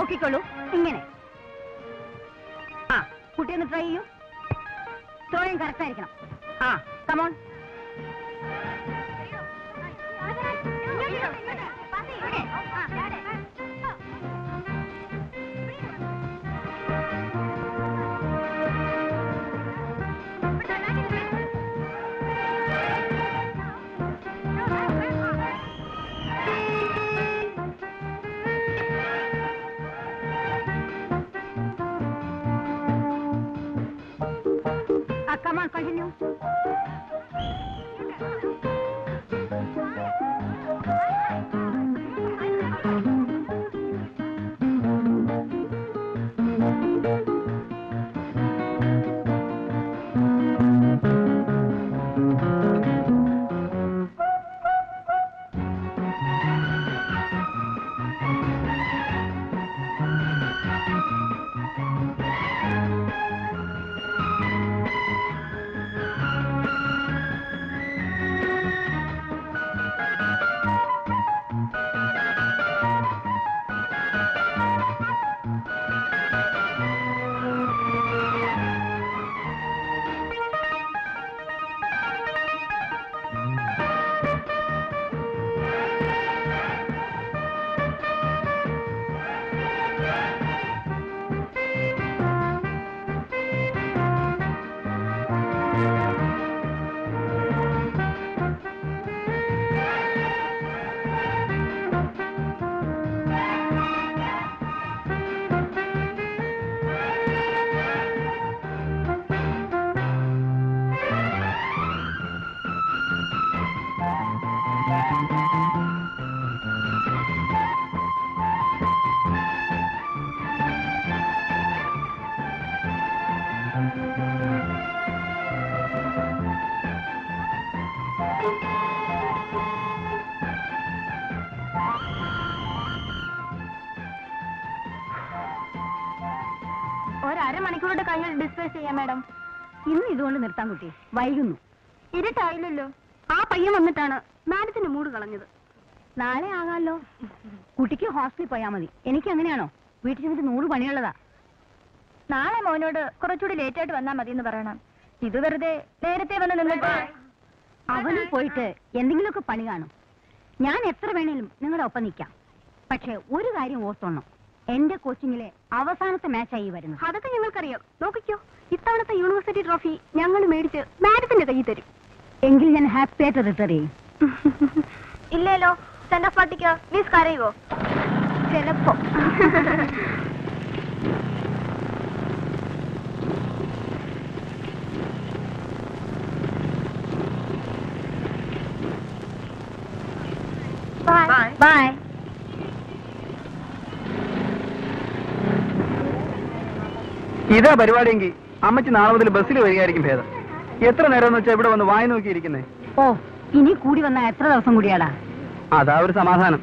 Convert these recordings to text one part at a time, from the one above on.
നോക്കിക്കോളൂ ഇങ്ങനെ ആ കുട്ടി ഒന്ന് ട്രൈ ചെയ്യൂ ത്രോയും കറക്റ്റ് ആയിരിക്കണം ആ കമോൺ ആ കമോൺ കണ്ടിന്യൂ ഒരമണിക്കൂറുടെ കഴിഞ്ഞ് ഡിസ്പേസ് ചെയ്യാം മാഡം ഇന്ന് ഇതുകൊണ്ട് നിർത്താൻ കുട്ടി വൈകുന്നു ഇരുട്ടായില്ലല്ലോ ആ പയ്യൻ വന്നിട്ടാണ് മാഡത്തിന്റെ മൂഡ് കളഞ്ഞത് നാളെ ആകാമല്ലോ കുട്ടിക്ക് ഹോസ്റ്റലിൽ പോയാൽ മതി എനിക്ക് അങ്ങനെയാണോ വീട്ടിൽ ചെന്നിട്ട് നൂറ് പണിയുള്ളതാ നാളെ മോനോട് കുറച്ചുകൂടി ലേറ്റ് ആയിട്ട് വന്നാൽ മതി എന്ന് പറയണം ഇത് വെറുതെ നേരത്തെ വന്ന് നിന്നിട്ട് അവനും പോയിട്ട് എന്തെങ്കിലുമൊക്കെ പണി കാണും ഞാൻ എത്ര വേണേലും നിങ്ങളുടെ ഒപ്പം നിൽക്കാം പക്ഷെ ഒരു കാര്യം ഓർത്തോണം എന്റെ കോച്ചിങ്ങിലെ അവസാനത്തെ മാച്ചായി വരുന്നത് അതൊക്കെ ഞങ്ങൾക്കറിയാം നോക്കിക്കോ ഇത്തവണത്തെ യൂണിവേഴ്സിറ്റി ട്രോഫി ഞങ്ങൾ മേടിച്ച് മാഡത്തിന്റെ കയ്യിൽ തരും എങ്കിൽ ഞാൻ ഹാപ്പി ആയിട്ട് റിട്ടയർ ചെയ്യും ഇല്ലല്ലോ സെന്റ് ഓഫ് പാർട്ടിക്ക് മീസ് കരയുവോ ചിലപ്പോ ബൈ ബൈ ഇതാ പരിപാടിയെങ്കിൽ അമ്മച്ചി നാളെ മുതൽ ബസ്സിൽ വരികയായിരിക്കും ഭേദം എത്ര നേരം എന്ന് വെച്ചാൽ ഇവിടെ വന്ന് വായി നോക്കിയിരിക്കുന്നേ ഓ ഇനി കൂടി വന്നാ എത്ര ദിവസം കൂടിയാടാ അതാ ഒരു സമാധാനം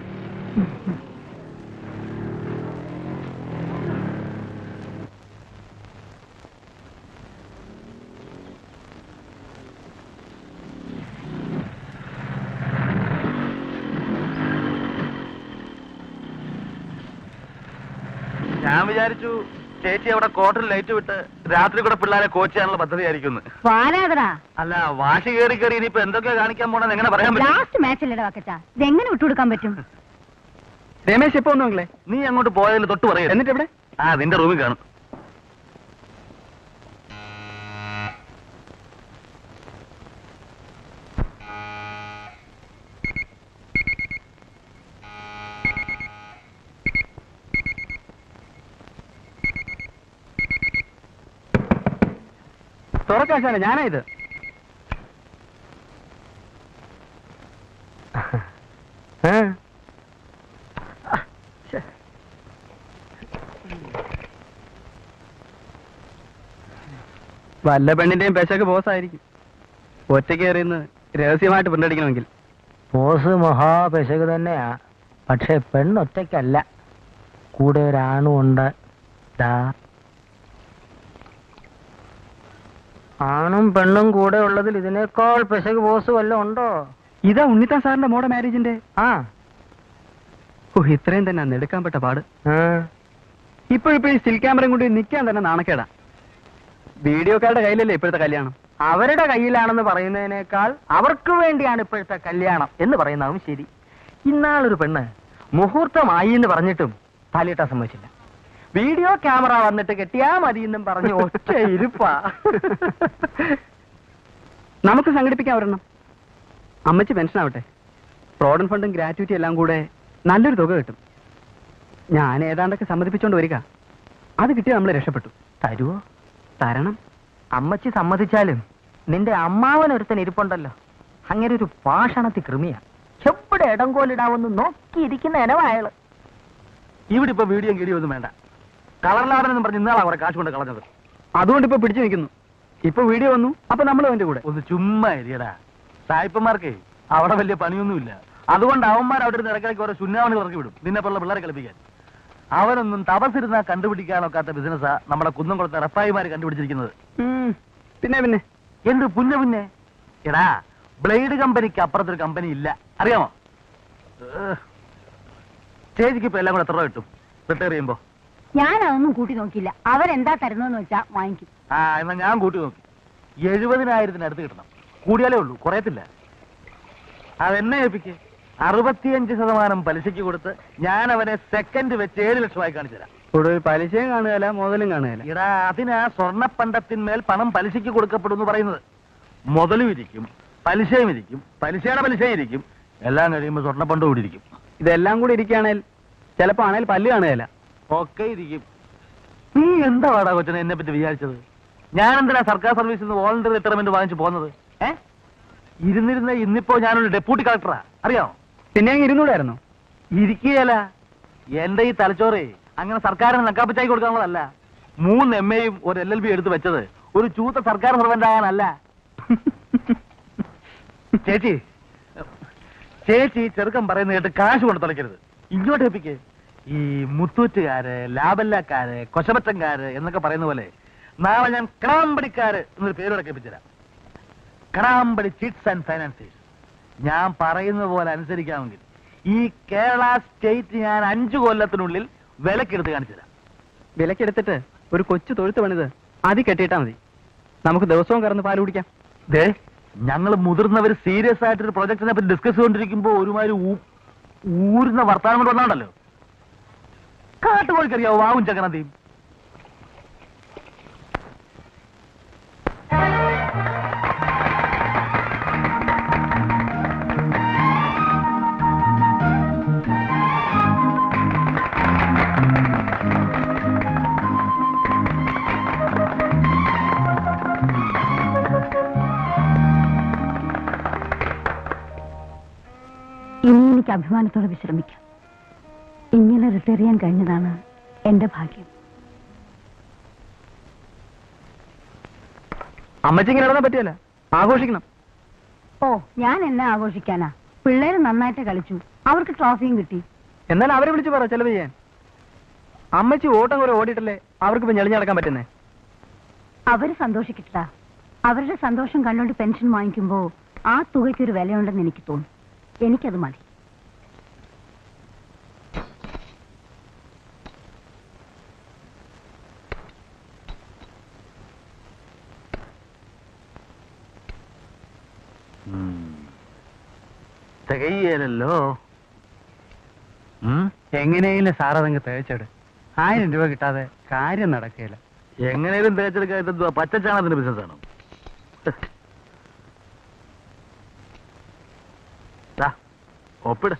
ഞാൻ വിചാരിച്ചു ചേച്ചി അവിടെ കോട്ടൽ ലൈറ്റ് വിട്ട് രാത്രി കൂടെ പിള്ളേരെ കോച്ച് ചെയ്യാനുള്ള പദ്ധതി ആയിരിക്കും വാരാതടാ അല്ല വാശി കയറി കയറി ഇനിയിപ്പോ എന്തൊക്കെ കാണിക്കാൻ പോണെന്ന് എങ്ങനെ പറയാൻ പറ്റും ലാസ്റ്റ് മാച്ചിലടാ വക്കച്ച ഇതെങ്ങനെ വിട്ടുകൊടുക്കാൻ പറ്റും രമേശ് എപ്പോ വന്നു നിങ്ങളെ നീ അങ്ങോട്ട് പോയതിൽ തൊട്ട് പറയും എന്നിട്ട് എവിടെ ആ നിന്റെ റൂമിൽ കാണും തുറക്കാശാന ഞാനാ ഇത് ഏ? ശ്ശെ. വല്ല പെണ്ണിന്റെയും പെശക്ക് ബോസായിരിക്കും ഒറ്റയ്ക്ക് കയറിയെന്ന് രഹസ്യമായിട്ട് പിണ്ടടിക്കണമെങ്കിൽ ബോസ് മഹാപെശക് തന്നെയാ പക്ഷെ പെണ്ണൊറ്റയ്ക്കല്ല കൂടെ ഒരാണും ഉണ്ട് ദാ ആണും പെണ്ണും കൂടെ ഉള്ളതിൽ ഇതിനേക്കാൾ പെശക് ബോസ് വല്ലതും ഉണ്ടോ ഇതാ ഉണ്ണിത്താൻ സാറിന്റെ മോടെ മാരേജിന്റെ ആ ഓ ഇത്രയും തന്നെ അന്ന് എടുക്കാൻ പെട്ട പാട് ആ. ഇപ്പോഴിപ്പോ ഈ സ്റ്റിൽ ക്യാമറയും കൊണ്ട് നിൽക്കാൻ തന്നെ നാണക്കേടാ വീഡിയോക്കാരുടെ കയ്യിലല്ലേ ഇപ്പോഴത്തെ കല്യാണം അവരുടെ കയ്യിലാണെന്ന് പറയുന്നതിനേക്കാൾ അവർക്ക് വേണ്ടിയാണ് ഇപ്പോഴത്തെ കല്യാണം എന്ന് പറയുന്നതും ശരി ഇന്നാളൊരു പെണ്ണ് മുഹൂർത്തമായി എന്ന് പറഞ്ഞിട്ടും താലിയിട്ടാൻ സമ്മതിച്ചില്ല വീഡിയോ ക്യാമറ വന്നിട്ട് കെട്ടിയാ മതി എന്നും പറഞ്ഞു ഒറ്റ ഇരുപ്പാ നമുക്ക് സംഘടിപ്പിക്കാൻ ഒരെണ്ണം അമ്മച്ചി പെൻഷൻ ആവട്ടെ പ്രോഡൻ ഫണ്ടും ഗ്രാറ്റുവിറ്റി എല്ലാം കൂടെ നല്ലൊരു തുക കിട്ടും ഞാൻ ഏതാണ്ടൊക്കെ സമ്മതിപ്പിച്ചോണ്ട് വരിക അത് കിട്ടിയാൽ നമ്മൾ രക്ഷപ്പെട്ടു തരുവോ തരണം അമ്മച്ചി സമ്മതിച്ചാലും നിന്റെ അമ്മാവൻ ഒരുത്തൻ ഇരിപ്പുണ്ടല്ലോ അങ്ങനെ ഒരു പാഷണത്തി കൃമിയാ എവിടെ ഇടംകോലിടാവെന്ന് നോക്കിയിരിക്കുന്ന എനവായള് ഇവിടെ ഇപ്പൊ വീഡിയോ ഗീഡിയോ ഒന്നും വേണ്ട കളർലാടെന്നും പറഞ്ഞ് ഇന്നാളാ കുറെ കാശ് കൊണ്ട് കളഞ്ഞത് അതുകൊണ്ട് ഇപ്പൊ പിടിച്ചു നിൽക്കുന്നു ഇപ്പൊ വീഡിയോ വന്നു അപ്പൊ നമ്മൾ അവന്റെ കൂടെ ഒന്ന് ചുമ്മാ ഇരിയടാ സായിപ്പന്മാർക്ക് അവിടെ വലിയ പണിയൊന്നുമില്ല അതുകൊണ്ട് അവന്മാർ അവിടെ ഇരുന്ന് ഇടയ്ക്കിടയ്ക്ക് ഓരോ ചുന്നാവണി ഇറക്കി വിടും നിന്നെ പോലുള്ള പിള്ളേരെ കളിപ്പിക്കാൻ അവനൊന്നും തപസിരുന്നാ കണ്ടുപിടിക്കാനൊക്കാത്ത ബിസിനസ്സാ നമ്മുടെ കുന്നം കൊടുത്ത റപ്പായിമാര് കണ്ടുപിടിച്ചിരിക്കുന്നത് ഉം. പിന്നെ പിന്നെ എന്ത് പുന്ന പുന്നെ എടാ ബ്ലേഡ് കമ്പനിക്ക് അപ്പുറത്തൊരു കമ്പനി ഇല്ല അറിയാമോ ഏഹ്. ചേച്ചിക്ക് ഇപ്പൊ എല്ലാം കൂടെ എത്ര രൂപ കിട്ടും റിട്ടയർ ചെയ്യുമ്പോ ഞാൻ അതൊന്നും കൂട്ടി നോക്കിയില്ല അവരെന്താ തരുന്നതെന്ന് വെച്ചാ വാങ്ങിക്കും ആ എന്നാ ഞാൻ കൂട്ടി നോക്കി എഴുപതിനായിരത്തിന് അടുത്ത് കിട്ടണം കൂടിയാലേ ഉള്ളൂ കുറയത്തില്ല അതെന്നെ ഏൽപ്പിക്ക് അറുപത്തിയഞ്ച് ശതമാനം പലിശയ്ക്ക് കൊടുത്ത് ഞാൻ അവനെ സെക്കൻഡ് വെച്ച് ഏഴ് ലക്ഷമായി കാണിച്ചു തരാം കൂടുതൽ പലിശയും കാണുകയില്ല മുതലും കാണുകയില്ല എടാ അതിനാ സ്വർണ്ണപ്പണ്ടത്തിന്മേൽ പണം പലിശയ്ക്ക് കൊടുക്കപ്പെടും എന്ന് പറയുന്നത് മുതലും ഇരിക്കും പലിശയും ഇരിക്കും പലിശയുടെ പലിശയും ഇരിക്കും എല്ലാം കഴിയുമ്പോൾ സ്വർണ്ണപ്പണ്ടം കൂടി ഇരിക്കും ഇതെല്ലാം കൂടി ഇരിക്കുകയാണെങ്കിൽ ചിലപ്പോ ആണെങ്കിൽ പല്ല് കാണുകയില്ല ഒക്കെ ഇരിക്കും നീ എന്താ വാടാ കൊച്ചനെ എന്നെ പറ്റി വിചാരിച്ചത് ഞാൻ എന്തിനാ സർക്കാർ സർവീസിൽ നിന്ന് വോളണ്ടറി റിട്ടയർമെന്റ് വാങ്ങിച്ചു പോകുന്നത് ഏ ഇരുന്നിരുന്ന ഇന്നിപ്പോ ഞാനൊരു ഡെപ്യൂട്ടി കളക്ടറാ അറിയാമോ പിന്നെ അങ്ങ് ഇരുന്നൂടായിരുന്നു ഇരിക്കുകയല്ല എന്റെ ഈ തലച്ചോറേ അങ്ങനെ സർക്കാരിന് നക്കാപ്പിച്ചായി കൊടുക്കാനുള്ളതല്ല മൂന്ന് എം എയും ഒരു എൽ എൽ ബി എടുത്ത് വെച്ചത് ഒരു ചൂത്ത സർക്കാർ സർവന്റ് ആകാനല്ല ചേച്ചി ചേച്ചി ചെറുക്കം പറയുന്ന കേട്ട് കാശ് കൊണ്ട് തുളയ്ക്കരുത് ഇങ്ങോട്ട് എപ്പിക്ക് ഈ മുത്തൂറ്റുകാര് ലാബല്ലക്കാര് കൊശമറ്റംകാര് എന്നൊക്കെ പറയുന്ന പോലെ നാളെ ഞാൻ കടാമ്പടിക്കാര് എന്നൊരു പേരോടെ കേൾപ്പിച്ചുതരാം കടാമ്പടി ചിറ്റ്സ് ആൻഡ് ഫൈനാൻസേഴ്സ് ഞാൻ പറയുന്ന പോലെ അനുസരിക്കാമെങ്കിൽ ഈ കേരള സ്റ്റേറ്റ് ഞാൻ അഞ്ചു കൊല്ലത്തിനുള്ളിൽ വിലക്കെടുത്ത് കാണിച്ചു തരാം വിലക്കെടുത്തിട്ട് ഒരു കൊച്ചു തൊഴുത്ത് പണിത് അതി കെട്ടിയിട്ടാ മതി നമുക്ക് ദിവസവും കറന്ന് പാല് കുടിക്കാം ദേ ഞങ്ങൾ മുതിർന്നവർ സീരിയസ് ആയിട്ടൊരു പ്രൊജക്ടിനെ പറ്റി ഡിസ്കസ് ചെയ്തുകൊണ്ടിരിക്കുമ്പോ ഒരുമാതിരി ഊ- ഊരുന്ന വർത്താനം കൊണ്ട് വന്നാണ്ടല്ലോ കാട്ടുകോഴിക്കറിയാവോ വാവും ചക്കനന്തിയും ഇനി എനിക്ക് അഭിമാനത്തോടെ വിശ്രമിക്കാം ഇങ്ങനെ റിട്ടയർ ചെയ്യാൻ കഴിഞ്ഞതാണ് എന്റെ ഭാഗ്യം അമ്മച്ചി ഇങ്ങനെ ഇടാൻ പറ്റിയല്ല ആഘോഷിക്കണം ഓ ഞാൻ എന്നെ ആഘോഷിക്കാനാ പിള്ളേര് നന്നായിട്ട് കളിച്ചു അവർക്ക് ട്രോഫിയും കിട്ടി എന്നാൽ അവരെ വിളിച്ച് പറ ചെലവ് ചെയ്യാൻ അമ്മച്ചി ഓട്ടം കുറെ ഓടിയിട്ടല്ലേ അവർക്ക് ഇപ്പൊ ഞെളിഞ്ഞ് നടക്കാൻ പറ്റുന്നേ അവര് സന്തോഷിക്കട്ടാ അവരുടെ സന്തോഷം കണ്ടുകൊണ്ട് പെൻഷൻ വാങ്ങിക്കുമ്പോ ആ തുകയ്ക്ക് ഒരു വിലയുണ്ടെന്ന് എനിക്ക് തോന്നും എനിക്കത് മതി തികയല്ലോ എങ്ങനെയെങ്കിലും സാർ അതങ്ങ് തേച്ചെട് ആയിരം രൂപ കിട്ടാതെ കാര്യം നടക്കുകയില്ല എങ്ങനെയും തേച്ചെടുക്കാൻ ഇതെന്തുവാ പച്ചച്ചാണത്തിന്റെ ബിസിനസ് ആണോ ദാ, ഒപ്പിട്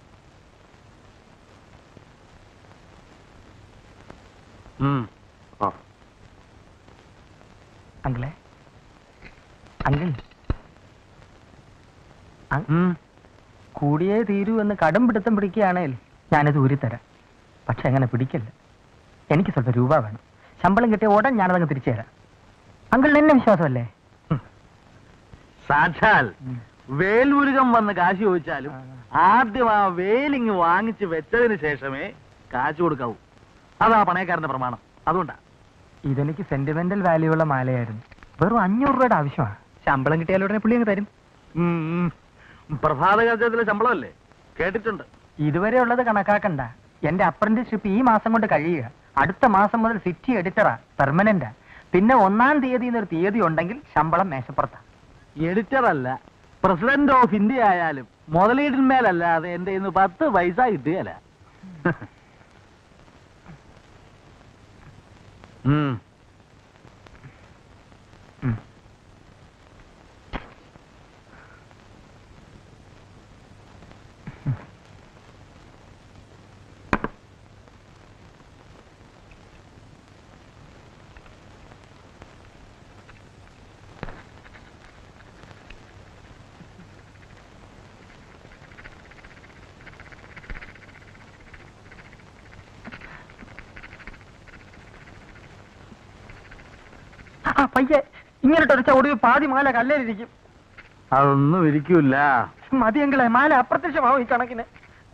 ഉം. ആ. അങ്കിളെ അങ്കിൾ അ- ഉം. കൂടിയേ തീരൂ എന്ന് കടും പിടുത്തം പിടിക്കുകയാണേൽ ഞാനത് ഊരിത്തരാം പക്ഷെ അങ്ങനെ പിടിക്കല്ല എനിക്ക് സ്വല്പം രൂപ വേണം ശമ്പളം കിട്ടിയ ഉടൻ ഞാനതങ്ങ് തിരിച്ചു തരാം അങ്കിളിന് എന്നെ വിശ്വാസമല്ലേ സാക്ഷാൽ വേൽമുരുകം വന്ന് കാശ് ചോദിച്ചാലും ആദ്യം ആ വേലിങ് വാങ്ങിച്ച് വെച്ചതിന് ശേഷമേ കാശ് കൊടുക്കാവൂ അതാ പണയക്കാരന്റെ പ്രമാണം അതുകൊണ്ടാ ഇതെനിക്ക് സെന്റിമെന്റൽ വാല്യൂ ഉള്ള മാലയായിരുന്നു വെറും അഞ്ഞൂറ് രൂപയുടെ ആവശ്യമാണ് ശമ്പളം കിട്ടിയാൽ ഉടനെ പുള്ളി അങ്ങ് തരും ഉം, ഉം. പ്രഭാത കച്ചവടത്തിലെ ശമ്പളമല്ലേ കേട്ടിട്ടുണ്ട് ഇതുവരെ ഉള്ളത് കണക്കാക്കണ്ട എന്റെ അപ്രന്റീസ്ഷിപ്പ് ഈ മാസം കൊണ്ട് കഴിയുക അടുത്ത മാസം മുതൽ സിറ്റി എഡിറ്ററാ പെർമനന്റാ പിന്നെ ഒന്നാം തീയതി എന്നൊരു തീയതി ഉണ്ടെങ്കിൽ ശമ്പളം മേശപ്പുറത്താ എഡിറ്റർ അല്ല പ്രസിഡന്റ് ഓഫ് ഇന്ത്യ ആയാലും മുതലീടിന്മേലല്ലാതെ എന്റെ ഇന്ന് പത്ത് പൈസ കിട്ടുകയല്ല ഉം. ഉം. ആ പയ്യെ ഇങ്ങോട്ട് ഒടുവിൽ പാതി മാല കല്ലേലിരിക്കും അതൊന്നും ഇരിക്കൂല മതിയെങ്കിലേ മാല അപ്രത്യക്ഷമാവും ഈ കണക്കിന്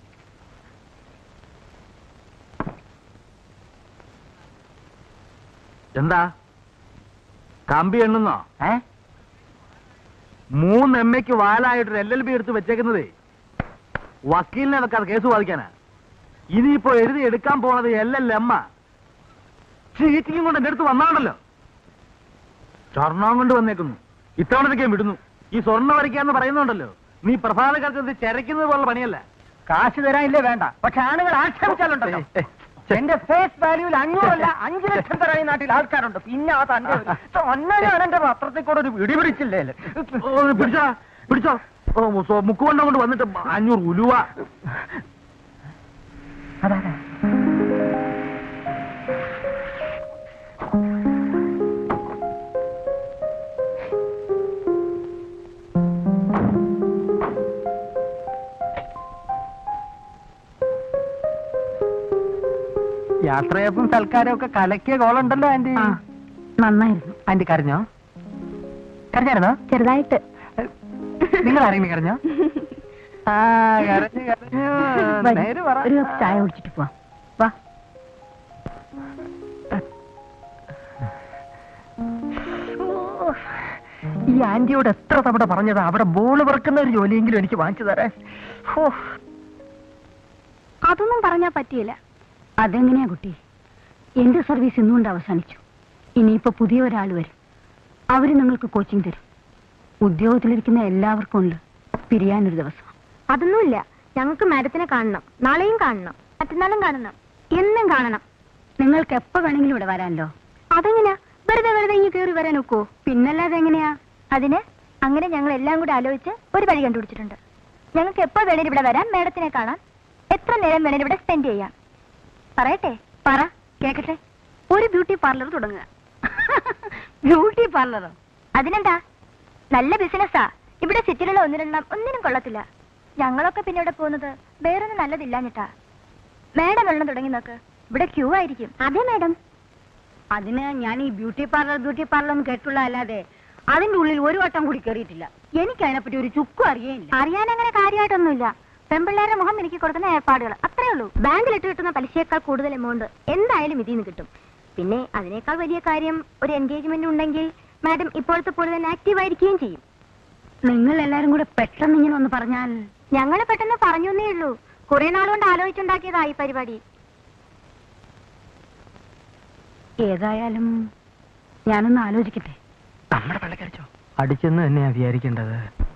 എന്താ കമ്പി എണ്ണുന്നോ ഏ മൂന്ന് എം എക്ക് വാലായിട്ട് എൽ എൽ ബി എടുത്ത് വെച്ചേക്കുന്നതേ വക്കീലിനെ വെക്കാതെ കേസ് വാദിക്കാനാ ഇനിയിപ്പോ എഴുതി എടുക്കാൻ പോണത് എൽ എൽ എം ചീറ്റിങ് കൊണ്ട് എന്റെ അടുത്ത് വന്നാണല്ലോ സ്വർണം കൊണ്ട് വന്നേക്കുന്നു ഇത്തവണത്തേക്ക് ഞാൻ വിടുന്നു ഈ സ്വർണ്ണം വരയ്ക്കാന്ന് പറയുന്നുണ്ടല്ലോ നീ പ്രഭാത കാലത്ത് ചരയ്ക്കുന്നത് പോലുള്ള പണിയല്ല കാശ് തരാനില്ലേ വേണ്ട പക്ഷെ ആണുങ്ങൾ ആക്ഷേപിച്ചാലുണ്ടല്ലോ എന്റെ ഫേസ് വാല്യൂവിൽ അഞ്ഞൂറല്ല അഞ്ചു ലക്ഷം തരാൻ ഈ നാട്ടിൽ ആൾക്കാരുണ്ട് പിന്നെ ആ തന്റെ തന്നെ ഞാൻ എന്റെ പത്രത്തിൽ കൂടെ ഒരു പിടി പിടിച്ചില്ലേ ഓ, പിടിച്ചോ പിടിച്ചോ ഓ സോ- മുക്കുവണ്ടം കൊണ്ട് വന്നിട്ട് അഞ്ഞൂറ് ഉലുവ അതാ യാത്രയപ്പം സൽക്കാരം ഒക്കെ കലക്കിയ കോളുണ്ടല്ലോ ആന്റി ആ നന്നായിരുന്നു ആന്റി കരഞ്ഞോ കരഞ്ഞായിരുന്നോ ചെറുതായിട്ട് നിങ്ങൾ ആരെങ്കിലും കരഞ്ഞോ ആ കരഞ്ഞു കരഞ്ഞു വരൂ, നേര് പറ ഒരു കപ്പ് ചായ കുടിച്ചിട്ട് പോവാം വാ ഈ ആന്റിയോട് എത്ര തവണ പറഞ്ഞതാ അവിടെ ബോൾ പറക്കുന്ന ഒരു ജോലിയെങ്കിലും എനിക്ക് വാങ്ങിച്ചു തരാൻ ഹോ, അതൊന്നും പറഞ്ഞാ പറ്റിയില്ല അതെങ്ങനെയാ കുട്ടി എന്റെ സർവീസ് ഇന്നുകൊണ്ട് അവസാനിച്ചു ഇനിയിപ്പോ പുതിയ ഒരാൾ വരും അവര് നിങ്ങൾക്ക് കോച്ചിങ് തരും ഉദ്യോഗത്തിലിരിക്കുന്ന എല്ലാവർക്കും ഉണ്ട് പിരിയാനൊരു ദിവസം അതൊന്നുമില്ല ഞങ്ങൾക്ക് മാഡത്തിനെ കാണണം നാളെയും കാണണം മറ്റന്നാളും കാണണം എന്നും കാണണം നിങ്ങൾക്ക് എപ്പോ വേണമെങ്കിലും ഇവിടെ വരാനല്ലോ അതെങ്ങനെയാ വെറുതെ വെറുതെ ഇങ്ങ് കയറി വരാൻ ഒക്കോ പിന്നല്ലാതെ എങ്ങനെയാ അതിന് അങ്ങനെ ഞങ്ങൾ എല്ലാം കൂടി ആലോചിച്ച് ഒരു വഴി കണ്ടുപിടിച്ചിട്ടുണ്ട് ഞങ്ങൾക്ക് എപ്പോ വേണേലും ഇവിടെ വരാം മാഡത്തിനെ കാണാം എത്ര നേരം വേണേലും ഇവിടെ സ്പെൻഡ് ചെയ്യാം പറയട്ടെ പറ കേക്കട്ടെ ഒരു ബ്യൂട്ടി പാർലർ തുടങ്ങുക ബ്യൂട്ടി പാർലറോ അതിനെന്താ നല്ല ബിസിനസ്സാ ഇവിടെ സിറ്റിയിലുള്ള ഒന്നിനെണ്ണം ഒന്നിനും കൊള്ളത്തില്ല ഞങ്ങളൊക്കെ പിന്നെ ഇവിടെ പോകുന്നത് വേറൊന്നും നല്ലതില്ലാഞ്ഞിട്ടാ മാഡം വെള്ളം തുടങ്ങി നോക്ക് ഇവിടെ ക്യൂ ആയിരിക്കും അതെ മാഡം അതിന് ഞാൻ ഈ ബ്യൂട്ടി പാർലർ ബ്യൂട്ടി പാർലർ ഒന്നും കേട്ടുള്ള അല്ലാതെ അതിന്റെ ഉള്ളിൽ ഒരു വട്ടം കൂടി കയറിയിട്ടില്ല എനിക്ക് അതിനെപ്പറ്റി ഒരു ചുക്കും അറിയേയില്ല അറിയാൻ അങ്ങനെ കാര്യമായിട്ടൊന്നുമില്ല പെൺപിള്ളേരുടെ മുഖം എനിക്ക് കൊടുക്കുന്ന ഏർപ്പാടുകൾ അത്രേ ഉള്ളൂ ബാങ്കിൽ ഇട്ട് കിട്ടുന്ന പലിശയേക്കാൾ കൂടുതൽ എമൗണ്ട് എന്തായാലും ഇതിൽ നിന്ന് കിട്ടും പിന്നെ അതിനേക്കാൾ വലിയ കാര്യം ഒരു എൻഗേജ്മെന്റ് ഉണ്ടെങ്കിൽ മാഡം ഇപ്പോഴത്തെ പോലെ തന്നെ ആക്റ്റീവ് ആയിരിക്കുകയും ചെയ്യും നിങ്ങൾ എല്ലാരും കൂടെ പെട്ടെന്ന് ഇങ്ങനെ ഒന്ന് പറഞ്ഞാൽ ഞങ്ങൾ പെട്ടെന്ന് പറഞ്ഞേ ഉള്ളൂ കുറെ നാളുകൊണ്ട് ആലോചിച്ചുണ്ടാക്കിയതാ ഈ പരിപാടി ഏതായാലും ഞാനൊന്ന് ആലോചിക്കട്ടെ നമ്മുടെ പള്ളിക്കരച്ചോ അടിച്ചെന്ന് തന്നെയാ വിചാരിക്കേണ്ടത്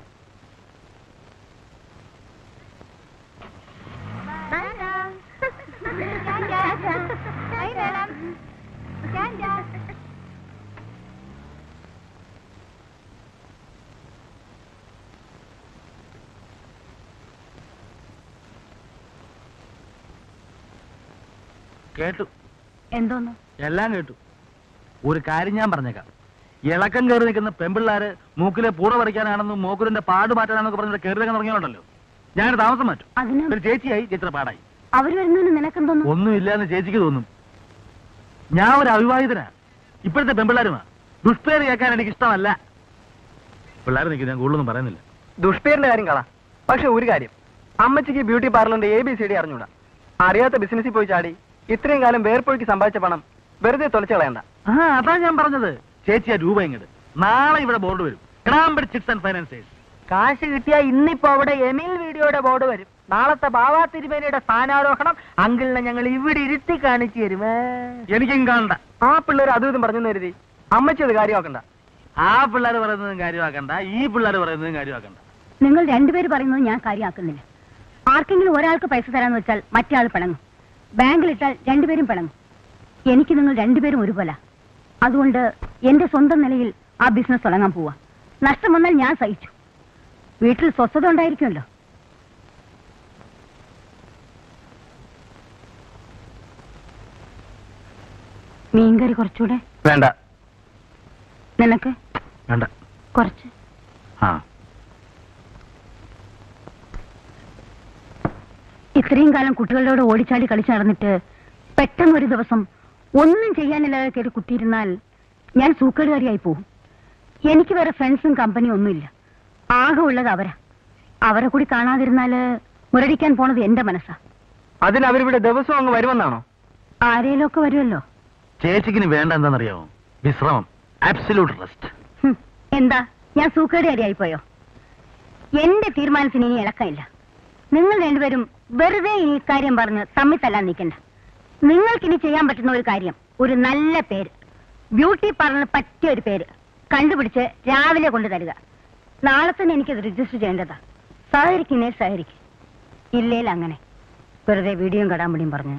കേട്ടു എന്തോന്ന് എല്ലാം കേട്ടു ഒരു കാര്യം ഞാൻ പറഞ്ഞേക്കാം ഇളക്കം കയറി നിൽക്കുന്ന പെമ്പിള്ളാര് മൂക്കിലെ പൂട പറിക്കാനാണെന്നും മൂക്കുരിന്റെ പാട് മാറ്റാനാണെന്നൊക്കെ പറഞ്ഞിട്ട് കയറി നിൽക്കാൻ തുടങ്ങിയുണ്ടല്ലോ ഞാൻ താമസം മാറ്റും അതിന് ഒരു ചേച്ചിയായി ചേച്ചിയുടെ പാടായി അവര് വരുന്നതിന് നിനക്കെന്തോന്നു ഒന്നുമില്ല എന്ന് ചേച്ചിക്ക് തോന്നും ഞാൻ ഒരു അവിവാഹിതനാ ഇപ്പോഴത്തെ പെമ്പിള്ളാരുമാ ദുഷ്പേര് കേൾക്കാൻ എനിക്ക് ഇഷ്ടമല്ല പിള്ളേർ നിൽക്കും ഞാൻ കൂടുതലൊന്നും പറയുന്നില്ല ദുഷ്പേരിന്റെ കാര്യം കളാ പക്ഷെ ഒരു കാര്യം അമ്മച്ചിക്ക് ബ്യൂട്ടി പാർലറിന്റെ എ ബി സി ഡി അറിഞ്ഞൂടാ അറിയാത്ത ബിസിനസ്സിൽ പോയി ചാടി ഇത്രയും കാലം വേർപ്പൊഴുക്കി സമ്പാദിച്ച പണം വെറുതെ തൊലച്ചു കളയണ്ട ആ അതാ ഞാൻ പറഞ്ഞത് ചേച്ചി ആ രൂപ ഇങ്ങോട്ട് നാളെ ഇവിടെ ബോർഡ് വരും ക്രാമ്പഡ് ചിറ്റ്സ് ആൻഡ് ഫൈനാൻസേഴ്സ് കാശ് കിട്ടിയാ ഇന്നിപ്പോ അവിടെ എമിൽ വീഡിയോയുടെ ബോർഡ് വരും നാളത്തെ ബാബാ തിരുമേനിയുടെ സ്ഥാനാരോഹണം അങ്കിളിനെ ഞങ്ങൾ ഇവിടെ ഇരുത്തി കാണിച്ചു തരുമേ എനിക്കും കാണണ്ട ആ പിള്ളേർ അതും ഇതും പറഞ്ഞു കരുതി അമ്മച്ചി അത് കാര്യമാക്കണ്ട ആ പിള്ളേർ പറയുന്നതും കാര്യമാക്കണ്ട ഈ പിള്ളേർ പറയുന്നതും കാര്യമാക്കണ്ട നിങ്ങൾ രണ്ടുപേര് പറയുന്നത് ഞാൻ കാര്യമാക്കുന്നില്ല ആർക്കെങ്കിലും ഒരാൾക്ക് പൈസ തരാന്ന് വെച്ചാൽ മറ്റേ ആൾ പിണങ്ങും ബാങ്കിലിട്ടാൽ രണ്ടുപേരും പിണങ്ങും എനിക്ക് നിങ്ങൾ രണ്ടുപേരും ഒരുപോലെ അതുകൊണ്ട് എന്റെ സ്വന്തം നിലയിൽ ആ ബിസിനസ് തുടങ്ങാൻ പോവാ നഷ്ടം വന്നാൽ ഞാൻ സഹിച്ചു വീട്ടിൽ സ്വസ്ഥത ഉണ്ടായിരിക്കുമല്ലോ മീൻകറി കുറച്ചുകൂടെ വേണ്ട നിനക്ക് വേണ്ട കുറച്ച് ആ ഇത്രയും കാലം കുട്ടികളോട് ഓടിച്ചാടി കളിച്ചു നടന്നിട്ട് പെട്ടെന്ന് ഒരു ദിവസം ഒന്നും ചെയ്യാനില്ലാതെ കയറി കുത്തിയിരുന്നാൽ ഞാൻ സൂക്കേടുകാരിയായി പോകും എനിക്ക് വേറെ ഫ്രണ്ട്സും കമ്പനിയും ഒന്നുമില്ല ആകെ ഉള്ളത് അവരാ അവരെ കൂടി കാണാതിരുന്നാല് മുരടിക്കാൻ പോണത് എന്റെ മനസ്സാ അതിന് അവരിവിടെ ദിവസവും അങ്ങ് വരുമെന്നാണോ ആരേലും ഒക്കെ വരുമല്ലോ ചേച്ചിക്കിന് വേണ്ട എന്താണെന്നറിയാമോ വിശ്രമം ആബ്സല്യൂട്ട് റെസ്റ്റ് ഹും, എന്താ ഞാൻ സൂക്കേടുകാരിയായി പോയോ എന്റെ തീരുമാനത്തിന് ഇനി ഇളക്കമില്ല നിങ്ങൾ രണ്ടുപേരും വെറുതെ ഈ കാര്യം പറഞ്ഞ് തമ്മിൽ തല്ലാൻ നിൽക്കണ്ട നിങ്ങൾക്കിനി ചെയ്യാൻ പറ്റുന്ന ഒരു കാര്യം ഒരു നല്ല പേര് ബ്യൂട്ടി പാർലറിന് പറ്റിയ ഒരു പേര് കണ്ടുപിടിച്ച് രാവിലെ കൊണ്ടു തരിക നാളെ തന്നെ എനിക്കത് രജിസ്റ്റർ ചെയ്യേണ്ടതാ സഹകരിക്കുന്നേ സഹകരിക്കും ഇല്ലേൽ അങ്ങനെ വെറുതെ വീഡിയോയും കടാമ്പടിയും പറഞ്ഞു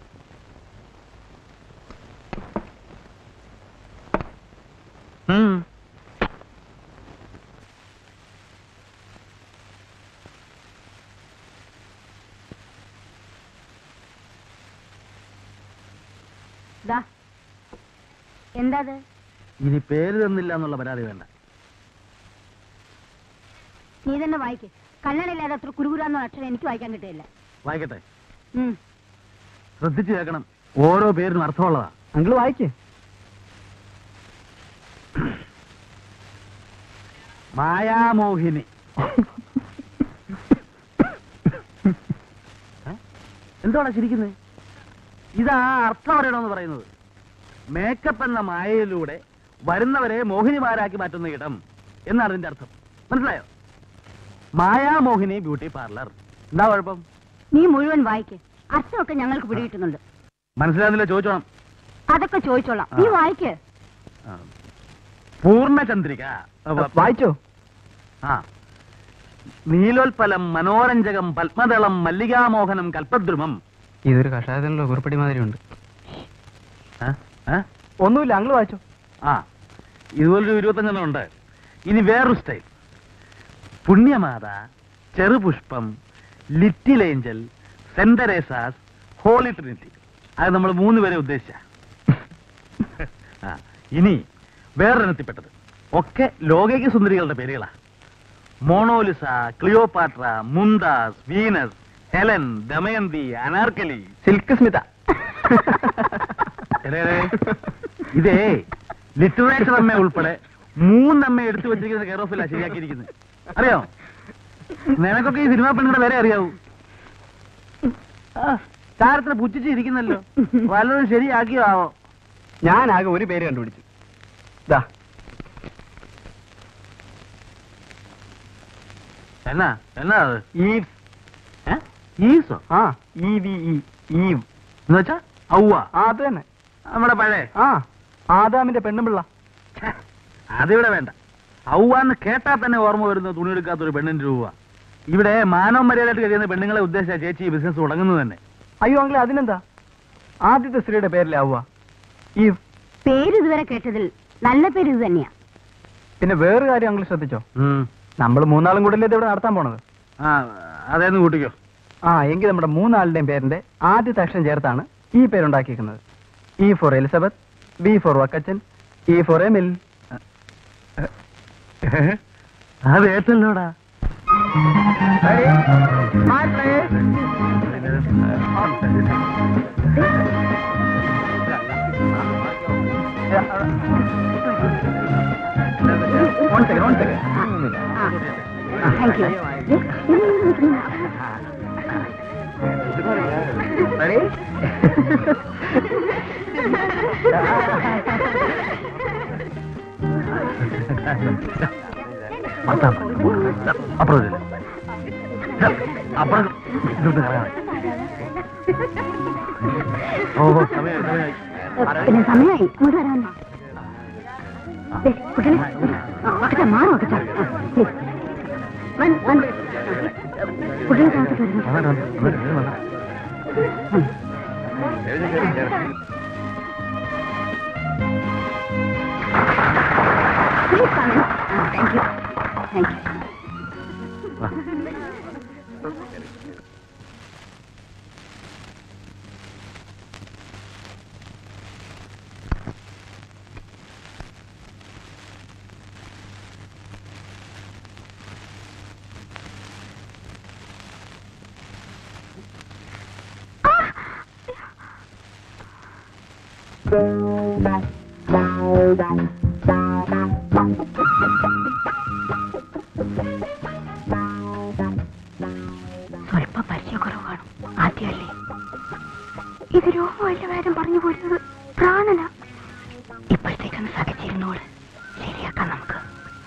ദാ എന്താ അത് ഇനി പേര് തന്നില്ല എന്നുള്ള പരാതി വേണ്ട നീ തന്നെ വായിക്ക് കണ്ണനില്ലാതെ അത്ര കുരുകുരാന്ന അക്ഷരം എനിക്ക് വായിക്കാൻ കിട്ടില്ല വായിക്കട്ടെ ഉം. ശ്രദ്ധിച്ചു കേൾക്കണം ഓരോ പേരിനും അർത്ഥമുള്ളതാ അങ്കിള് വായിക്കേ മായാമോഹിനി ഏ? എന്തുവാടാ ചിരിക്കുന്നത് ഇതാ അർത്ഥം അറിയണമെന്ന് പറയുന്നത് മേക്കപ്പ് എന്ന മായയിലൂടെ വരുന്നവരെ മോഹിനിമാരാക്കി മാറ്റുന്ന ഇടം എന്നാണ് ഇതിന്റെ അർത്ഥം മനസ്സിലായോ മായാമോഹിനി ബ്യൂട്ടി പാർലർ എന്താ കുഴപ്പം നീ മുഴുവൻ വായിക്ക് അർത്ഥമൊക്കെ ഞങ്ങൾക്ക് പിടികിട്ടുന്നുണ്ട് മനസ്സിലാകുന്നില്ല ചോദിച്ചോണം അതൊക്കെ ചോദിച്ചോളാം നീ ആ. വായിക്ക് ആ. പൂർണ്ണചന്ദ്രിക അവ- വായിച്ചോ ആ നീലോൽപലം മനോരഞ്ജകം പത്മദളം മല്ലികാമോഹനം കൽപ്പദ്രുമം ഇതൊരു കഷായത്തിനുള്ള കുറിപ്പടി മാതിരി ഉണ്ട് ആ? ആ? ഒന്നുമില്ല അങ്കിള് വായിച്ചോ ആ ഇതുപോലൊരു ഇരുപത്തഞ്ചെണ്ണം ഉണ്ട് ഇനി വേറൊരു style Punyamatha Cherupushpam Little Angel Saint Teresa's Holy Trinity അത് നമ്മൾ മൂന്ന് പേരെ ഉദ്ദേശിച്ച ആ ഇനി വേറൊരെണ്ണത്തിൽപ്പെട്ടത് ഒക്കെ ലോകൈക സുന്ദരികളുടെ പേരുകളാ Mona Lisa Cleopatra Mumtaz Venus Helen Damayanti Anarkali Silk Smitha എടേ, എടേ. ഇതേ ലിറ്ററേച്ചർ അമ്മ ഉൾപ്പെടെ മൂന്നമ്മ എടുത്തു വെച്ചിരിക്കുന്ന കെയർ ഓഫിലാ ശരിയാക്കിയിരിക്കുന്നത് അറിയോ നിനക്കൊക്കെ ഈ സിനിമാ പെണ്ണുങ്ങളുടെ വരെ അറിയാവൂ ആ, താരത്തിന് പുച്ഛിച്ചിരിക്കുന്നല്ലോ വല്ലതും ശരിയാക്കിയോ ആവോ ഞാൻ ആകെ ഒരു പേര് കണ്ടുപിടിച്ചു ദാ എന്നാ എന്നാ അത് ഈവ്സ് ഏ? ഈസോ ആ ഇ വി ഇ ഈവ് എന്ന് വെച്ചാ ഔവ ആ അത് തന്നെ നമ്മുടെ പഴയ ആ ആദാമിന്റെ പെണ്ണുപിള്ള ഛെ, അതിവിടെ വേണ്ട ഔവാന്ന് കേട്ടാ തന്നെ ഓർമ്മ വരുന്ന തുണിയെടുക്കാത്ത ഒരു പെണ്ണിന്റെ രൂപ ഇവിടെ മാനവ മര്യാദയായിട്ട് കഴിയുന്ന പെണ്ണുങ്ങളെ ഉദ്ദേശിച്ച ചേച്ചി ഈ ബിസിനസ് തുടങ്ങുന്നത് തന്നെ അയ്യോ അങ്കിളെ അതിനെന്താ ആദ്യത്തെ സ്ത്രീയുടെ പേരിലെ ആവുക ഈവ് പേര് ഇതുവരെ കേട്ടതിൽ നല്ല പേര് ഇത് തന്നെയാ പിന്നെ വേറെ കാര്യം അങ്കിൾ ശ്രദ്ധിച്ചോ ഉം. നമ്മൾ മൂന്നാളും കൂടെ അല്ലേ ഇത് ഇവിടെ നടത്താൻ പോണത് ആ അതേന്ന് കൂട്ടിക്കോ ആ എങ്കിൽ നമ്മുടെ മൂന്നാളുടെയും പേരിന്റെ ആദ്യത്തെ അക്ഷരം ചേർത്താണ് ഈ പേരുണ്ടാക്കിയിരിക്കുന്നത് E for Elizabeth B for Vakkachan E for Emil അത് ഏറ്റല്ലോടാ One second, one second. Thank you ഭർത്താവ് അപ്പുറം ഇതില്. അപ്പുറം ഇതൊന്ന് കറങ്ങാം. ഓ ഓ, സമയായി സമയായി പിന്നെ സമയമായി ഇങ്ങോട്ട് വരാമോ ദേ, കുട്ടികളെ ഒക്കച്ച മാറും ഒക്കച്ച കുട്ടികളെ താഴത്തേക്ക് വരണം. വന്നോ, വന്നോ, വന്നോ, വന്നോ. എഴുന്നേക്ക്, എഴുന്നേക്ക്. Please come in. ആ, thank you. Thank you. വാ. സ്വല്പ പരിചയക്കുറവ് കാണും ആദ്യമല്ലേ ഇത് രോഗമല്ല വേരം പറഞ്ഞു പോരുന്നത് പ്രാണന ഇപ്പോഴത്തേക്കൊന്ന് സഹിച്ചിരുന്നോള് ശരിയാക്കാം നമുക്ക്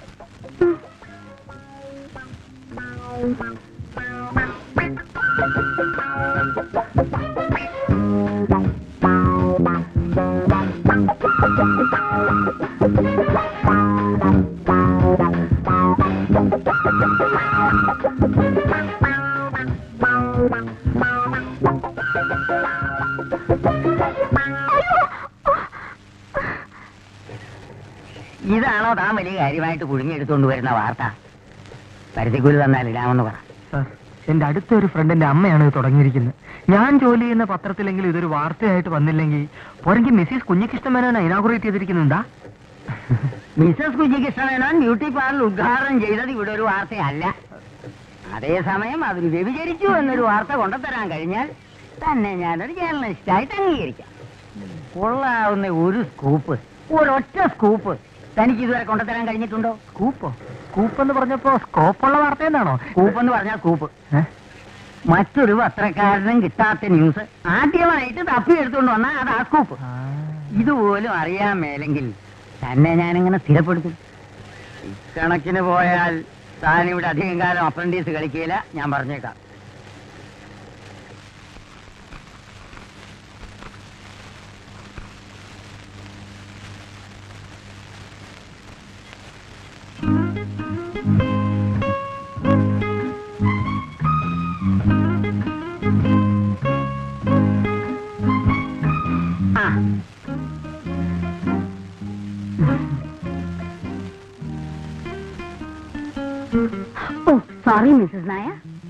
ഇതാണോ താൻ വലിയ കാര്യമായിട്ട് കുടുങ്ങിയെടുത്തോണ്ട് വരുന്ന വാർത്ത പരുത്തിക്കൂലി തന്നാൽ ഇടാമെന്ന് പറ സാർ എന്റെ അടുത്ത ഒരു ഫ്രണ്ടിന്റെ അമ്മയാണ് ഇത് തുടങ്ങിയിരിക്കുന്നത് ഞാൻ ജോലി ചെയ്യുന്ന പത്രത്തിലെങ്കിലും ഇതൊരു വാർത്തയായിട്ട് വന്നില്ലെങ്കിൽ പോരെങ്കിൽ മിസ്സിസ് കുഞ്ഞികൃഷ്ണമേനോൻ ഇനാഗുറേറ്റ് ചെയ്തിരിക്കുന്നുണ്ടാ മിസസ് കുഞ്ഞികൃഷ്ണമേനോൻ ബ്യൂട്ടി പാർലർ ഉദ്ഘാടനം ചെയ്തത് ഇവിടെ ഒരു വാർത്തയല്ല അതേസമയം അവർ വ്യഭിചരിച്ചു എന്നൊരു വാർത്ത കൊണ്ടുതരാൻ കഴിഞ്ഞാൽ തന്നെ ഞാനൊരു ജേർണലിസ്റ്റായിട്ട് അംഗീകരിക്കാം കൊള്ളാവുന്ന ഒരു സ്കൂപ്പ് ഒരൊറ്റ സ്കൂപ്പ് തനിക്ക് ഇതുവരെ കൊണ്ടുതരാൻ കഴിഞ്ഞിട്ടുണ്ടോ സ്കൂപ്പോ സ്കൂപ്പ് എന്ന് പറഞ്ഞപ്പോ സ്കോപ്പുള്ള വാർത്ത എന്നാണോ സ്കൂപ്പ് എന്ന് പറഞ്ഞാൽ സ്കൂപ്പ് മറ്റൊരു പത്രക്കാരനും കിട്ടാത്ത ന്യൂസ് ആദ്യമായിട്ട് തപ്പിയെടുത്തുകൊണ്ട് വന്നാൽ അത് ആ സ്കൂപ്പ് ഇതുപോലും അറിയാൻ മേലെങ്കിൽ തന്നെ ഞാനിങ്ങനെ സ്ഥിരപ്പെടുത്തും ഇക്കണക്കിന് പോയാൽ താൻ ഇവിടെ അധികം കാലം അപ്രന്റീസ് കളിക്കില്ല ഞാൻ പറഞ്ഞേക്കാം ആ ഓ സോറി മിസ്സസ് നായ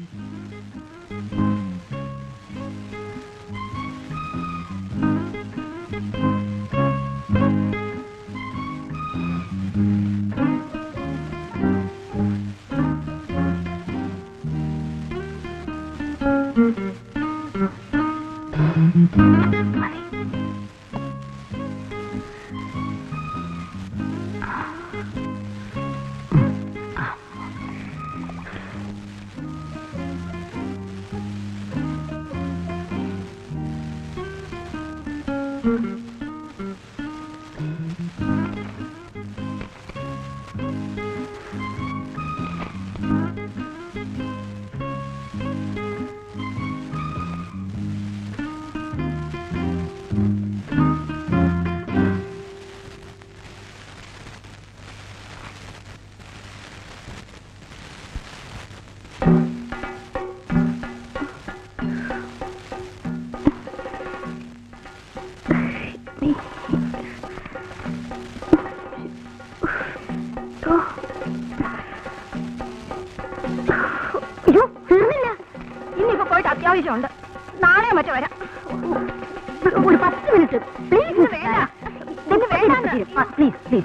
അയ്യോ തീർന്നില്ല ഇന്നിപ്പോ പോയിട്ട് അത്യാവശ്യമുണ്ട് നാളെ മറ്റോ വരാം ഒരു പത്ത് മിനിറ്റ് പ്ലീസ് ഇത് വേണ്ട. ഇത് വേണ്ടാന്ന്. പ്ലീസ് പ്ലീസ്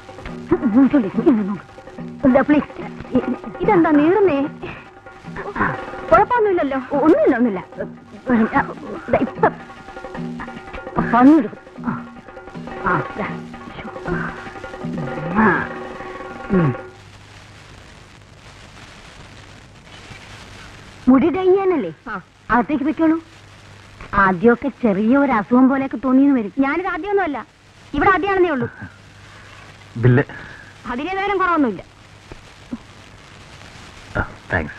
പ്ലീസ് ഇതെന്താ നീറുന്നേ കുഴപ്പമൊന്നുമില്ലല്ലോ ഒന്നുമില്ല ഒന്നുമില്ല ദാ ഇപ്പം പണിയെടുക്കും ആ ആ ദാ. ശോ. ആ. ഉം. മുടി ഡൈ ചെയ്യാനല്ലേ അകത്തേക്ക് വെക്കോളൂ ആദ്യമൊക്കെ ചെറിയ ഒരു അസുഖം പോലെയൊക്കെ തോന്നിയെന്ന് വരും ഞാനിത് ആദ്യമൊന്നുമല്ല ഇവിടെ ആദ്യമാണെന്നേ ഉള്ളൂ ബില്ല് അതിനേതായാലും കുറവൊന്നുമില്ല താങ്ക്സ്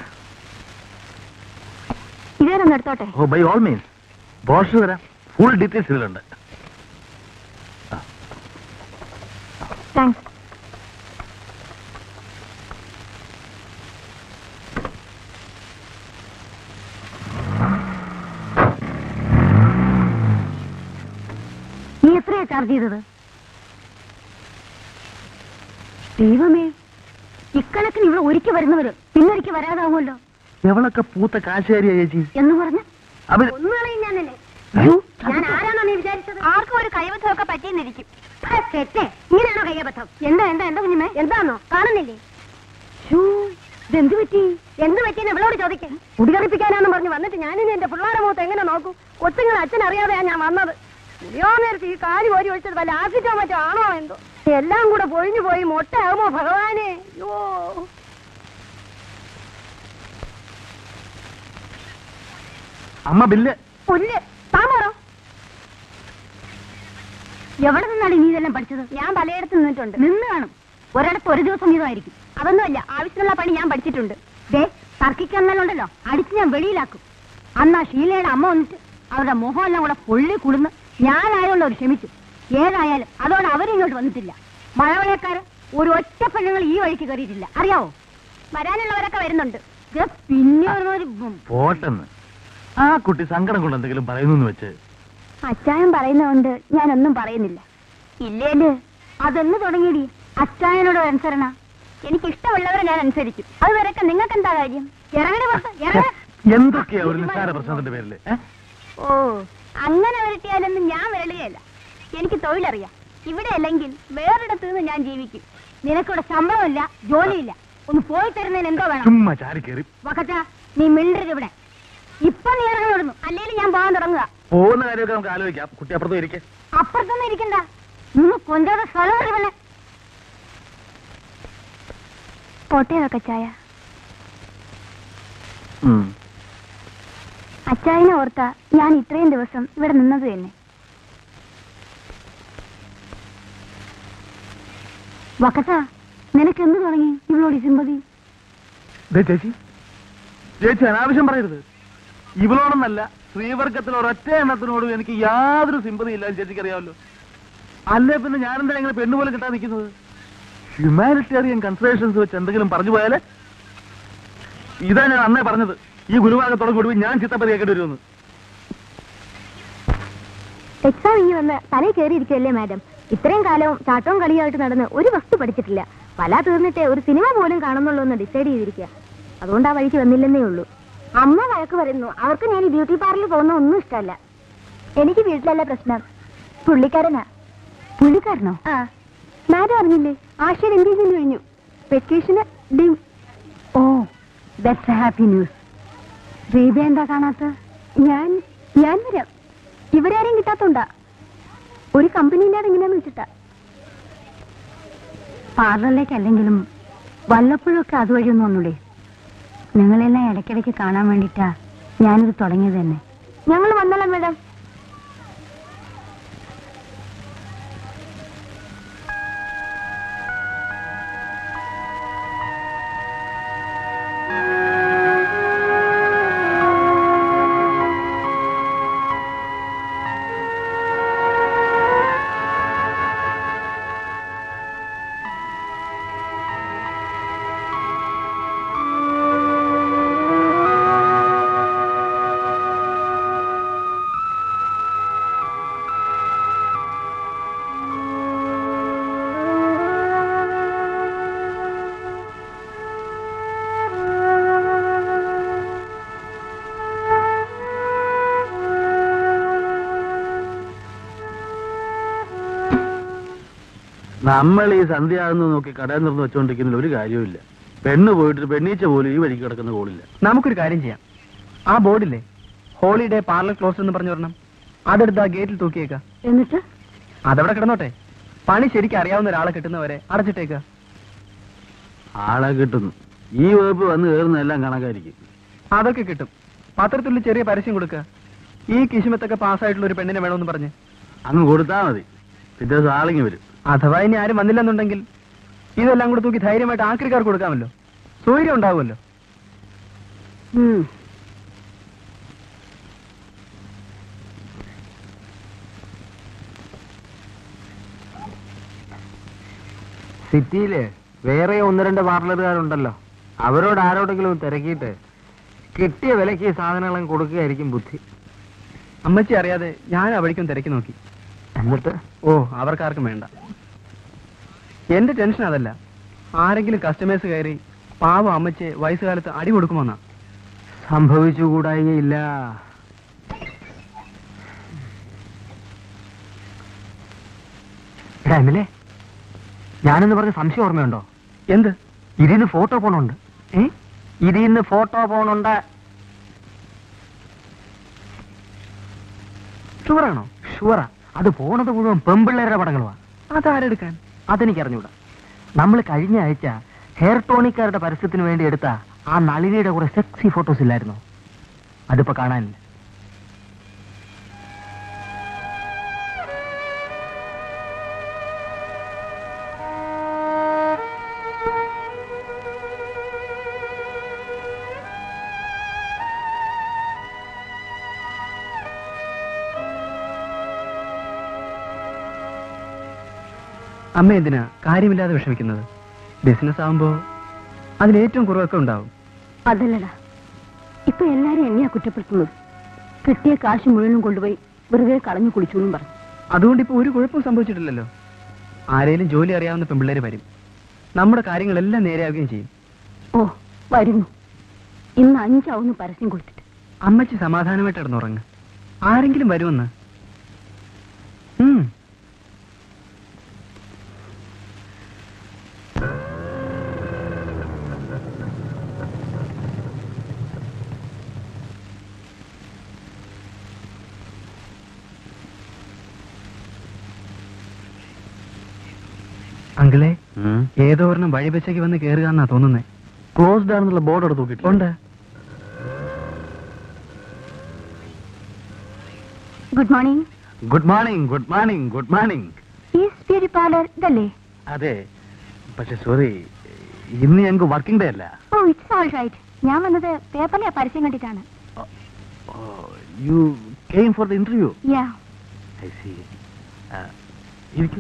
ഇതേരൊന്ന് എടുത്തോട്ടെ ഓ ബൈ ഓൾ മീൻസ് ബോഷ് തരാം ഫുൾ ഡീറ്റെയിൽസ് ഇതിലുണ്ട് താങ്ക്സ് നീ എത്രയാ ചാർജ് ചെയ്തത് ദൈവമേ ഇക്കണക്കിന് ഇവിടെ ഒരുക്കി വരുന്നവര് പിന്നൊരിക്കൽ വരാതാവുമല്ലോ എവളൊക്കെ പൂത്ത കാശുകാരിയാ ചേച്ചി എന്ന് പറഞ്ഞ അവര് ഒന്നുകളെയും ഞാനല്ലേ അയ്യോ, ഞാൻ ആരാണോ നീ വിചാരിച്ചത് ആർക്കും ഒരു കൈവത്തമൊക്കെ പറ്റിയെന്നിരിക്കും തെറ്റേ ഇങ്ങനെയാണോ കയ്യബദ്ധം എന്താ എന്താ എന്താ കുഞ്ഞുമേ എന്താണോ കാണുന്നില്ലേ ഇതെന്ത് പറ്റി എന്ത് പറ്റിയെന്ന് ഇവളോട് ചോദിക്കാൻ കുടികറിപ്പിക്കാനാന്ന് പറഞ്ഞ് വന്നിട്ട് ഞാനിനി എന്റെ പിള്ളേരെ മുഖത്ത് എങ്ങനെ നോക്കും കൊച്ചുങ്ങൾ അച്ഛൻ അറിയാതെയാ ഞാൻ വന്നത് കുടിയോ നേരത്ത് ഈ കാല് കോരി ഒഴിച്ചത് വല്ല ആസിറ്റോ മറ്റോ ആണോ എന്തോ എല്ലാം കൂടെ പൊഴിഞ്ഞു പോയി മൊട്ടയാകുമോ ഭഗവാനെ അയ്യോ അമ്മ ബില്ല് പുല്ല് താമറോ എവിടെ നിന്നാണ് നീ ഇതെല്ലാം പഠിച്ചത് ഞാൻ പലയിടത്ത് നിന്നിട്ടുണ്ട് നിന്ന് കാണും ഒരിടത്ത് ഒരു ദിവസം വീതമായിരിക്കും അതൊന്നുമല്ല ആവശ്യമുള്ള പണി ഞാൻ പഠിച്ചിട്ടുണ്ട് ദേ തർക്കിക്കാന്നുണ്ടല്ലോ അടിച്ച് ഞാൻ വെളിയിലാക്കും അന്ന് ആ ഷീലയുടെ അമ്മ വന്നിട്ട് അവരുടെ മുഖം എല്ലാം കൂടെ പൊള്ളി കുളിന്ന് ഞാനായതുകൊണ്ട് അവർ ക്ഷമിച്ചു ഏതായാലും അതോടെ അവരിങ്ങോട്ട് വന്നിട്ടില്ല മഴവഴക്കാര് ഒരു ഒറ്റ പെണ്ണുങ്ങൾ ഈ വഴിക്ക് കയറിയിട്ടില്ല അറിയാവോ വരാനുള്ളവരൊക്കെ വരുന്നുണ്ട് ദേ പിന്നെ ഒരുമാതിരി ഉം, പോട്ടെന്ന് ആ കുട്ടി സങ്കടം കൊണ്ട് എന്തെങ്കിലും പറയുന്നു വെച്ച് അച്ചായൻ പറയുന്നതുകൊണ്ട് ഞാനൊന്നും പറയുന്നില്ല ഇല്ലേല് അതെന്ന് തുടങ്ങിയടി അച്ചായനോട് അനുസരണ എനിക്ക് ഇഷ്ടമുള്ളവരെ ഞാൻ അനുസരിക്കും അത് വരക്കെ നിങ്ങൾക്ക് എന്താ കാര്യം ഇറങ്ങണ പുറത്ത്, ഇറങ്ങ്. എന്തൊക്കെയാ ഒരു നിസ്സാര പ്രശ്നത്തിന്റെ പേരില് ഏ? ഓ അങ്ങനെ വരട്ടിയാലൊന്നും ഞാൻ വരളുകയല്ല എനിക്ക് തൊഴിലറിയാം ഇവിടെ അല്ലെങ്കിൽ വേറൊരിടത്ത് നിന്ന് ഞാൻ ജീവിക്കും നിനക്കിവിടെ ശമ്പളമില്ല ജോലിയില്ല ഒന്ന് പോയി തരുന്നതിന് എന്തോ വേണം ചുമ്മാ ചാരി കയറി വക്കച്ച നീ മിണ്ടരുത് ഇവിടെ ഇപ്പൊ നീ ഇറങ്ങി വിടുന്നു അല്ലെങ്കിൽ ഞാൻ പോകാൻ തുടങ്ങുക പോകുന്ന കാര്യമൊക്കെ നമുക്ക് ആലോചിക്കാം കുട്ടി അപ്പുറത്തും ഇരിക്കെ അപ്പുറത്തൊന്നും ഇരിക്കണ്ട നിന്ന് കൊഞ്ചാതെ സ്ഥലം അറിവല്ലേ പോട്ടേതൊക്കെ ചായ അച്ചായനെ ഓർത്ത ഞാൻ ഇത്രയും ദിവസം ഇവിടെ നിന്നത് തന്നെ വക്കച്ച നിനക്ക് എന്ത് തുടങ്ങി ഇവളോട് സിമ്പതി ദേ ചേച്ചി ചേച്ചി അനാവശ്യം പറയരുത് ഇവളോടൊന്നല്ല സ്ത്രീവർഗത്തിൽ ഒരൊറ്റ എണ്ണത്തിനോടും എനിക്ക് യാതൊരു സിമ്പതി ഇല്ല ചേച്ചിക്ക് അറിയാമല്ലോ അല്ലേ പിന്നെ ഞാനെന്താ ഇങ്ങനെ പെണ്ണുപോലെ കിട്ടാൻ നിൽക്കുന്നത് ഹ്യൂമാനിറ്റേറിയൻ കൺസിഡറേഷൻസ് വെച്ച് എന്തെങ്കിലും പറഞ്ഞു പോയാല് ഇതാ ഞാൻ അന്നേ പറഞ്ഞത് ഈ ഗുരുവാകത്തോടെ കൂടി ഞാൻ ചിത്തപ്പതി കേൾക്കേണ്ടി വരുമെന്ന് എക്സാം ഇനി വന്ന് തലയിൽ കയറിയിരിക്കുമല്ലേ മാഡം ഇത്രയും കാലവും ചാട്ടവും കളിയായിട്ട് നടന്ന് ഒരു വസ്തു പഠിച്ചിട്ടില്ല പല തീർന്നിട്ടേ ഒരു സിനിമ പോലും കാണുന്നുള്ളൂ എന്ന് ഡിസൈഡ് ചെയ്തിരിക്കുക അതുകൊണ്ട് ആ വഴിക്ക് വന്നില്ലെന്നേ ഉള്ളൂ അമ്മ വഴക്ക് പറയുന്നു അവർക്ക് ഞാൻ ഈ ബ്യൂട്ടി പാർലറിൽ പോകുന്ന ഒന്നും ഇഷ്ടമല്ല എനിക്ക് വീട്ടിലല്ല പ്രശ്നം പുള്ളിക്കാരനാ പുള്ളിക്കാരനോ ആ മാഡം അറിഞ്ഞില്ലേ ആശയുടെ എൻഗേജ്മെന്റ് കഴിഞ്ഞു വെക്കേഷന് ഡിം oh that's happy news Deepa എന്താ കാണാത്ത ഞാൻ ഞാൻ വരാം ഇവിടെ ആരെയും കിട്ടാത്തോണ്ടാ ഒരു കമ്പനീൻ്റെ ഇങ്ങനെയാന്ന് വെച്ചിട്ടാ പാർലറിലേക്ക് അല്ലെങ്കിലും വല്ലപ്പോഴൊക്കെ അതുവഴി ഒന്ന് വന്നൂടെ നിങ്ങളെല്ലാം ഇടയ്ക്കിടയ്ക്ക് കാണാൻ വേണ്ടിയിട്ടാ ഞാനിത് തുടങ്ങിയത് തന്നെ ഞങ്ങൾ വന്നോളാം മാഡം നമ്മൾ ഈ സന്ധ്യയാകുന്ന നോക്കി കടയിൽ നിർന്ന് വെച്ചോണ്ടിരിക്കുന്നതിൽ ഒരു കാര്യവുമില്ല പെണ്ണ് പോയിട്ട് പെണ്ണീച്ച പോലും ഈ വഴിക്ക് കിടക്കുന്ന കോളില്ല നമുക്കൊരു കാര്യം ചെയ്യാം ആ ബോർഡില്ലേ ഹോളിഡേ പാർലർ ക്ലോസ് എന്ന് പറഞ്ഞു വരണം അതെടുത്ത് ആ ഗേറ്റിൽ തൂക്കിയേക്ക എന്നിട്ട് അതവിടെ കിടന്നോട്ടെ പണി ശരിക്കും അറിയാവുന്ന ഒരാളെ കിട്ടുന്നവരെ അടച്ചിട്ടേക്ക ആളെ കിട്ടുന്നു ഈ വകുപ്പ് വന്ന് കയറുന്നതെല്ലാം കണക്കായിരിക്കും അതൊക്കെ കിട്ടും പത്രത്തിൽ ചെറിയ പരസ്യം കൊടുക്കുക ഈ കിശുമത്തൊക്കെ പാസ്സായിട്ടുള്ള ഒരു പെണ്ണിനെ വേണമെന്ന് പറഞ്ഞ് അങ്ങ് കൊടുത്താൽ മതി പിറ്റേ ദിവസം ആളിങ്ങി വരും അഥവാ ഇനി ആരും വന്നില്ലെന്നുണ്ടെങ്കിൽ ഇതെല്ലാം കൂടെ തൂക്കി ധൈര്യമായിട്ട് ആക്രിക്കാർക്ക് കൊടുക്കാമല്ലോ സൗകര്യം ഉണ്ടാവുമല്ലോ ഉം. സിറ്റിയില് വേറെ ഒന്ന് രണ്ട് പാർലറുകാരുണ്ടല്ലോ അവരോട് ആരോടെങ്കിലും തിരക്കിയിട്ട് കിട്ടിയ വിലക്ക് ഈ സാധനങ്ങളും കൊടുക്കുകയായിരിക്കും ബുദ്ധി അമ്മച്ചി അറിയാതെ ഞാൻ ആ വഴിക്കും തിരക്കി നോക്കി എന്നിട്ട് ഓ അവർക്കാർക്കും വേണ്ട എന്റെ ടെൻഷൻ അതല്ല ആരെങ്കിലും കസ്റ്റമേഴ്സ് കയറി പാവം അമ്മച്ചെ വയസ്സുകാലത്ത് അടി കൊടുക്കുമെന്നാ സംഭവിച്ചുകൂടായികയില്ല എടാ എമിലേ ഞാനെന്ന് പറഞ്ഞ സംശയം ഓർമ്മയുണ്ടോ എന്ത് ഇതിന്ന് ഫോട്ടോ പോണുണ്ട് ഏ ഇതിന്ന് ഫോട്ടോ പോണുണ്ട് ഷുവറാണോ ഷുവറാ അത് പോണത് മുഴുവൻ പെമ്പിള്ളേരുടെ പടങ്ങളുവാ അതാരെടുക്കാൻ അതെനിക്കറിഞ്ഞൂടാ നമ്മൾ കഴിഞ്ഞ ആഴ്ച ഹെയർ ടോണിക്കാരുടെ പരസ്യത്തിന് വേണ്ടി എടുത്ത ആ നളിനിയുടെ കുറെ സെക്സി ഫോട്ടോസ് ഇല്ലായിരുന്നോ അതിപ്പോ കാണാനില്ല അമ്മ എന്തിനാ കാര്യമില്ലാതെ വിഷമിക്കുന്നത് ബിസിനസ് ആവുമ്പോ അതിന് ഏറ്റവും കുറവൊക്കെ ഉണ്ടാവും അതല്ലടാ ഇപ്പൊ എല്ലാരും എന്നെയാ കുറ്റപ്പെടുത്തുന്നത് കിട്ടിയ കാശ് മുഴുവനും കൊണ്ടുപോയി വെറുതെ കളഞ്ഞു കുളിച്ചു എന്നും പറഞ്ഞു അതുകൊണ്ട് ഇപ്പൊ ഒരു കുഴപ്പവും സംഭവിച്ചിട്ടില്ലല്ലോ ആരേലും ജോലി അറിയാവുന്ന പെമ്പിള്ളേര് വരും നമ്മുടെ കാര്യങ്ങളെല്ലാം നേരെയാവുകയും ചെയ്യും ഓ വരുന്നു ഇന്ന് അഞ്ചാവുന്നു പരസ്യം കൊടുത്തിട്ട് അമ്മച്ചി സമാധാനമായിട്ട് കിടന്നുറങ്ങ് ആരെങ്കിലും വരുമെന്ന് ഉം. അങ്കിളെ ഏതോ ഒരെണ്ണം വഴിവെച്ചേക്ക് വന്ന് കയറുക എന്നാ തോന്നുന്നേ ക്ലോസ്ഡ് ആണെന്നുള്ള ബോർഡ് അവിടെ തൂക്കിയിട്ടുണ്ട് ഉണ്ട് good morning good morning good morning good morning is beauty parlour ഇതല്ലേ അതെ പക്ഷെ സോറി ഇന്ന് ഞങ്ങൾക്ക് വർക്കിംഗ് ഡേ അല്ല ഓ ഇറ്റ്സ് ഓൾ റൈറ്റ് ഞാൻ വന്നത് പേപ്പറിലെ പരസ്യം കണ്ടിട്ടാണ് you came for the interview yeah I see ഇരിക്കൂ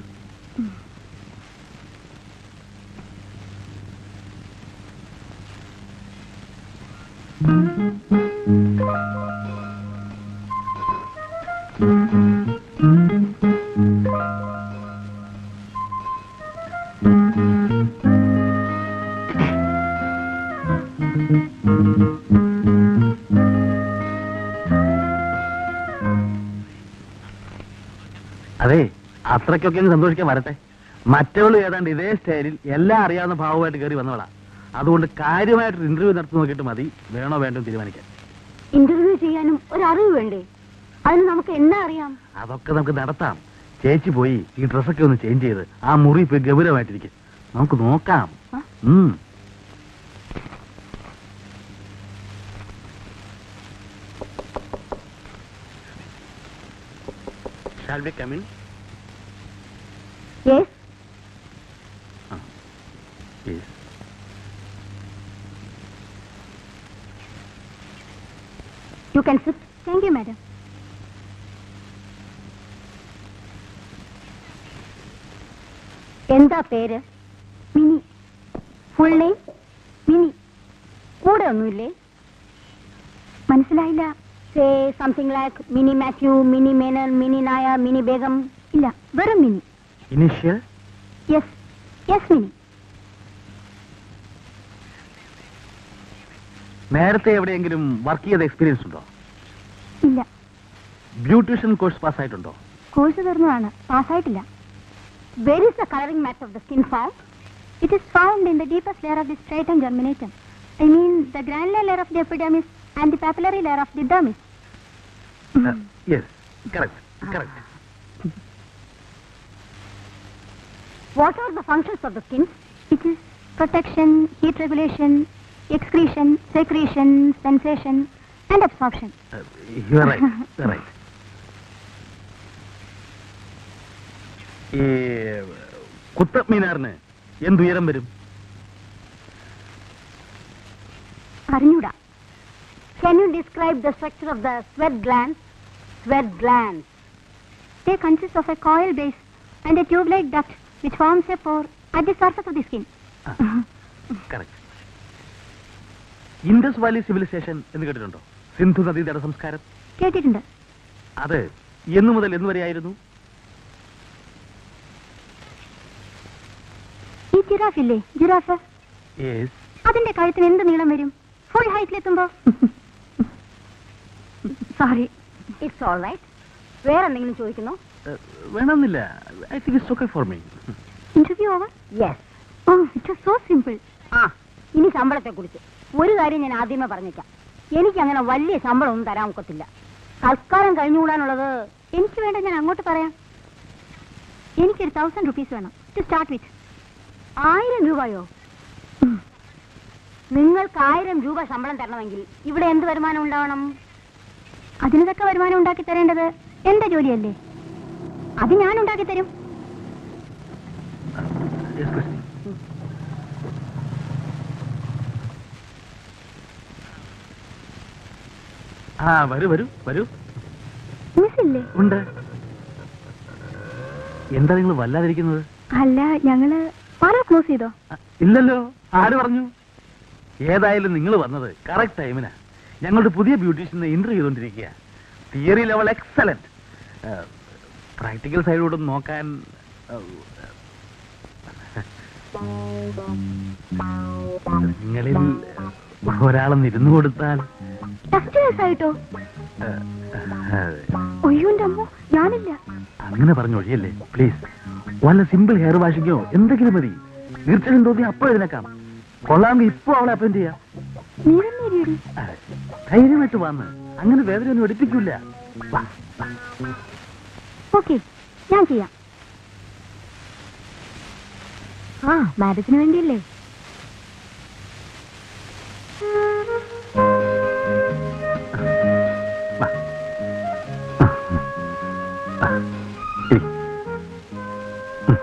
അതെ അത്രയ്ക്കൊക്കെ അങ്ങ് സന്തോഷിക്കാൻ വരട്ടെ മറ്റവളും ഏതാണ്ട് ഇതേ സ്റ്റൈലിൽ എല്ലാം അറിയാവുന്ന ഭാവമായിട്ട് കയറി വന്നവളാ അതുകൊണ്ട് കാര്യമായിട്ടൊരു ഇന്റർവ്യൂ നടത്തി നോക്കിയിട്ട് മതി വേണോ വേണ്ടോ എന്ന് തീരുമാനിക്കാൻ ഇന്റർവ്യൂ ചെയ്യാനും ഒരു അറിവ് വേണ്ടേ അതിന് നമുക്ക് എന്നാ അറിയാം അതൊക്കെ നമുക്ക് നടത്താം ചേച്ചി പോയി ഈ ഡ്രസ്സൊക്കെ ഒന്ന് ചേഞ്ച് ചെയ്ത് ആ മുറി പോയി ഗൗരവമായിട്ടിരിക്കും നമുക്ക് നോക്കാം ആ? ഉം. Shall we come in? Yes Yes. You can sit thank you madam എന്താ പേര് മിനി ഫുൾ നെയിം മിനി കൂടെ ഒന്നുമില്ലേ മനസ്സിലായില്ല say something like Mini Mathew Mini Menon Mini Nair Mini Begum ഇല്ല വെറും Mini Initial? Yes yes Mini നേരത്തെ എവിടെയെങ്കിലും വർക്ക് ചെയ്ത എക്സ്പീരിയൻസ് ഉണ്ടോ ഇല്ല ബ്യൂട്ടീഷ്യൻ കോഴ്സ് പാസ്സായിട്ടുണ്ടോ കോഴ്സ് തീർന്നതാണ് പാസ്സായിട്ടില്ല where is the colouring matter of the skin formed It is found in the deepest layer of the stratum germinatum. I mean the granular layer of the epidermis and the papillary layer of the dermis. Yes correct correct what are the functions of the skin It is protection, heat regulation, excretion, secretion, sensation, and absorption. You are right right ഈ കുത്തബ് മീനാറിന് എന്തുയരം വരും അറിഞ്ഞൂടാ Can you describe the structure of the sweat glands? Sweat glands. They consist of a coil base and a tube-like duct which forms a pore at the surface of the skin. Correct Indus valley civilisation എന്ന് കേട്ടിട്ടുണ്ടോ സിന്ധു നദീതട സംസ്കാരം കേട്ടിട്ടുണ്ട് അത് എന്നു മുതൽ എന്ന് വരെയായിരുന്നു ഈ ജിറാഫ് ഇല്ലേ ജിറാഫ് Yes. അതിന്റെ കഴുത്തിന് എന്ത് നീളം വരും ഫുൾ ഹൈറ്റിലെത്തുമ്പോ സോറി It's all right. വേറെ എന്തെങ്കിലും ചോദിക്കുന്നോ Uh, വേണമെന്നില്ല I think it's okay for me interview over yes oh it so simple ആ ഇനി ശമ്പളത്തെ കുറിച്ച് ഒരു കാര്യം ഞാൻ ആദ്യമേ പറഞ്ഞേക്കാം എനിക്ക് അങ്ങനെ വലിയ ശമ്പളം ഒന്നും തരാൻ ഒക്കത്തില്ല തൽക്കാലം കഴിഞ്ഞുകൂടാനുള്ളത് എനിക്ക് വേണ്ട ഞാൻ അങ്ങോട്ട് പറയാം എനിക്കൊരു തൗസൻഡ് റുപ്പീസ് വേണം ടു സ്റ്റാർട്ട് വിത്ത് ആയിരം രൂപയോ നിങ്ങൾക്ക് ആയിരം രൂപ ശമ്പളം തരണമെങ്കിൽ ഇവിടെ എന്ത് വരുമാനം ഉണ്ടാവണം അതിന് തക്ക വരുമാനം ഉണ്ടാക്കി തരേണ്ടത് എന്റെ ജോലിയല്ലേ അത് ഞാൻ ഉണ്ടാക്കി തരും Yes, Christy. ആ വരൂ വരൂ വരൂ മിസ് ഇല്ലേ ഉണ്ട് എന്താ നിങ്ങൾ വല്ലാതിരിക്കുന്നത് അല്ല ഞങ്ങള് പാർലർ ക്ലോസ് ചെയ്തോ ആ, ഇല്ലല്ലോ ആര് പറഞ്ഞു ഏതായാലും നിങ്ങൾ വന്നത് കറക്റ്റ് ടൈമിനാ ഞങ്ങളുടെ പുതിയ ബ്യൂട്ടീഷ്യനെ ഇന്റർവ്യൂ ചെയ്തുകൊണ്ടിരിക്കുക തിയറി ലെവൽ എക്സലന്റ് പ്രാക്ടിക്കൽ സൈഡോട് നോക്കാൻ ആ, നിങ്ങളിൽ ഒരാളൊന്ന് ഇരുന്നു കൊടുത്താൽ ടെസ്റ്റ് കേസ് ആയിട്ടോ ആ, ആ, ഒയ്യോ എന്റെ അമ്മോ ഞാനില്ല അങ്ങനെ പറഞ്ഞു ഒഴിയല്ലേ പ്ലീസ് വല്ല സിമ്പിൾ ഹെയർ വാഷിങ്ങോ എന്തെങ്കിലും മതി തീർച്ചയായും തോന്നി അപ്പോൾ ഇതിനേക്കാം കൊള്ളാമെങ്കിൽ ഇപ്പൊ അവളെ അപ്പൻഡ് ചെയ്യാം നീ തന്നെ ഇരിയടി ആ, ധൈര്യമായിട്ട് വന്ന് അങ്ങനെ വേദനയൊന്നും എടുപ്പിക്കൂല വാ, വാ. ഓക്കെ ഞാൻ ചെയ്യാം ആ മാരേജിന് വേണ്ടിയല്ലേ വാ. വാ. ഇരി. ഉം.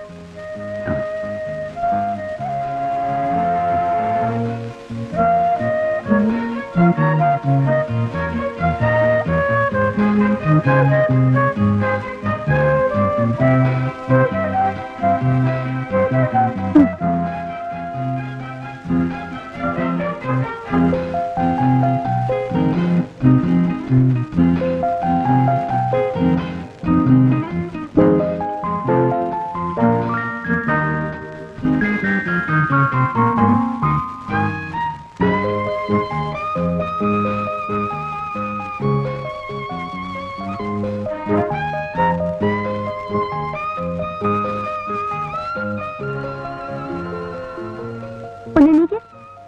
ഒന്ന് എനിക്ക്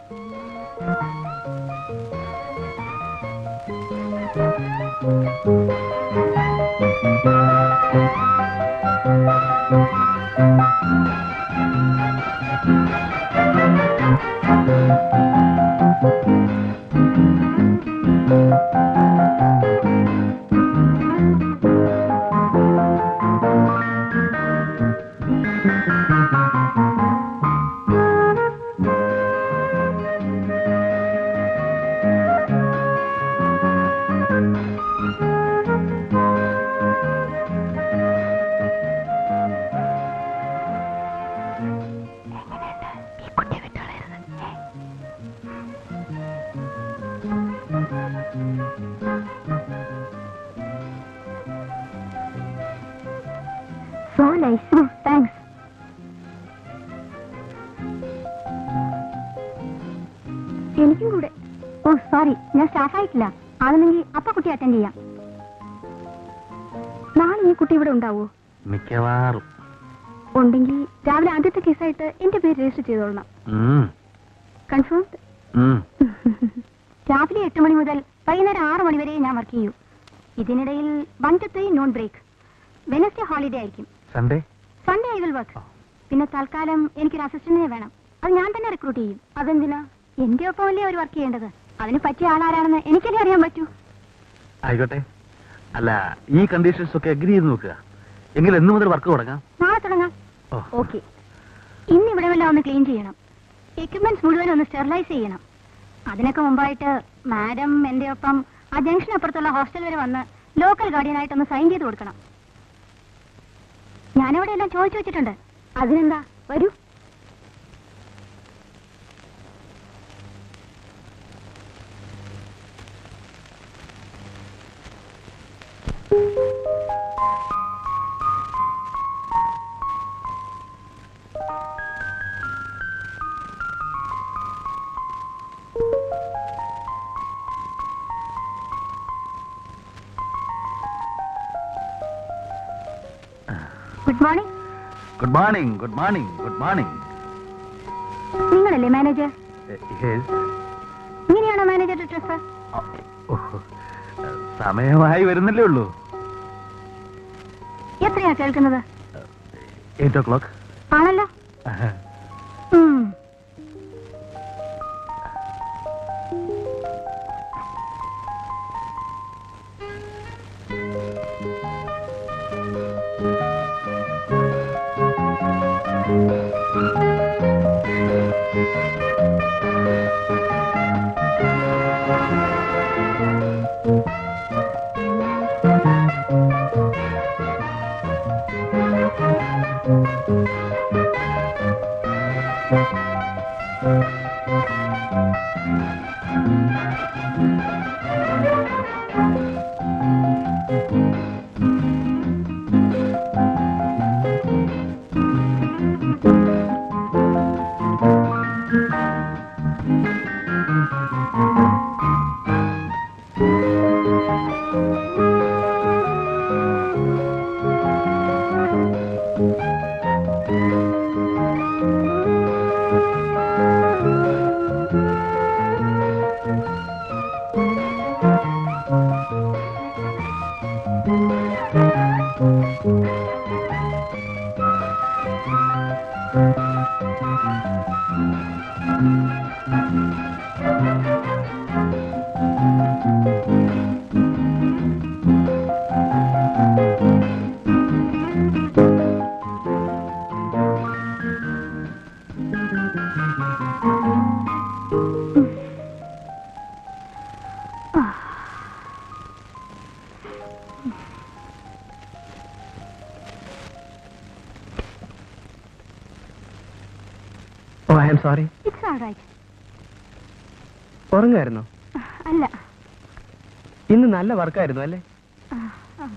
സോ നൈസ് താങ്ക്സ് എനിക്കും കൂടെ ഓ സോറി ഞാൻ സ്റ്റാഫായിട്ടില്ല ആണെന്നെങ്കിൽ അപ്പ കുട്ടി അറ്റൻഡ് ചെയ്യാം നാളെ ഈ കുട്ടി ഇവിടെ ഉണ്ടാവോ മിക്കവാറും ഉണ്ടെങ്കിൽ രാവിലെ ആദ്യത്തെ കേസായിട്ട് എന്റെ പേര് രജിസ്റ്റർ ചെയ്തോളണം ഉം. കൺഫേംഡ് ഉം. രാവിലെ എട്ട് മണി മുതൽ വൈകുന്നേരം ആറ് മണി വരെ ഞാൻ വർക്ക് ചെയ്യൂ ഇതിനിടയിൽ one to three noon break Wednesday holiday ആയിരിക്കും Sunday Sunday I will work പിന്നെ തൽക്കാലം എനിക്കൊരു അസിസ്റ്റന്റിനെ വേണം അത് ഞാൻ തന്നെ റിക്രൂട്ട് ചെയ്യും അതെന്തിനാ എന്റെ ഒപ്പമല്ലേ അവർ വർക്ക് ചെയ്യേണ്ടത് അതിന് പറ്റിയ ആളാരാണെന്ന് എനിക്കല്ലേ അറിയാൻ പറ്റൂ ആയിക്കോട്ടെ അല്ല ഈ കണ്ടീഷൻസ് ഒക്കെ അഗ്രി ചെയ്ത് നോക്കുക എങ്കിൽ എന്ന് മുതൽ വർക്ക് തുടങ്ങാം നാളെ തുടങ്ങാം ഓ ഓക്കെ ഇന്ന് ഇവിടെ വല്ല ഒന്ന് ക്ലീൻ ചെയ്യണം എക്യുപ്മെന്റ്സ് മുഴുവൻ ഒന്ന് സ്റ്റെറിലൈസ് ചെയ്യണം അതിനൊക്കെ മുമ്പായിട്ട് മാഡം എന്റെ ഒപ്പം ആ ജംഗ്ഷൻ അപ്പുറത്തുള്ള ഹോസ്റ്റൽ വരെ വന്ന് ലോക്കൽ ഗാർഡിയനായിട്ടൊന്ന് സൈൻ ചെയ്ത് കൊടുക്കണം ഞാനിവിടെ എല്ലാം ചോദിച്ചു വെച്ചിട്ടുണ്ട് അതിനെന്താ വരൂ good morning good morning good morning good morning നിങ്ങളല്ലേ മാനേജർ ഇങ്ങനെയാണോ മാനേജറുടെ ഡ്രസ് സമയമായി വരുന്നല്ലേ ഉള്ളൂ എത്രയാ കേൾക്കുന്നത് എയ്റ്റ് ഓ ക്ലോക്ക് ആണല്ലോ ഉം. Oh I am sorry it's all right ഉറങ്ങായിരുന്നോ അല്ല ഇന്ന് നല്ല വർക്കായിരുന്നു അല്ലേ ആ, ആ.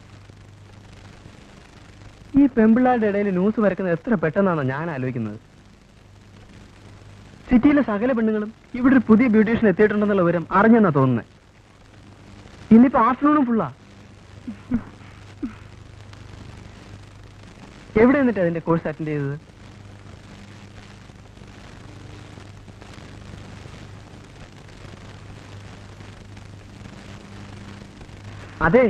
ഈ പെമ്പിള്ളാരുടെ ഇടയിൽ ന്യൂസ് വരക്കുന്നത് എത്ര പെട്ടെന്നാണോ ഞാൻ ആലോചിക്കുന്നത് സിറ്റിയിലെ സകല പെണ്ണുങ്ങളും ഇവിടെ ഒരു പുതിയ ബ്യൂട്ടീഷ്യൻ എത്തിയിട്ടുണ്ടെന്നുള്ള വിവരം അറിഞ്ഞെന്നാ തോന്നുന്നത് ഇന്നിപ്പോ ആഫ്റ്റർനൂണും ഫുള്ളാ എവിടെ എന്നിട്ട് അതിന്റെ കോഴ്സ് അറ്റൻഡ് ചെയ്തത് അതെ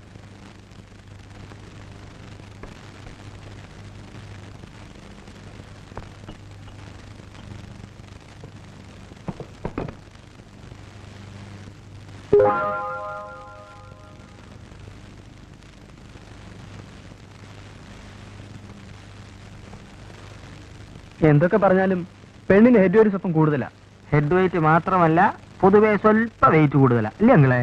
എന്തൊക്കെ പറഞ്ഞാലും പെണ്ണിന് ഹെഡ് ഒരു സ്വപ്പം കൂടുതലാ ഹെഡ് വെയിറ്റ് മാത്രമല്ല പൊതുവെ സ്വല്പ വെയിറ്റ് കൂടുതലാ ഇല്ലേ അങ്ങളെ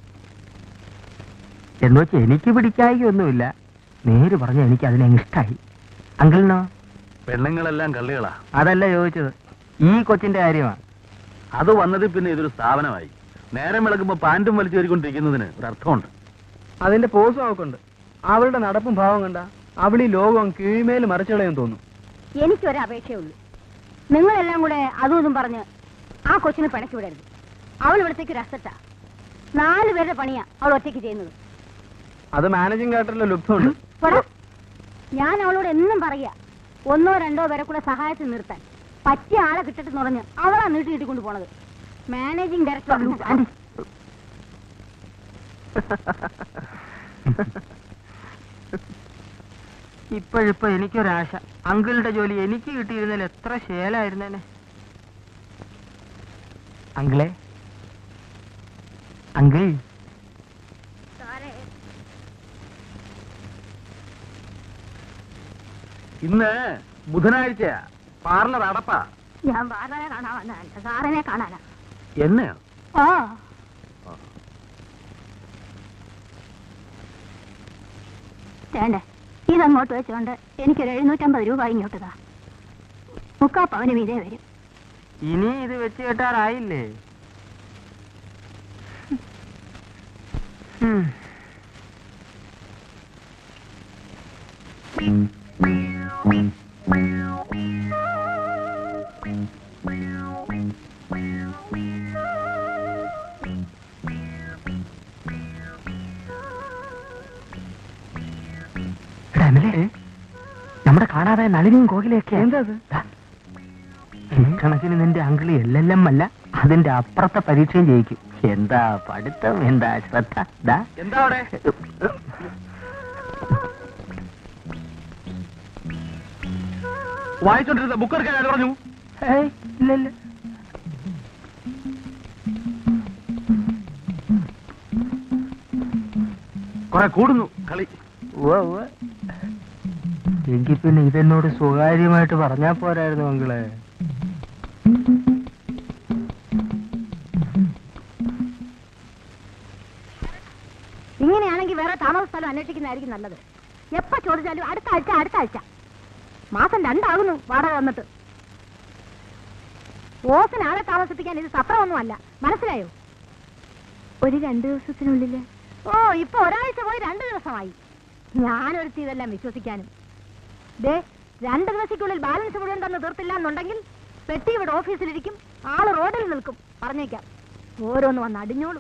എന്ന് വെച്ച് എനിക്ക് പിടിക്കായികയൊന്നുമില്ല നേര് പറഞ്ഞ എനിക്ക് അതിനെ ഇഷ്ടായി അങ്കിളിനോ പെണ്ണുങ്ങളെല്ലാം കള്ളികളാ അതല്ല ചോദിച്ചത് ഈ കൊച്ചിന്റെ കാര്യമാണ് അത് വന്നതിൽ പിന്നെ ഇതൊരു സ്ഥാപനമായി നേരം വിളക്കുമ്പോ പാൻറ്റും വലിച്ചു കയറിക്കൊണ്ടിരിക്കുന്നതിന് ഒരു അർത്ഥമുണ്ട് അതിന്റെ പോസും അവക്കുണ്ട് അവളുടെ നടപ്പും ഭാവം കണ്ട അവൾ ഈ ലോകം കീഴ്മേൽ മറിച്ചളയും തോന്നും എനിക്കൊരു അപേക്ഷയുള്ളൂ നിങ്ങളെല്ലാം കൂടെ അതും ഇതും പറഞ്ഞ് ആ കൊച്ചിനെ പിണക്കി വിടരുത് അവൾ ഇവിടത്തേക്ക് ഒരു അസറ്റാ നാല് പേരുടെ പണിയാ അവൾ ഒറ്റയ്ക്ക് ചെയ്യുന്നത് അത് മാനേജിംഗ് ഡയറക്ടറിലെ ലുപ്തമുണ്ട് പോടാ. ഞാൻ അവളോട് എന്നും പറയാ ഒന്നോ രണ്ടോ പേരെ കൂടെ സഹായത്തിൽ നിർത്താൻ പറ്റിയ ആളെ കിട്ടട്ടെന്ന് പറഞ്ഞ് അവളാ നീട്ടി നീട്ടിക്കൊണ്ട് പോണത് മാനേജിംഗ് ഡയറക്ടർ ഇപ്പോഴിപ്പോ എനിക്കൊരാശ അങ്കിളുടെ ജോലി എനിക്ക് കിട്ടിയിരുന്നതിൽ എത്ര ശേലായിരുന്നേനെ അങ്കിളെ അങ്കിൾ ഇന്ന് ബുധനാഴ്ചയാ പാർലർ അടപ്പാ ഞാൻ ബാലനെ കാണാൻ വന്നതല്ല സാറിനെ കാണാനാ എന്നെയോ ആ വേണ്ടേ ഇതങ്ങോട്ട് വെച്ചോണ്ട് എനിക്കൊരു എഴുന്നൂറ്റമ്പത് രൂപ ഇങ്ങോട്ട് താ മുക്കാ പവനും ഇതേ വരും ഇനി ഇത് വെച്ച് കെട്ടാറായില്ലേ ഉം. എടാ, അമലേ, നമ്മുടെ കാണാതെ നളിനിയും കോകിലൊക്കെ എന്താ കണക്കിന് നിന്റെ അങ്കിള് എല്ലെല്ലാം അല്ല അതിന്റെ അപ്പുറത്തെ പരീക്ഷയും ജയിക്കും എന്താ പഠിത്തം എന്താ ശ്രദ്ധ ദാ. എന്താ അവിടെ വായിച്ചോണ്ടിരുന്ന ബുക്ക് എടുക്കാൻ ആര് പറഞ്ഞു ഏയ്, ഇല്ല ഇല്ല കുറെ കൂടുന്നു കളി ഉവ്വ് ഉവ്വ്. എങ്കി പിന്നെ ഇതെന്നോട് സ്വകാര്യമായിട്ട് പറഞ്ഞാ പോരായിരുന്നു അങ്കിളെ ഇങ്ങനെയാണെങ്കിൽ വേറെ താമസ സ്ഥലം അന്വേഷിക്കുന്നതായിരിക്കും നല്ലത് എപ്പോ ചോദിച്ചാലും അടുത്ത ആഴ്ച അടുത്ത ആഴ്ച മാസം രണ്ടാകുന്നു വാടക വന്നിട്ട് ഓസിന് ആളെ താമസിപ്പിക്കാൻ ഇത് സത്രമൊന്നുമല്ല മനസ്സിലായോ ഒരു രണ്ടു ദിവസത്തിനുള്ളില് ഓ ഇപ്പൊ ഒരാഴ്ച പോയി രണ്ടു ദിവസമായി ഞാനൊരുത്തി ഇതെല്ലാം വിശ്വസിക്കാനും ദേ രണ്ട് ദിവസത്തിനുള്ളിൽ ബാലൻസ് മുഴുവൻ തന്ന് തീർത്തില്ല എന്നുണ്ടെങ്കിൽ പെട്ടി ഇവിടെ ഓഫീസിലിരിക്കും ആള് റോഡിൽ നിൽക്കും പറഞ്ഞേക്കാം ഓരോന്ന് വന്ന് അടിഞ്ഞോളും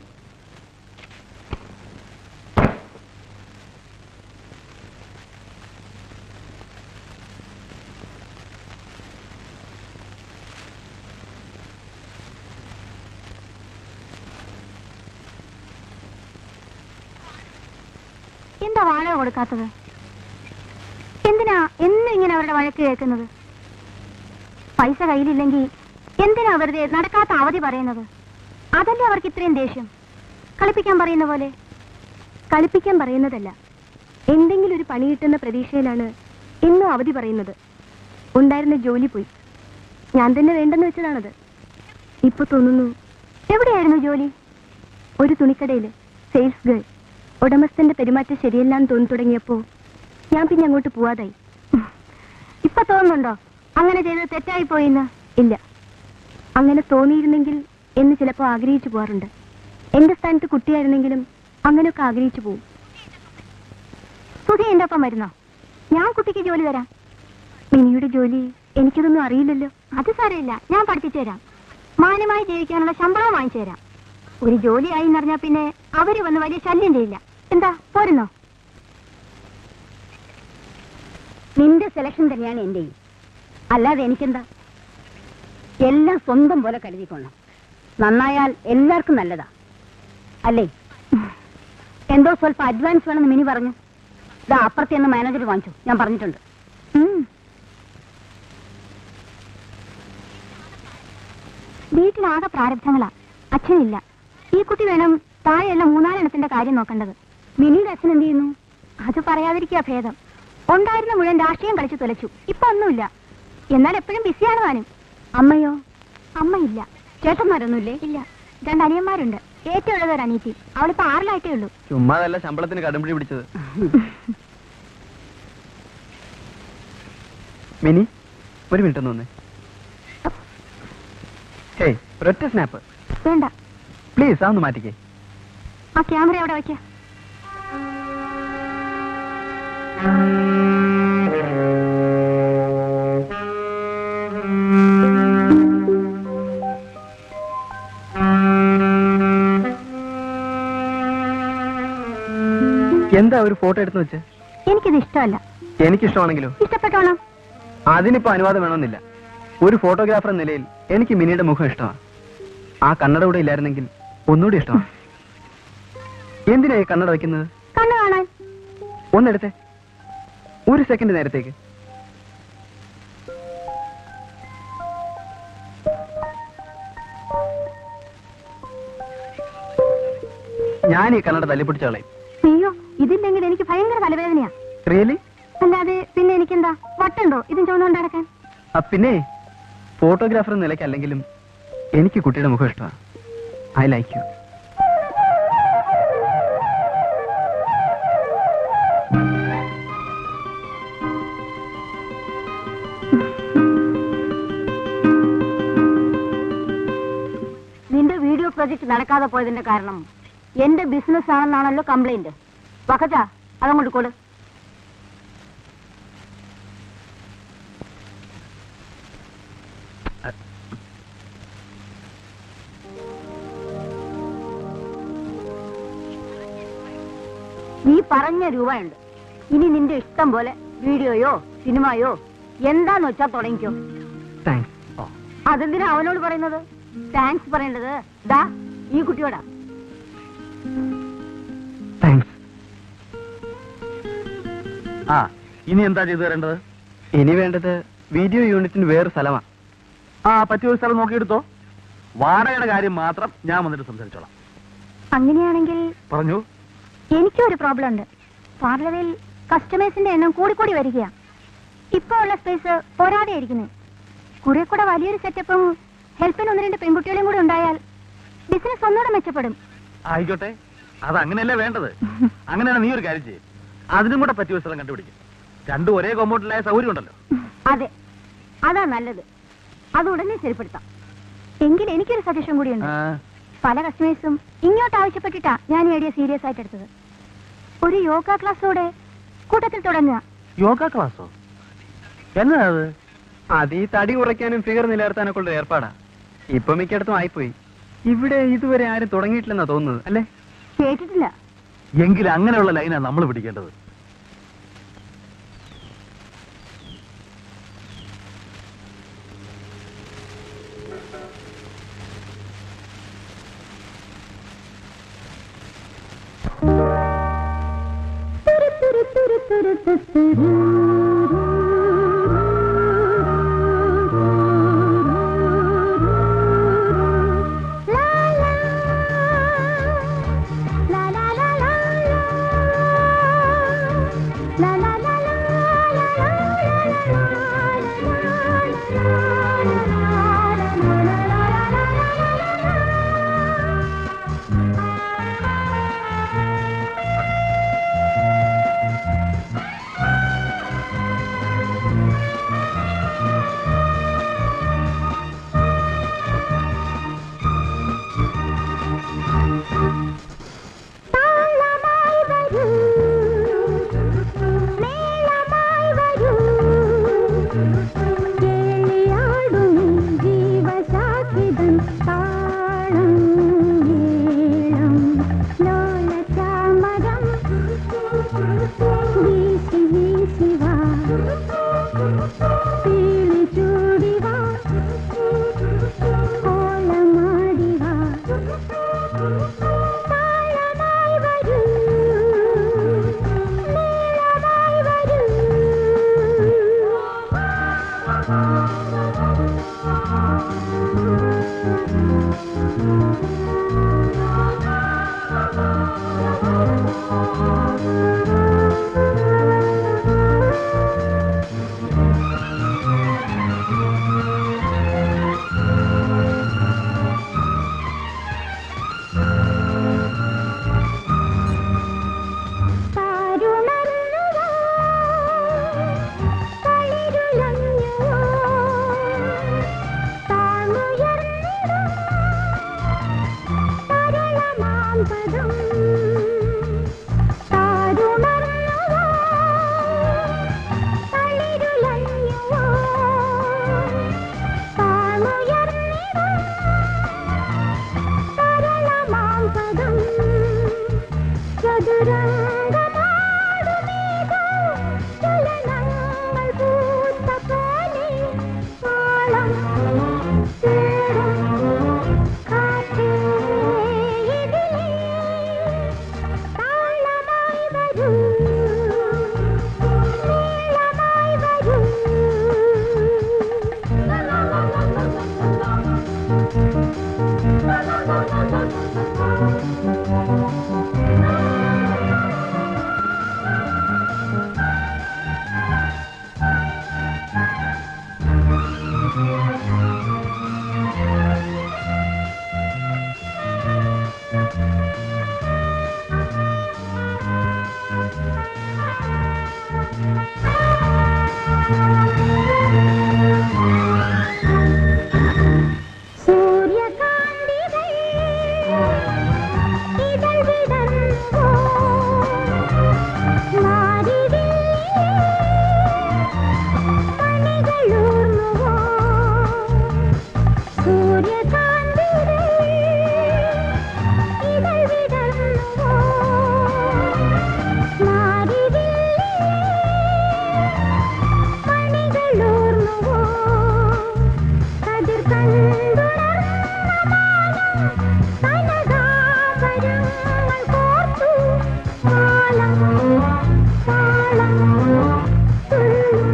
എന്താ വാഴ കൊടുക്കാത്തത് എന്തിനാ എന്നും ഇങ്ങനെ അവരുടെ വഴക്ക് കേൾക്കുന്നത് പൈസ കയ്യിലില്ലെങ്കിൽ എന്തിനാ വെറുതെ നടക്കാത്ത അവധി പറയുന്നത് അതല്ലേ അവർക്ക് ഇത്രയും ദേഷ്യം കളിപ്പിക്കാൻ പറയുന്ന പോലെ കളിപ്പിക്കാൻ പറയുന്നതല്ല എന്തെങ്കിലും ഒരു പണി കിട്ടുന്ന പ്രതീക്ഷയിലാണ് എന്നും അവധി പറയുന്നത് ഉണ്ടായിരുന്ന ജോലി പോയി ഞാൻ തന്നെ വേണ്ടെന്ന് വെച്ചതാണത് ഇപ്പൊ തോന്നുന്നു എവിടെയായിരുന്നു ജോലി ഒരു തുണിക്കടയില് സെയിൽസ് ഗേൾ ഉടമസ്ഥന്റെ പെരുമാറ്റം ശരിയല്ലാന്ന് തോന്നി തുടങ്ങിയപ്പോ ഞാൻ പിന്നെ അങ്ങോട്ട് പോവാതായി ഇപ്പൊ തോന്നുന്നുണ്ടോ അങ്ങനെ ചെയ്തത് തെറ്റായി പോയിന്ന് ഇല്ല അങ്ങനെ തോന്നിയിരുന്നെങ്കിൽ എന്ന് ചിലപ്പോ ആഗ്രഹിച്ചു പോവാറുണ്ട് എന്റെ സ്ഥാനത്ത് കുട്ടിയായിരുന്നെങ്കിലും അങ്ങനെയൊക്കെ ആഗ്രഹിച്ചു പോവും സുധി എന്റെ ഒപ്പം വരുന്നോ ഞാൻ കുട്ടിക്ക് ജോലി തരാം മിനിയുടെ ജോലി എനിക്കിതൊന്നും അറിയില്ലല്ലോ അത് സാരമില്ല ഞാൻ പഠിപ്പിച്ചു തരാം മാന്യമായി ജീവിക്കാനുള്ള ശമ്പളവും വാങ്ങിച്ചു തരാം ഒരു ജോലിയായി എന്നറിഞ്ഞാ പിന്നെ അവര് വന്ന് വലിയ ശല്യം ചെയ്യില്ല എന്താ പോരുന്നോ നിന്റെ സെലക്ഷൻ തന്നെയാണ് എന്റെയും അല്ലാതെ എനിക്കെന്താ എല്ലാം സ്വന്തം പോലെ കരുതിക്കൊള്ളണം നന്നായാൽ എല്ലാവർക്കും നല്ലതാ അല്ലേ എന്തോ സ്വല്പം അഡ്വാൻസ് വേണമെന്ന് മിനി പറഞ്ഞു ഇതാ അപ്പുറത്തെ നിന്ന് മാനേജർ വാങ്ങിച്ചു ഞാൻ പറഞ്ഞിട്ടുണ്ട് ഉം. വീട്ടിലാകെ പ്രാരബ്ധങ്ങളാ അച്ഛനില്ല ഈ കുട്ടി വേണം താഴെയുള്ള മൂന്നാലെണ്ണത്തിന്റെ കാര്യം നോക്കേണ്ടത് മിനിയുടെ അച്ഛൻ എന്ത് ചെയ്യുന്നു അത് പറയാതിരിക്കുക ഭേദം ഉണ്ടായിരുന്ന മുഴുവൻ രാഷ്ട്രീയം കളിച്ചു തുലച്ചു ഇപ്പൊ ഒന്നുമില്ല എന്നാൽ എപ്പോഴും ബിസിയാണ് താനും അമ്മയോ അമ്മയില്ല ചേട്ടന്മാരൊന്നുമില്ലേ ഇല്ല രണ്ട് അനിയന്മാരുണ്ട് ഏറ്റവും ഉള്ളത് ഒരു അനീതി അവളിപ്പോ ആറിലായിട്ടേ ഉള്ളൂ ചുമ്മാതല്ല ശമ്പളത്തിന് കടുംപിടി പിടിച്ചത് മിനി ഒരു മിനിറ്റ് ഒന്ന് വന്നേ ഹേയ് ഒരൊറ്റ സ്നാപ്പ് വേണ്ട പ്ലീസ് അതൊന്ന് മാറ്റിക്കേ ആ ക്യാമറ അവിടെ വയ്ക്ക എന്താ ഒരു ഫോട്ടോ എടുത്ത് വെച്ച് എനിക്കിത് ഇഷ്ടമല്ല എനിക്കിഷ്ടമാണെങ്കിലോ ഇഷ്ടപ്പെട്ടോളാം അതിനിപ്പോ അനുവാദം വേണമെന്നില്ല ഒരു ഫോട്ടോഗ്രാഫർ എന്ന നിലയിൽ എനിക്ക് മിനിയുടെ മുഖം ഇഷ്ടമാണ് ആ കണ്ണട കൂടെ ഇല്ലായിരുന്നെങ്കിൽ ഒന്നുകൂടി ഇഷ്ടമാണ് എന്തിനാ ഈ കണ്ണട വയ്ക്കുന്നത് കണ്ണു കാണാൻ ഒന്നെടുത്തേ ഒരു സെക്കൻഡ് നേരത്തേക്ക് ഞാൻ ഈ കണ്ണട തല്ലിപ്പിടിച്ച കളയും അയ്യോ ഇതില്ലെങ്കിൽ എനിക്ക് ഭയങ്കര തലവേദനയാ റിയലി അല്ലാതെ പിന്നെ എനിക്കെന്താ വട്ടുണ്ടോ ഇതും ചുവന്നുകൊണ്ട് നടക്കാൻ ആ പിന്നെ ഫോട്ടോഗ്രാഫർ എന്ന നിലയ്ക്ക് അല്ലെങ്കിലും എനിക്ക് കുട്ടിയുടെ മുഖം ഇഷ്ടമാണ് ഐ ലൈക്ക് യു നിന്റെ വീഡിയോ പ്രൊജക്ട് നടക്കാതെ പോയതിന്റെ കാരണം എന്റെ ബിസിനസ് ആണെന്നാണല്ലോ കംപ്ലൈന്റ് വക്കച്ച അതങ്ങോട്ട് കൊടു നീ പറഞ്ഞ രൂപയുണ്ട് ഇനി നിന്റെ ഇഷ്ടം പോലെ വീഡിയോയോ സിനിമയോ എന്താന്ന് വെച്ചാ തുടങ്ങിക്കോ താങ്ക്സ് അതെന്തിനാ അവനോട് പറയുന്നത് താങ്ക്സ് പറയേണ്ടത് ദാ ഈ കുട്ടിയോടാ താങ്ക്സ് ആ ഇനി എന്താ ചെയ്തു തരേണ്ടത് ഇനി വേണ്ടത് വീഡിയോ യൂണിറ്റിന് വേറെ സ്ഥലമാണ് ആ പറ്റിയ ഒരു സ്ഥലം നോക്കിയെടുത്തോ വാടകയുടെ കാര്യം മാത്രം ഞാൻ വന്നിട്ട് സംസാരിച്ചോളാം അങ്ങനെയാണെങ്കിൽ പറഞ്ഞു എനിക്കും ഒരു പ്രോബ്ലം ഉണ്ട് പാർലറിൽ കസ്റ്റമേഴ്സിന്റെ എണ്ണം കൂടിക്കൂടി വരികയാ ഇപ്പൊ ഉള്ള സ്പേസ് പോരാതെ ഇരിക്കുന്നത് കുറെ കൂടെ വലിയൊരു സെറ്റപ്പും ഹെൽപ്പിന് ഒന്ന് രണ്ട് പെൺകുട്ടികളും കൂടെ ഉണ്ടായാൽ ബിസിനസ് ഒന്നുകൂടെ മെച്ചപ്പെടും ആയിക്കോട്ടെ അത് അങ്ങനെയല്ലേ വേണ്ടത് അങ്ങനെയാണ് നീ ഒരു കാര്യം ചെയ്യും അതിനും കൂടെ പറ്റിയ ഒരു സ്ഥലം കണ്ടുപിടിക്കും രണ്ടും ഒരേ കോമ്പൗണ്ടിലായ സൗകര്യം ഉണ്ടല്ലോ അതെ അതാ നല്ലത് അത് ഉടനെ ശരിപ്പെടുത്താം എങ്കിൽ എനിക്കൊരു സജഷൻ കൂടിയുണ്ട് പല കസ്റ്റമേഴ്സും ഇങ്ങോട്ട് ആവശ്യപ്പെട്ടിട്ടാ ഞാൻ ഈ ഐഡിയ സീരിയസ് ആയിട്ട് എടുത്തത് ഒരു യോഗ ക്ലാസ്സോടെ കൂട്ടത്തിൽ തുടങ്ങുക യോഗ ക്ലാസ്സോ എന്നാ അത് അത് ഈ തടി കുറയ്ക്കാനും ഫിഗർ നിലനിർത്താനൊക്കെ ഉള്ള ഏർപ്പാടാ ഇപ്പൊ മിക്കയിടത്തും ആയിപ്പോയി ഇവിടെ ഇതുവരെ ആരും തുടങ്ങിയിട്ടില്ലെന്നാ തോന്നുന്നത് അല്ലേ കേട്ടിട്ടില്ല എങ്കിൽ അങ്ങനെയുള്ള ലൈനാണ് നമ്മൾ പിടിക്കേണ്ടത് സൂര്യകാന്തിരേ ഇതൾ വിടർന്നുവോ മാരിവില്ലിലേ മണികളൂർന്നുവോ കതിർ കണ്ടുണർന്ന മാനം കനകാഭരണങ്ങൾ കോർത്തു മാളം താളം തുള്ളും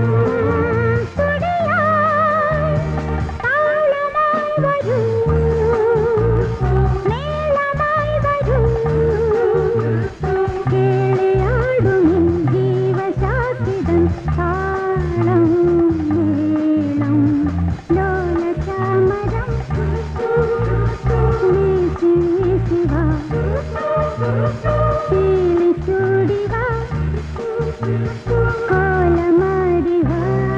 തുടിയായി താളമായി വരൂ മേളമായി വരൂ കേളിയാടും ജീവശാസ്ത്രിതം താളം മേളം ലോലചാമരം വീശി വീശിവാ പീലി ചൂടിവാ കോലമാടിവാ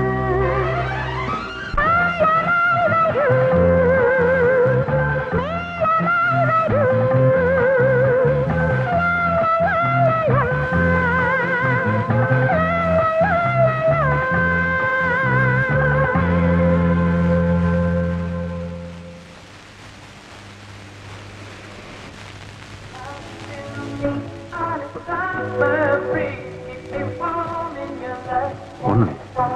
ഒന്ന്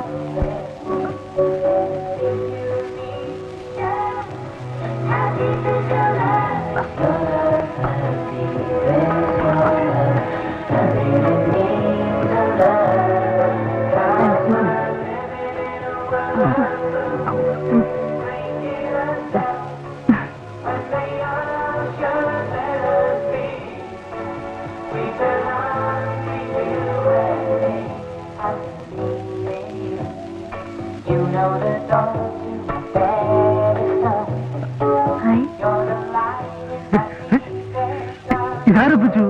ഇതാരെ പിടിച്ചു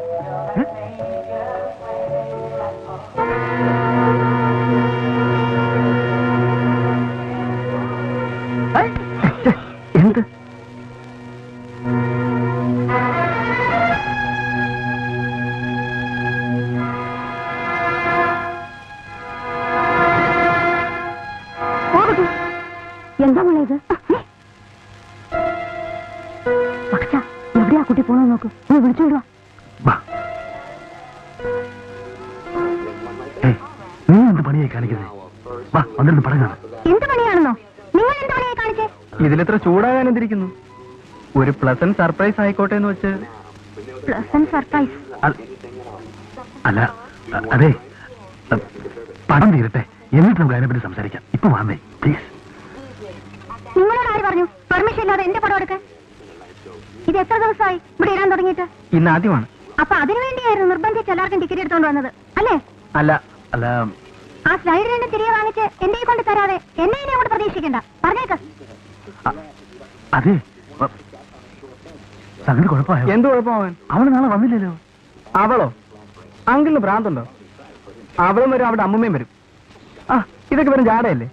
എന്ത് എന്താ മോളെ ഇത് പക്ഷ എവിടെയാ കുട്ടി പോണോ നോക്ക് നീ വിളിച്ചോണ്ടുവാ വാ ഏയ്, നീ എന്ത് പണിയായി കാണിക്കുന്നത് വാ വന്നിരുന്ന് പടങ്ങാണ് എന്ത് പണിയാണെന്നോ നിങ്ങൾ എന്ത് പണിയായി കാണിച്ചേ ഇതിലെത്ര ചൂടാകാൻ എന്തിരിക്കുന്നു ഒരു പ്ലസന്റ് സർപ്രൈസ് ആയിക്കോട്ടെ എന്ന് വെച്ച് പ്ലസന്റ് സർപ്രൈസ് അല്ല അ- അതെ അ, പണം തീരട്ടെ എന്നിട്ട് നമുക്ക് അതിനെപ്പറ്റി സംസാരിക്കാം ഇപ്പൊ വാമേ പ്ലീസ് നിങ്ങളോട് ആര് പറഞ്ഞു പെർമിഷൻ ഇല്ലാതെ എന്റെ പടം എടുക്കാൻ ഇത് എത്ര ദിവസമായി ഇവിടെ ഇടാൻ തുടങ്ങിയിട്ട് ഇന്ന് ആദ്യമാണ് അപ്പൊ അതിനു വേണ്ടിയായിരുന്നു നിർബന്ധിച്ച് എല്ലാവർക്കും ടിക്കറ്റ് എടുത്തോണ്ട് വന്നത് അല്ലേ അല്ല അല്ല ആ സ്ലൈഡ് രണ്ട് തിരികെ വാങ്ങിച്ച് എന്റെ കയ്യിൽ കൊണ്ട് തരാതെ എന്നെ ഇനി അങ്ങോട്ട് പ്രതീക്ഷിക്കണ്ട പറഞ്ഞേക്ക് അ- അതെ അ, സംഗതി കുഴപ്പമായോ എന്ത് കുഴപ്പമാവൻ അവള് നാളെ വന്നില്ലല്ലോ അവളോ അങ്കിളിന് ഭ്രാന്തുണ്ടോ അവളും വരും അവിടെ അമ്മമ്മയും വരും ആ ഇതൊക്കെ വെറും ജാടയല്ലേ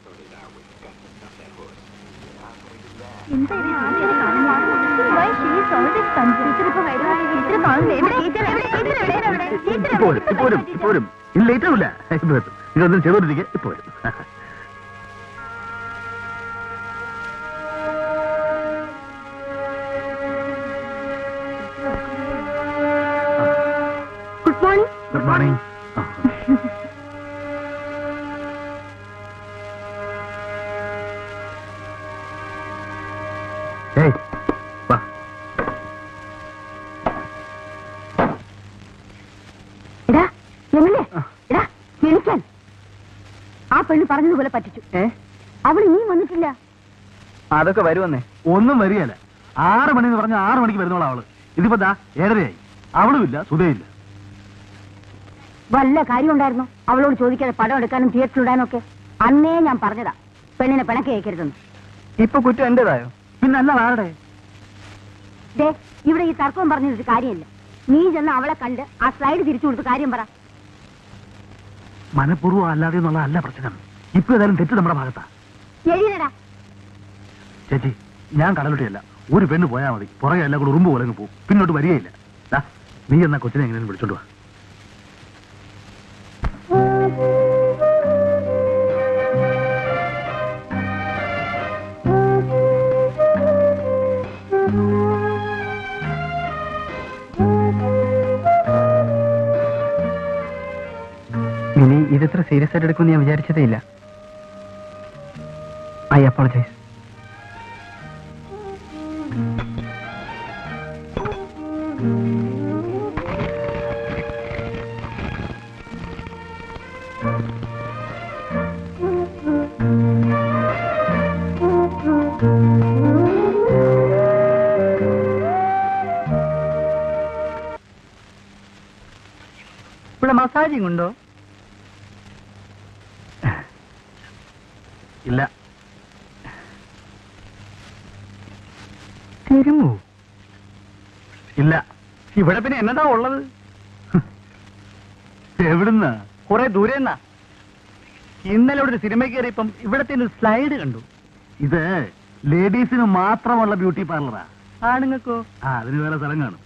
ഇപ്പൊ വരും ഇപ്പൊ വരും ഇപ്പൊ വരും ഇല്ല ലേറ്റ് ആവില്ല ഇപ്പൊ എത്തും ഇതൊന്നും ചെയ്തോണ്ടിരിക്കെ ഇപ്പൊ വരും ഗുഡ് മോർണിംഗ് ഗുഡ് മോർണിംഗ് ഏയ് വാ എടാ എങ്ങനെ എടാ വിളിക്കാൻ ആ പെണ്ണ് പറഞ്ഞതുപോലെ പറ്റിച്ചു ഏ അവൾ ഇനിയും വന്നിട്ടില്ല അതൊക്കെ വരുമെന്നേ ഒന്നും വരികയല്ല ആറ് മണി എന്ന് പറഞ്ഞ ആറ് മണിക്ക് വരുന്നോളാ അവള് ഇതിപ്പോ ദാ ഏഴരയായി അവളുമില്ല സുധയില്ല വല്ല കാര്യം ഉണ്ടായിരുന്നു അവളോട് ചോദിക്കാതെ പടം എടുക്കാനും തിയേറ്ററിൽ ഇടാനും ഒക്കെ അന്നേ ഞാൻ പറഞ്ഞതാ പെണ്ണിനെ പിണക്കി അയക്കരുതെന്ന് ഇപ്പൊ കുറ്റം എന്റേതായോ പിന്നെ അല്ല ആരുടെ ദേ ഇവിടെ ഈ തർക്കവും പറഞ്ഞൊരു കാര്യമില്ല നീ ചെന്ന് അവളെ കണ്ട് ആ സ്ലൈഡ് തിരിച്ചു കൊടുത്ത് കാര്യം പറ മനഃപൂർവ്വം അല്ലാതെ എന്നുള്ള അല്ല പ്രശ്നം ഇപ്പൊ ഏതായാലും തെറ്റ് നമ്മുടെ ഭാഗത്താ എഴുതിനടാ ചേച്ചി ഞാൻ കടലുട്ടിയല്ല ഒരു പെണ്ണ് പോയാൽ മതി പുറകെ എല്ലാം കൂടെ ഉറുമ്പ് പോലെ അങ്ങ് പോകും പിന്നോട്ട് വരികയില്ല ദാ, നീ എന്നാ കൊച്ചിനെ എങ്ങനെയും വിളിച്ചോണ്ട് വാ മിനി ഇതത്ര സീരിയസ് ആയിട്ട് എടുക്കുമെന്ന് ഞാൻ വിചാരിച്ചതേ ഇല്ല ഐ അപ്പോളജൈസ് ഇവിടെ മസാജിങ് ഉണ്ടോ ഇല്ല തിരുമോ ഇല്ല ഇവിടെ പിന്നെ എന്നതാ ഉള്ളത് എവിടുന്ന് കുറെ ദൂരെ നിന്നാ ഇന്നലെ ഇവിടെ ഒരു സിനിമ കയറിയപ്പം ഇവിടത്തെ ഒരു സ്ലൈഡ് കണ്ടു ഇത് ലേഡീസിന് മാത്രമുള്ള ബ്യൂട്ടി പാർലറാ ആണുങ്ങൾക്കോ ആ അതിന് വേറെ സ്ഥലം കാണും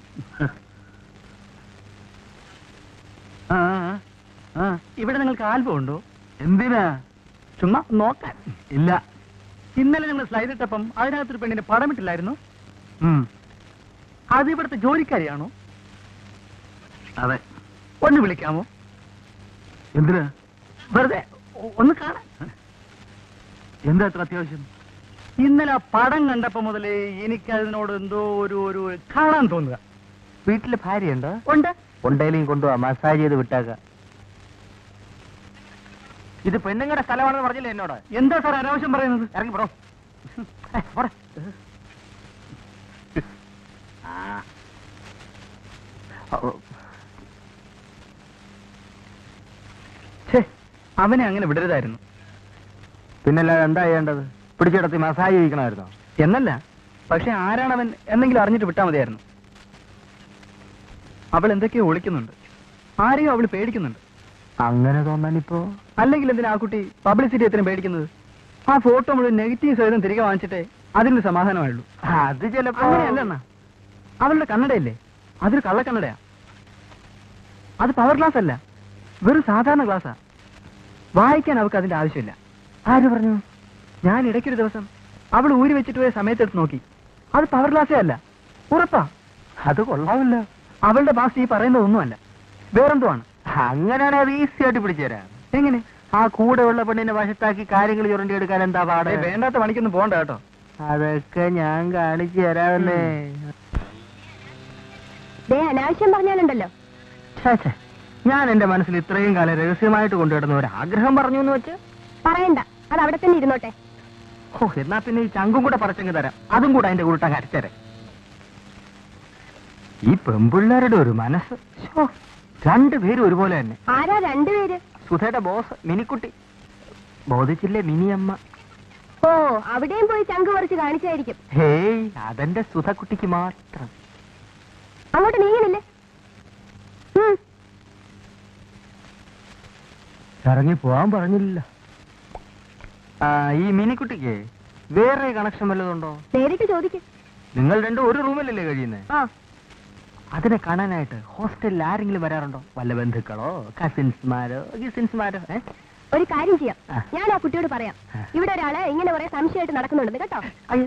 ആ, ആ, ആ. ഇവിടെ നിങ്ങൾക്ക് ആൽബം ഉണ്ടോ എന്തിനാ ചുമ്മാ നോക്കാൻ ഇല്ല ഇന്നലെ നിങ്ങൾ സ്ലൈഡ് ഇട്ടപ്പം അതിനകത്തൊരു പെണ്ണിന്റെ പടമിട്ടില്ലായിരുന്നു ഉം, അത് ഇവിടുത്തെ ജോലിക്കാരിയാണോ അതെ ഒന്ന് വിളിക്കാമോ എന്തിനാ വെറുതെ ഒ- ഒന്ന് കാണാൻ എന്താ അത്ര അത്യാവശ്യം ഇന്നലെ ആ പടം കണ്ടപ്പോ മുതലേ എനിക്ക് അതിനോട് എന്തോ ഒരു ഒരു കാണാൻ തോന്നുക വീട്ടില് ഭാര്യയുണ്ടോ ഉണ്ട് ഉണ്ടേലും കൊണ്ടുപോവാ മസാജ് ചെയ്ത് വിട്ടാക്ക ഇത് പെണ്ണുങ്ങളുടെ സ്ഥലമാണെന്ന് പറഞ്ഞില്ലേ എന്നോട് എന്താ സാർ അനാവശ്യം പറയുന്നത് ഇറങ്ങി ബ്രോ ഛേ അവനെ അങ്ങനെ വിടരുതായിരുന്നു പിന്നല്ലാതെ എന്താ ചെയ്യേണ്ടത് പിടിച്ചിടത്തി മസാജ് ചെയ്യിക്കണമായിരുന്നോ എന്നല്ല പക്ഷെ ആരാണവൻ എന്നെങ്കിലും അറിഞ്ഞിട്ട് വിട്ടാ മതിയായിരുന്നു അവൾ എന്തൊക്കെയോ ഒളിക്കുന്നുണ്ട് ആരെയോ അവൾ പേടിക്കുന്നുണ്ട് അങ്ങനെ തോന്നാനിപ്പോ അല്ലെങ്കിൽ എന്തിനാ ആ കുട്ടി പബ്ലിസിറ്റി എത്രയും പേടിക്കുന്നത് ആ ഫോട്ടോ മുഴുവൻ നെഗറ്റീവ് സഹിതം തിരികെ വാങ്ങിച്ചിട്ടേ അതിന് സമാധാനമായുള്ളൂ അത് ചിലപ്പോ അങ്ങനെയല്ലെന്നാ അവളുടെ കണ്ണടയില്ലേ അതൊരു കള്ളക്കണ്ണടയാ അത് പവർ ഗ്ലാസ് അല്ല വെറും സാധാരണ ഗ്ലാസ്സാ വായിക്കാൻ അവൾക്ക് അതിന്റെ ആവശ്യമില്ല ആര് പറഞ്ഞു ഞാൻ ഇടയ്ക്കൊരു ദിവസം അവൾ ഊരി വെച്ചിട്ട് പോയ സമയത്തെടുത്ത് നോക്കി അത് പവർ ഗ്ലാസ്സേ അല്ല ഉറപ്പാ അത് കൊള്ളാമല്ലോ അവളുടെ ഭാഷ ഈ പറയുന്നതൊന്നുമല്ല വേറെന്തോ ആണ് അങ്ങനെയാണെങ്കിൽ അത് ഈസി ആയിട്ട് പിടിച്ചുതരാം എങ്ങനെ ആ കൂടെ ഉള്ള പെണ്ണിനെ വശത്താക്കി കാര്യങ്ങൾ ചുരണ്ടി എടുക്കാൻ എന്താ പാട് ഏയ്, വേണ്ടാത്ത പണിക്കൊന്നും പോണ്ട കേട്ടോ അതൊക്കെ ഞാൻ കാണിച്ചു തരാമല്ലേ ദേ അനാവശ്യം പറഞ്ഞാലുണ്ടല്ലോ ഛേ, ഛേ. ഞാൻ എന്റെ മനസ്സിൽ ഇത്രയും കാലം രഹസ്യമായിട്ട് കൊണ്ടുവരുന്ന ഒരു ആഗ്രഹം പറഞ്ഞു എന്ന് വെച്ച് പറയണ്ട അത് അവിടെ തന്നെ ഇരുന്നോട്ടെ ഓ എന്നാ പിന്നെ ഈ ചങ്കും കൂടെ പറിച്ചങ്ങ് തരാം അതും കൂടെ അതിന്റെ കൂട്ടം അരച്ചേരെ ഈ പെമ്പിള്ളേരുടെ ഒരു മനസ്സ് ശോ, രണ്ടുപേരും ഒരുപോലെ തന്നെ ആരാ രണ്ടുപേര് സുധയുടെ ബോസ് മിനിക്കുട്ടി ബോധിച്ചില്ലേ മിനിയമ്മ ഓ അവിടെയും പോയി ചങ്ക് പറിച്ച് കാണിച്ചായിരിക്കും ഹേയ് അതെന്റെ സുധക്കുട്ടിക്ക് മാത്രം അങ്ങോട്ട് നീങ്ങണില്ലേ ഉം. ഇറങ്ങി പോവാൻ പറഞ്ഞില്ല ആ ഈ മിനിക്കുട്ടിക്ക് വേറെ കണക്ഷൻ വല്ലതുണ്ടോ നേരിട്ട് ചോദിക്കും നിങ്ങൾ രണ്ടും ഒരു റൂമിലല്ലേ കഴിയുന്നേ ആ അതിനെ കാണാനായിട്ട് ഹോസ്റ്റലിൽ ആരെങ്കിലും വരാറുണ്ടോ വല്ല ബന്ധുക്കളോ കസിൻസ്മാരോ ഗിസിൻസ്മാരോ ഏ ഒരു കാര്യം ചെയ്യാം ആ. ഞാൻ ആ കുട്ടിയോട് പറയാം ആ. ഇവിടെ ഒരാള് ഇങ്ങനെ കുറെ സംശയമായിട്ട് നടക്കുന്നുണ്ടെന്ന് കേട്ടോ അയ്യോ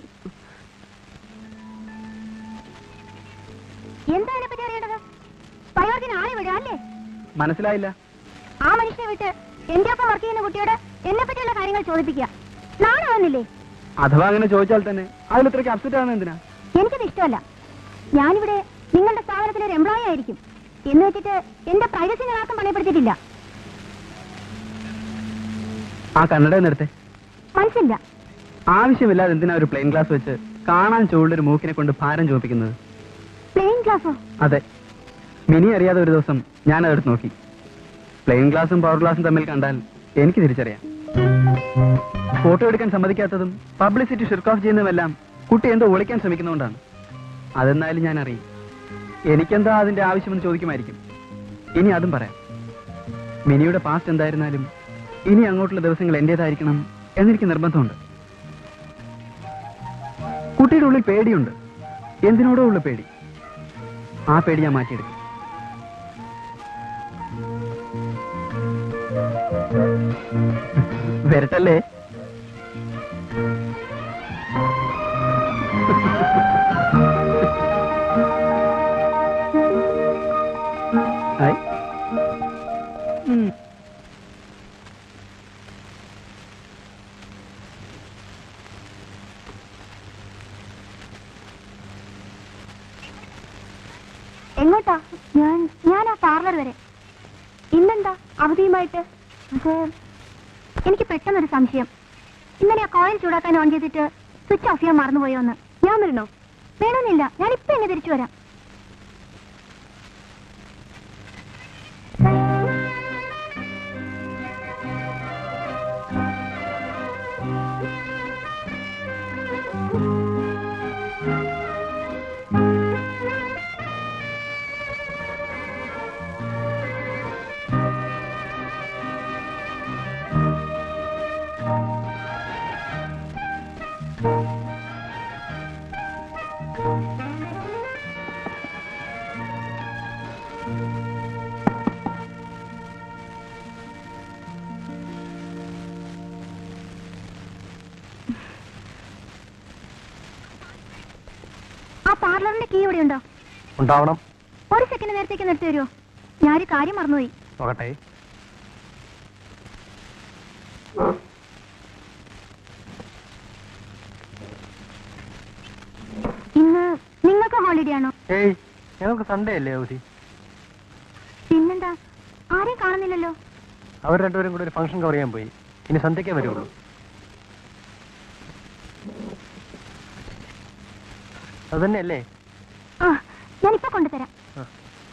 എന്താ അതിനെപ്പറ്റി അറിയേണ്ടത് പ്രയോജനം ആളെ വിടുക അല്ലേ മനസ്സിലായില്ല ആ മനുഷ്യനെ വിട്ട് എന്റെ ഒപ്പം വർക്ക് ചെയ്യുന്ന കുട്ടിയോട് എന്നെ പറ്റിയുള്ള കാര്യങ്ങൾ ചോദിപ്പിക്കുക നാളെ വന്നില്ലേ അഥവാ അങ്ങനെ ചോദിച്ചാൽ തന്നെ അതിലിത്രയ്ക്ക് അപ്സെറ്റ് ആവുന്ന എന്തിനാ എനിക്കത് ഇഷ്ടമല്ല ഞാനിവിടെ നിങ്ങളുടെ സ്ഥാപനത്തിലെ ഒരു എംപ്ലോയി ആയിരിക്കും എന്ന് വെച്ചിട്ട് എന്റെ പ്രൈവസി ഞാൻ ആർക്കും പണയപ്പെടുത്തിയിട്ടില്ല ആ കണ്ണട നിർത്തെ മനസ്സില്ല ആവശ്യമില്ലാതെ എന്തിനാ ഒരു പ്ലെയിൻ ഗ്ലാസ് വെച്ച് കാണാൻ ചുവള്ളൊരു മൂക്കിനെ കൊണ്ട് ഭാരം ചോദിപ്പിക്കുന്നത് പ്ലെയിൻ ക്ലാസ്സോ അതെ മിനി അറിയാതെ ഒരു ദിവസം ഞാൻ അതെടുത്ത് നോക്കി പ്ലെയിൻ ഗ്ലാസും പവർ ഗ്ലാസും തമ്മിൽ കണ്ടാൽ എനിക്ക് തിരിച്ചറിയാം ഫോട്ടോ എടുക്കാൻ സമ്മതിക്കാത്തതും പബ്ലിസിറ്റി ഷിർക്ക് ഓഫ് ചെയ്യുന്നതുമെല്ലാം കുട്ടി എന്തോ ഒളിക്കാൻ ശ്രമിക്കുന്നതുകൊണ്ടാണ് അതെന്നാലും ഞാൻ അറിയും എനിക്കെന്താ അതിന്റെ ആവശ്യമെന്ന് ചോദിക്കുമായിരിക്കും ഇനി അതും പറയാം മിനിയുടെ പാസ്റ്റ് എന്തായിരുന്നാലും ഇനി അങ്ങോട്ടുള്ള ദിവസങ്ങൾ എന്റേതായിരിക്കണം എന്നെനിക്ക് നിർബന്ധമുണ്ട് കുട്ടിയുടെ ഉള്ളിൽ പേടിയുണ്ട് എന്തിനോടോ ഉള്ള പേടി ആ പേടി ഞാൻ മാറ്റിയെടുക്കും വരട്ടല്ലേ എങ്ങോട്ടാ ഞാൻ ഞാൻ ആ പാർലർ വരെ ഇന്നെന്താ അവധിയുമായിട്ട് അത് എനിക്ക് പെട്ടെന്നൊരു സംശയം ഇന്നലെ ആ കോയിൽ ചൂടാക്കാൻ ഓൺ ചെയ്തിട്ട് സ്വിച്ച് ഓഫ് ചെയ്യാൻ മറന്നുപോയോ എന്ന് ഞാൻ വരണോ വേണമെന്നില്ല ഞാൻ ഇപ്പൊ എന്നെ തിരിച്ചു വരാം ആ പാർലറിന്റെ കീ ഇവിടെ ഉണ്ടോ ഉണ്ടാവണം ഒരു സെക്കൻഡ് നേരത്തേക്ക് നിർത്തി തരുമോ ഞാനൊരു കാര്യം മറന്നുപോയി നോക്കട്ടെ ഇന്ന് നിങ്ങൾക്ക് ഹോളിഡേ ആണോ ഏയ് ഞങ്ങൾക്ക് സൺഡേ അല്ലേ അവധി പിന്നെന്താ ആരെയും കാണുന്നില്ലല്ലോ അവർ രണ്ടുപേരും കൂടെ ഒരു ഫംഗ്ഷൻ കവർ ചെയ്യാൻ പോയി ഇനി സന്ധ്യക്കേ വരുള്ളൂ അതന്നെയല്ലേ ആ ഞാനിപ്പോ കൊണ്ടുതരാം ആ.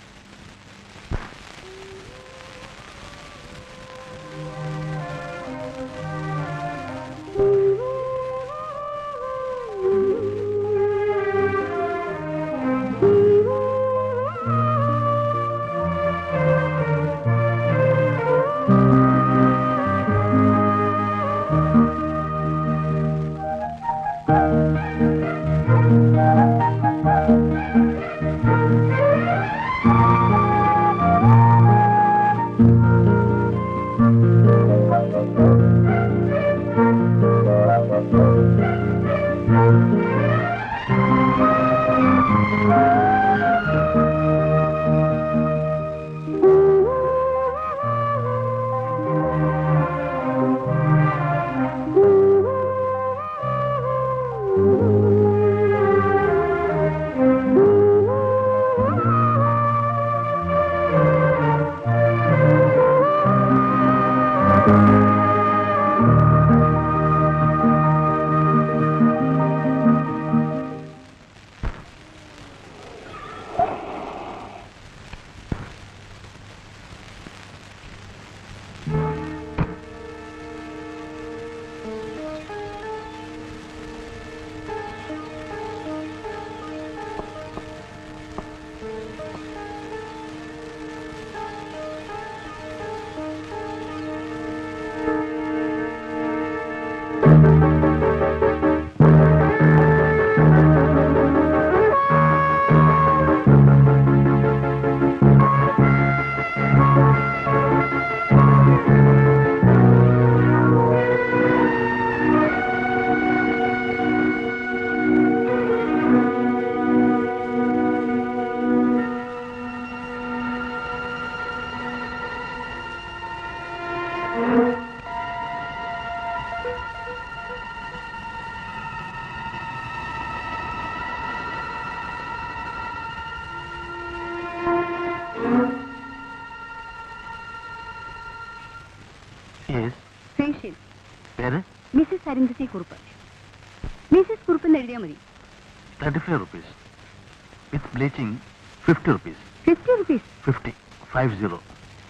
ഫേഷ്യൽ പേര് മിസ്സിസ് അരുന്ധതി കുറുപ്പ് മിസ്സിസ് കുറുപ്പ് എന്ന് എഴുതിയാൽ മതി thirty five rupees with bleaching fifty rupees fifty rupees fifty five zero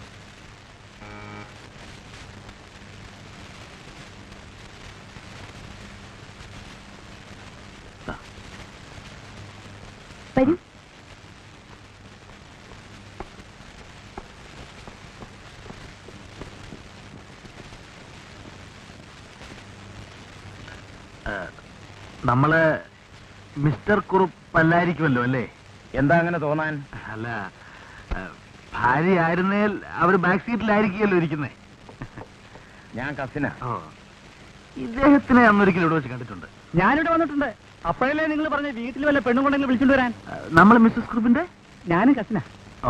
വരൂ നമ്മള് മിസ്റ്റർ കുറുപ്പല്ലായിരിക്കുമല്ലോ അല്ലേ എന്താ അങ്ങനെ തോന്നാൻ അല്ല ആ, ഭാര്യ ആയിരുന്നേൽ അവര് ബാക്ക് സീറ്റിലായിരിക്കുമല്ലോ ഇരിക്കുന്നേ ഞാൻ കസിന ഓ ഇദ്ദേഹത്തിനെ അന്നൊരിക്കലും ഇവിടെ വെച്ച് കണ്ടിട്ടുണ്ട് ഞാനിവിടെ വന്നിട്ടുണ്ട് അപ്പോഴല്ലേ നിങ്ങൾ പറഞ്ഞ വീട്ടിൽ വല്ല പെണ്ണും കൊണ്ടെങ്കിലും വിളിച്ചോണ്ട് വരാൻ നമ്മൾ മിസ്സസ് കുറുപ്പിന്റെ ഞാനും കസിന ഓ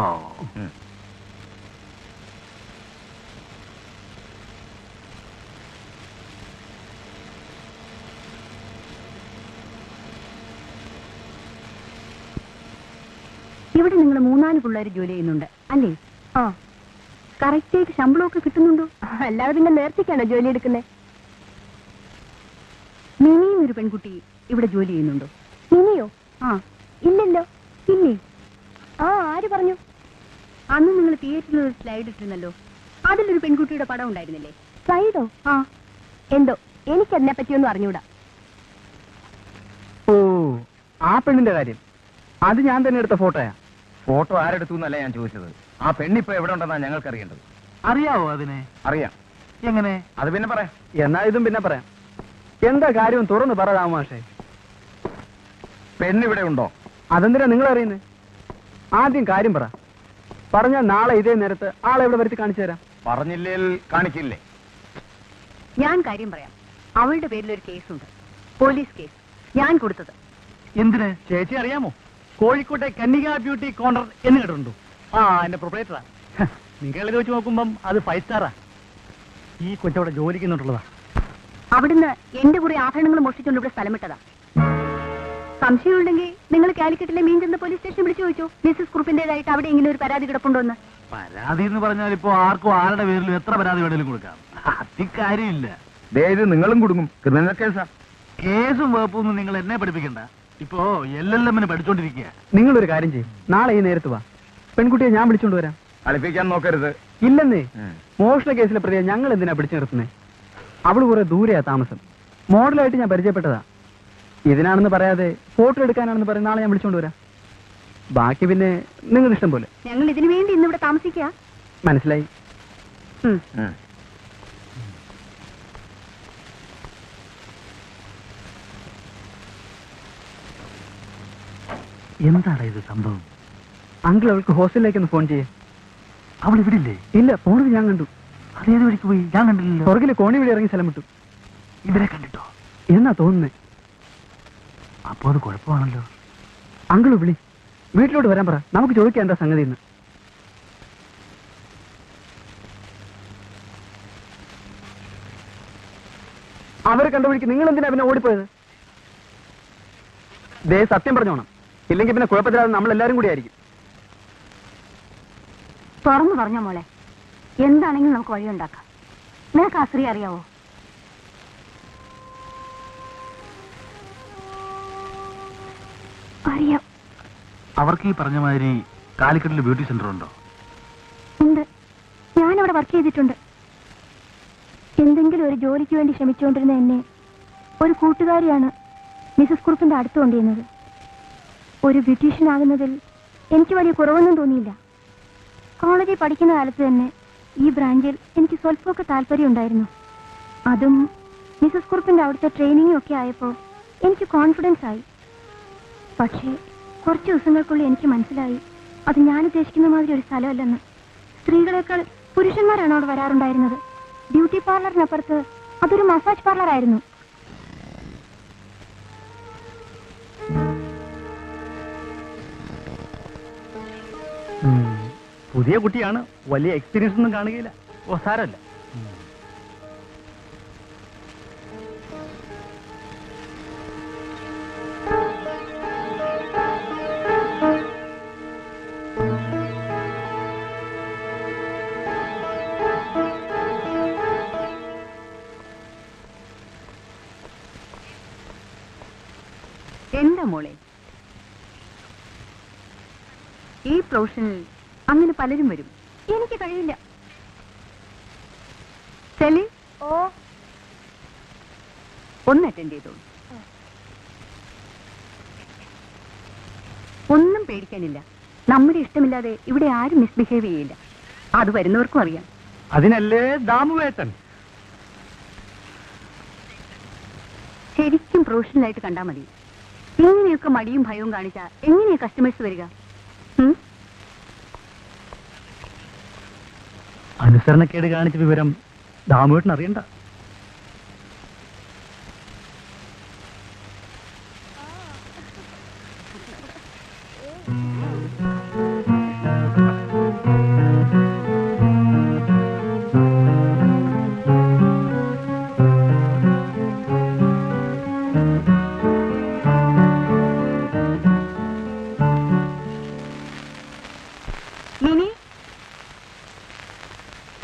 ഇവിടെ നിങ്ങൾ മൂന്നാല് പിള്ളേർ ജോലി ചെയ്യുന്നുണ്ട് അല്ലേ ആ കറക്റ്റ് ആയിട്ട് ശമ്പളമൊക്കെ കിട്ടുന്നുണ്ടോ അല്ലാതെ പിന്നെ നേർച്ചയ്ക്കാണോ ജോലി എടുക്കുന്നത് മിനിയും ഒരു പെൺകുട്ടി ഇവിടെ ജോലി ചെയ്യുന്നുണ്ടോ ഇനിയോ ആ ഇല്ലല്ലോ ഇല്ലേ ആ ആര് പറഞ്ഞു അന്ന് നിങ്ങൾ തിയേറ്ററിൽ ഒരു സ്ലൈഡ് ഇട്ടിരുന്നല്ലോ അതിലൊരു പെൺകുട്ടിയുടെ പടം ഉണ്ടായിരുന്നില്ലേ സൈഡോ ആ എന്തോ എനിക്കതിനെ പറ്റിയൊന്നും അറിഞ്ഞൂടാ ഓ ആ പെണ്ണിന്റെ കാര്യം അത് ഞാൻ തന്നെ എടുത്ത ഫോട്ടോയാ ഫോട്ടോ ആരെടുത്തു എന്നല്ല ഞാൻ ചോദിച്ചത് ആ പെണ്ണിപ്പോ എവിടെ ഉണ്ടെന്നാ ഞങ്ങൾക്ക് അറിയേണ്ടത് അറിയാവോ അതിനെ അറിയാം എങ്ങനെ അത് പിന്നെ പറയാം എന്നാ ഇതും പിന്നെ പറയാം എന്താ കാര്യം തുറന്ന് പറ രാമാഷേ പെണ്ണിവിടെ ഉണ്ടോ അതെന്തിനാ നിങ്ങൾ അറിയുന്നത് ആദ്യം കാര്യം പറ പറഞ്ഞാൽ നാളെ ഇതേ നേരത്ത് ആളെ ഇവിടെ വരുത്തി കാണിച്ചു തരാം പറഞ്ഞില്ലേൽ കാണിക്കില്ലേ ഞാൻ കാര്യം പറയാം അവളുടെ പേരിൽ ഒരു കേസുണ്ട് പോലീസ് കേസ് ഞാൻ കൊടുത്തത് എന്തിന് ചേച്ചി അറിയാമോ കോഴിക്കോട്ടെ കന്യക ബ്യൂട്ടി കോർണർ എന്ന് കേട്ടിട്ടുണ്ടോ ആ എന്റെ പ്രൊപ്പറേറ്ററാ നിങ്ങളെ വെച്ച് നോക്കുമ്പം അത് ഫൈവ് സ്റ്റാറാ ഈ കൊച്ചവിടെ ജോലിക്ക് നിന്നിട്ടുള്ളതാ അവിടുന്ന് എന്റെ കുറെ ആഭരണങ്ങൾ മോഷ്ടിച്ചുകൊണ്ട് ഇവിടെ സ്ഥലമിട്ടതാ സംശയമുണ്ടെങ്കിൽ നിങ്ങൾ കാലിക്കറ്റിലെ മീൻചന്ത പോലീസ് സ്റ്റേഷൻ വിളിച്ചു ചോദിച്ചോ മിസ്സസ് കുറുപ്പിന്റേതായിട്ട് അവിടെ ഇങ്ങനെ ഒരു പരാതി കിടപ്പുണ്ടോ എന്ന് പരാതി എന്ന് പറഞ്ഞാൽ ഇപ്പോ ആർക്കും ആരുടെ പേരിലും എത്ര പരാതി വേണേലും കൊടുക്കാം അതിക്കാര്യമില്ല ദേ ഇത് നിങ്ങളും കുടുങ്ങും ക്രിമിനൽ കേസാ കേസും വകുപ്പൊന്നും നിങ്ങൾ എന്നെ പഠിപ്പിക്കണ്ട ഇപ്പോ എൽ എൽ എമ്മിന് പഠിച്ചോണ്ടിരിക്കുക നിങ്ങളൊരു കാര്യം ചെയ്യും നാളെ ഈ നേരത്ത് വാ പെൺകുട്ടിയെ ഞാൻ വിളിച്ചോണ്ട് വരാം കളിപ്പിക്കാൻ നോക്കരുത് ഇല്ലെന്നേ മോഷണ കേസിലെ പ്രതിയെ ഞങ്ങൾ എന്തിനാ പിടിച്ചു നിർത്തുന്നേ അവള് കുറെ ദൂരെയാ താമസം മോഡലായിട്ട് ഞാൻ പരിചയപ്പെട്ടതാ ഇതിനാണെന്ന് പറയാതെ ഫോട്ടോ എടുക്കാനാണെന്ന് പറയും നാളെ ഞാൻ വിളിച്ചോണ്ട് വരാം ബാക്കി പിന്നെ നിങ്ങൾ ഇഷ്ടം പോലെ ഞങ്ങൾ ഇതിനു വേണ്ടി ഇന്ന് ഇവിടെ താമസിക്കുക മനസ്സിലായി ഉം. ഉം. എന്താണ് ഇത് സംഭവം അങ്കിൾ അവൾക്ക് ഹോസ്റ്റലിലേക്ക് ഒന്ന് ഫോൺ ചെയ്യേ അവൾ ഇവിടില്ലേ ഇല്ല ഫോണിൽ ഞാൻ കണ്ടു അതേത് വഴിക്ക് പോയി ഞാൻ കണ്ടില്ലല്ലോ പുറകില് കോണി വഴി ഇറങ്ങി സ്ഥലം വിട്ടു ഇവരെ കണ്ടിട്ടോ എന്നാ തോന്നുന്നേ അപ്പോ അത് കുഴപ്പമാണല്ലോ അങ്കിള് വിളി വീട്ടിലോട്ട് വരാൻ പറ നമുക്ക് ചോദിക്കാം എന്താ സംഗതി എന്ന് അവരെ കണ്ടുപിടിക്ക് നിങ്ങൾ എന്തിനാ പിന്നെ ഓടിപ്പോയത് ദേ സത്യം പറഞ്ഞോണം ഇല്ലെങ്കിൽ പിന്നെ കുഴപ്പത്തിലാതെ നമ്മൾ എല്ലാരും കൂടി ആയിരിക്കും തുറന്നു പറഞ്ഞോ മോളെ എന്താണെങ്കിലും നമുക്ക് വഴിയുണ്ടാക്കാം നിനക്ക് ആ സ്ത്രീ അറിയാവോ അറിയാം അവർക്ക് ഈ പറഞ്ഞ മാതിരി കാലിക്കറ്റിൽ ബ്യൂട്ടി സെന്റർ ഉണ്ടോ ഉണ്ട് ഞാനവിടെ വർക്ക് ചെയ്തിട്ടുണ്ട് എന്തെങ്കിലും ഒരു ജോലിക്ക് വേണ്ടി ശ്രമിച്ചുകൊണ്ടിരുന്ന എന്നെ ഒരു കൂട്ടുകാരിയാണ് മിസസ് കുറുപ്പിന്റെ അടുത്ത് കൊണ്ടുവന്നത് ഒരു ബ്യൂട്ടീഷ്യൻ ആകുന്നതിൽ എനിക്ക് വലിയ കുറവൊന്നും തോന്നിയില്ല കോളേജിൽ പഠിക്കുന്ന കാലത്ത് തന്നെ ഈ ബ്രാഞ്ചിൽ എനിക്ക് സ്വല്പമൊക്കെ താല്പര്യം ഉണ്ടായിരുന്നു അതും മിസസ് കുറുപ്പിന്റെ അവിടുത്തെ ട്രെയിനിങ്ങും ഒക്കെ ആയപ്പോൾ എനിക്ക് കോൺഫിഡൻസ് ആയി പക്ഷേ കുറച്ച് ദിവസങ്ങൾക്കുള്ളിൽ എനിക്ക് മനസ്സിലായി അത് ഞാൻ ഉദ്ദേശിക്കുന്ന മാതിരി ഒരു സ്ഥലമല്ലെന്ന് സ്ത്രീകളെക്കാൾ പുരുഷന്മാരാണ് അവിടെ വരാറുണ്ടായിരുന്നത് ബ്യൂട്ടി പാർലറിനപ്പുറത്ത് അതൊരു മസാജ് പാർലർ ആയിരുന്നു പുതിയ കുട്ടിയാണ് വലിയ എക്സ്പീരിയൻസ് ഒന്നും കാണുകയില്ല ഓ സാരമല്ല എന്താ മോളെ ഈ പ്രൊഫഷനിൽ അങ്ങനെ പലരും വരും എനിക്ക് കഴിയില്ല സെലി ഓ ഒന്ന് അറ്റൻഡ് ചെയ്തോളൂ ഒന്നും പേടിക്കാനില്ല നമ്മുടെ ഇഷ്ടമില്ലാതെ ഇവിടെ ആരും മിസ്ബിഹേവ് ചെയ്യില്ല അത് വരുന്നവർക്കും അറിയാം അതിനല്ലേ ദാമുവേട്ടൻ ശരിക്കും പ്രൊഫഷണലായിട്ട് കണ്ടാൽ മതി ഇങ്ങനെയൊക്കെ മടിയും ഭയവും കാണിച്ചാൽ എങ്ങനെയാ കസ്റ്റമേഴ്സ് വരിക ഉം? അനുസരണക്കേട് കാണിച്ച വിവരം ദാമുവേട്ടൻ അറിയണ്ട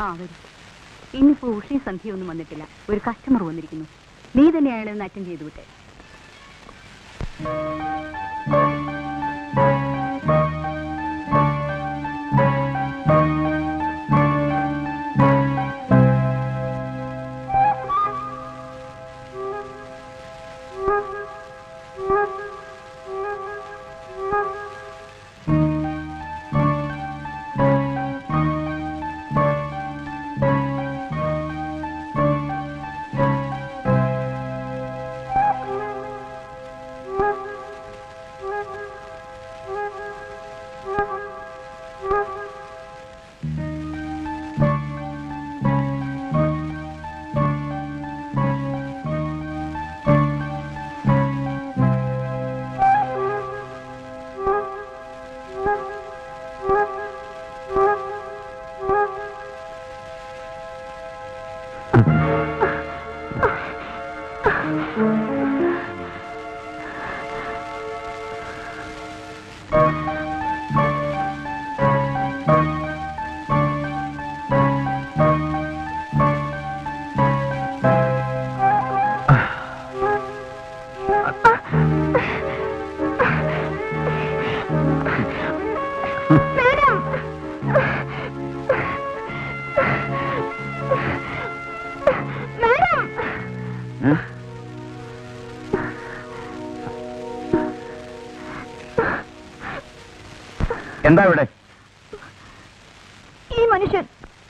ആ വരും ഇന്നിപ്പോ ഉഷയും സന്ധ്യയൊന്നും വന്നിട്ടില്ല ഒരു കസ്റ്റമർ വന്നിരിക്കുന്നു നീ തന്നെ അയാളെ ഒന്ന് അറ്റൻഡ് ചെയ്തു വിട്ടെ എന്താ ഇവിടെ ഈ മനുഷ്യൻ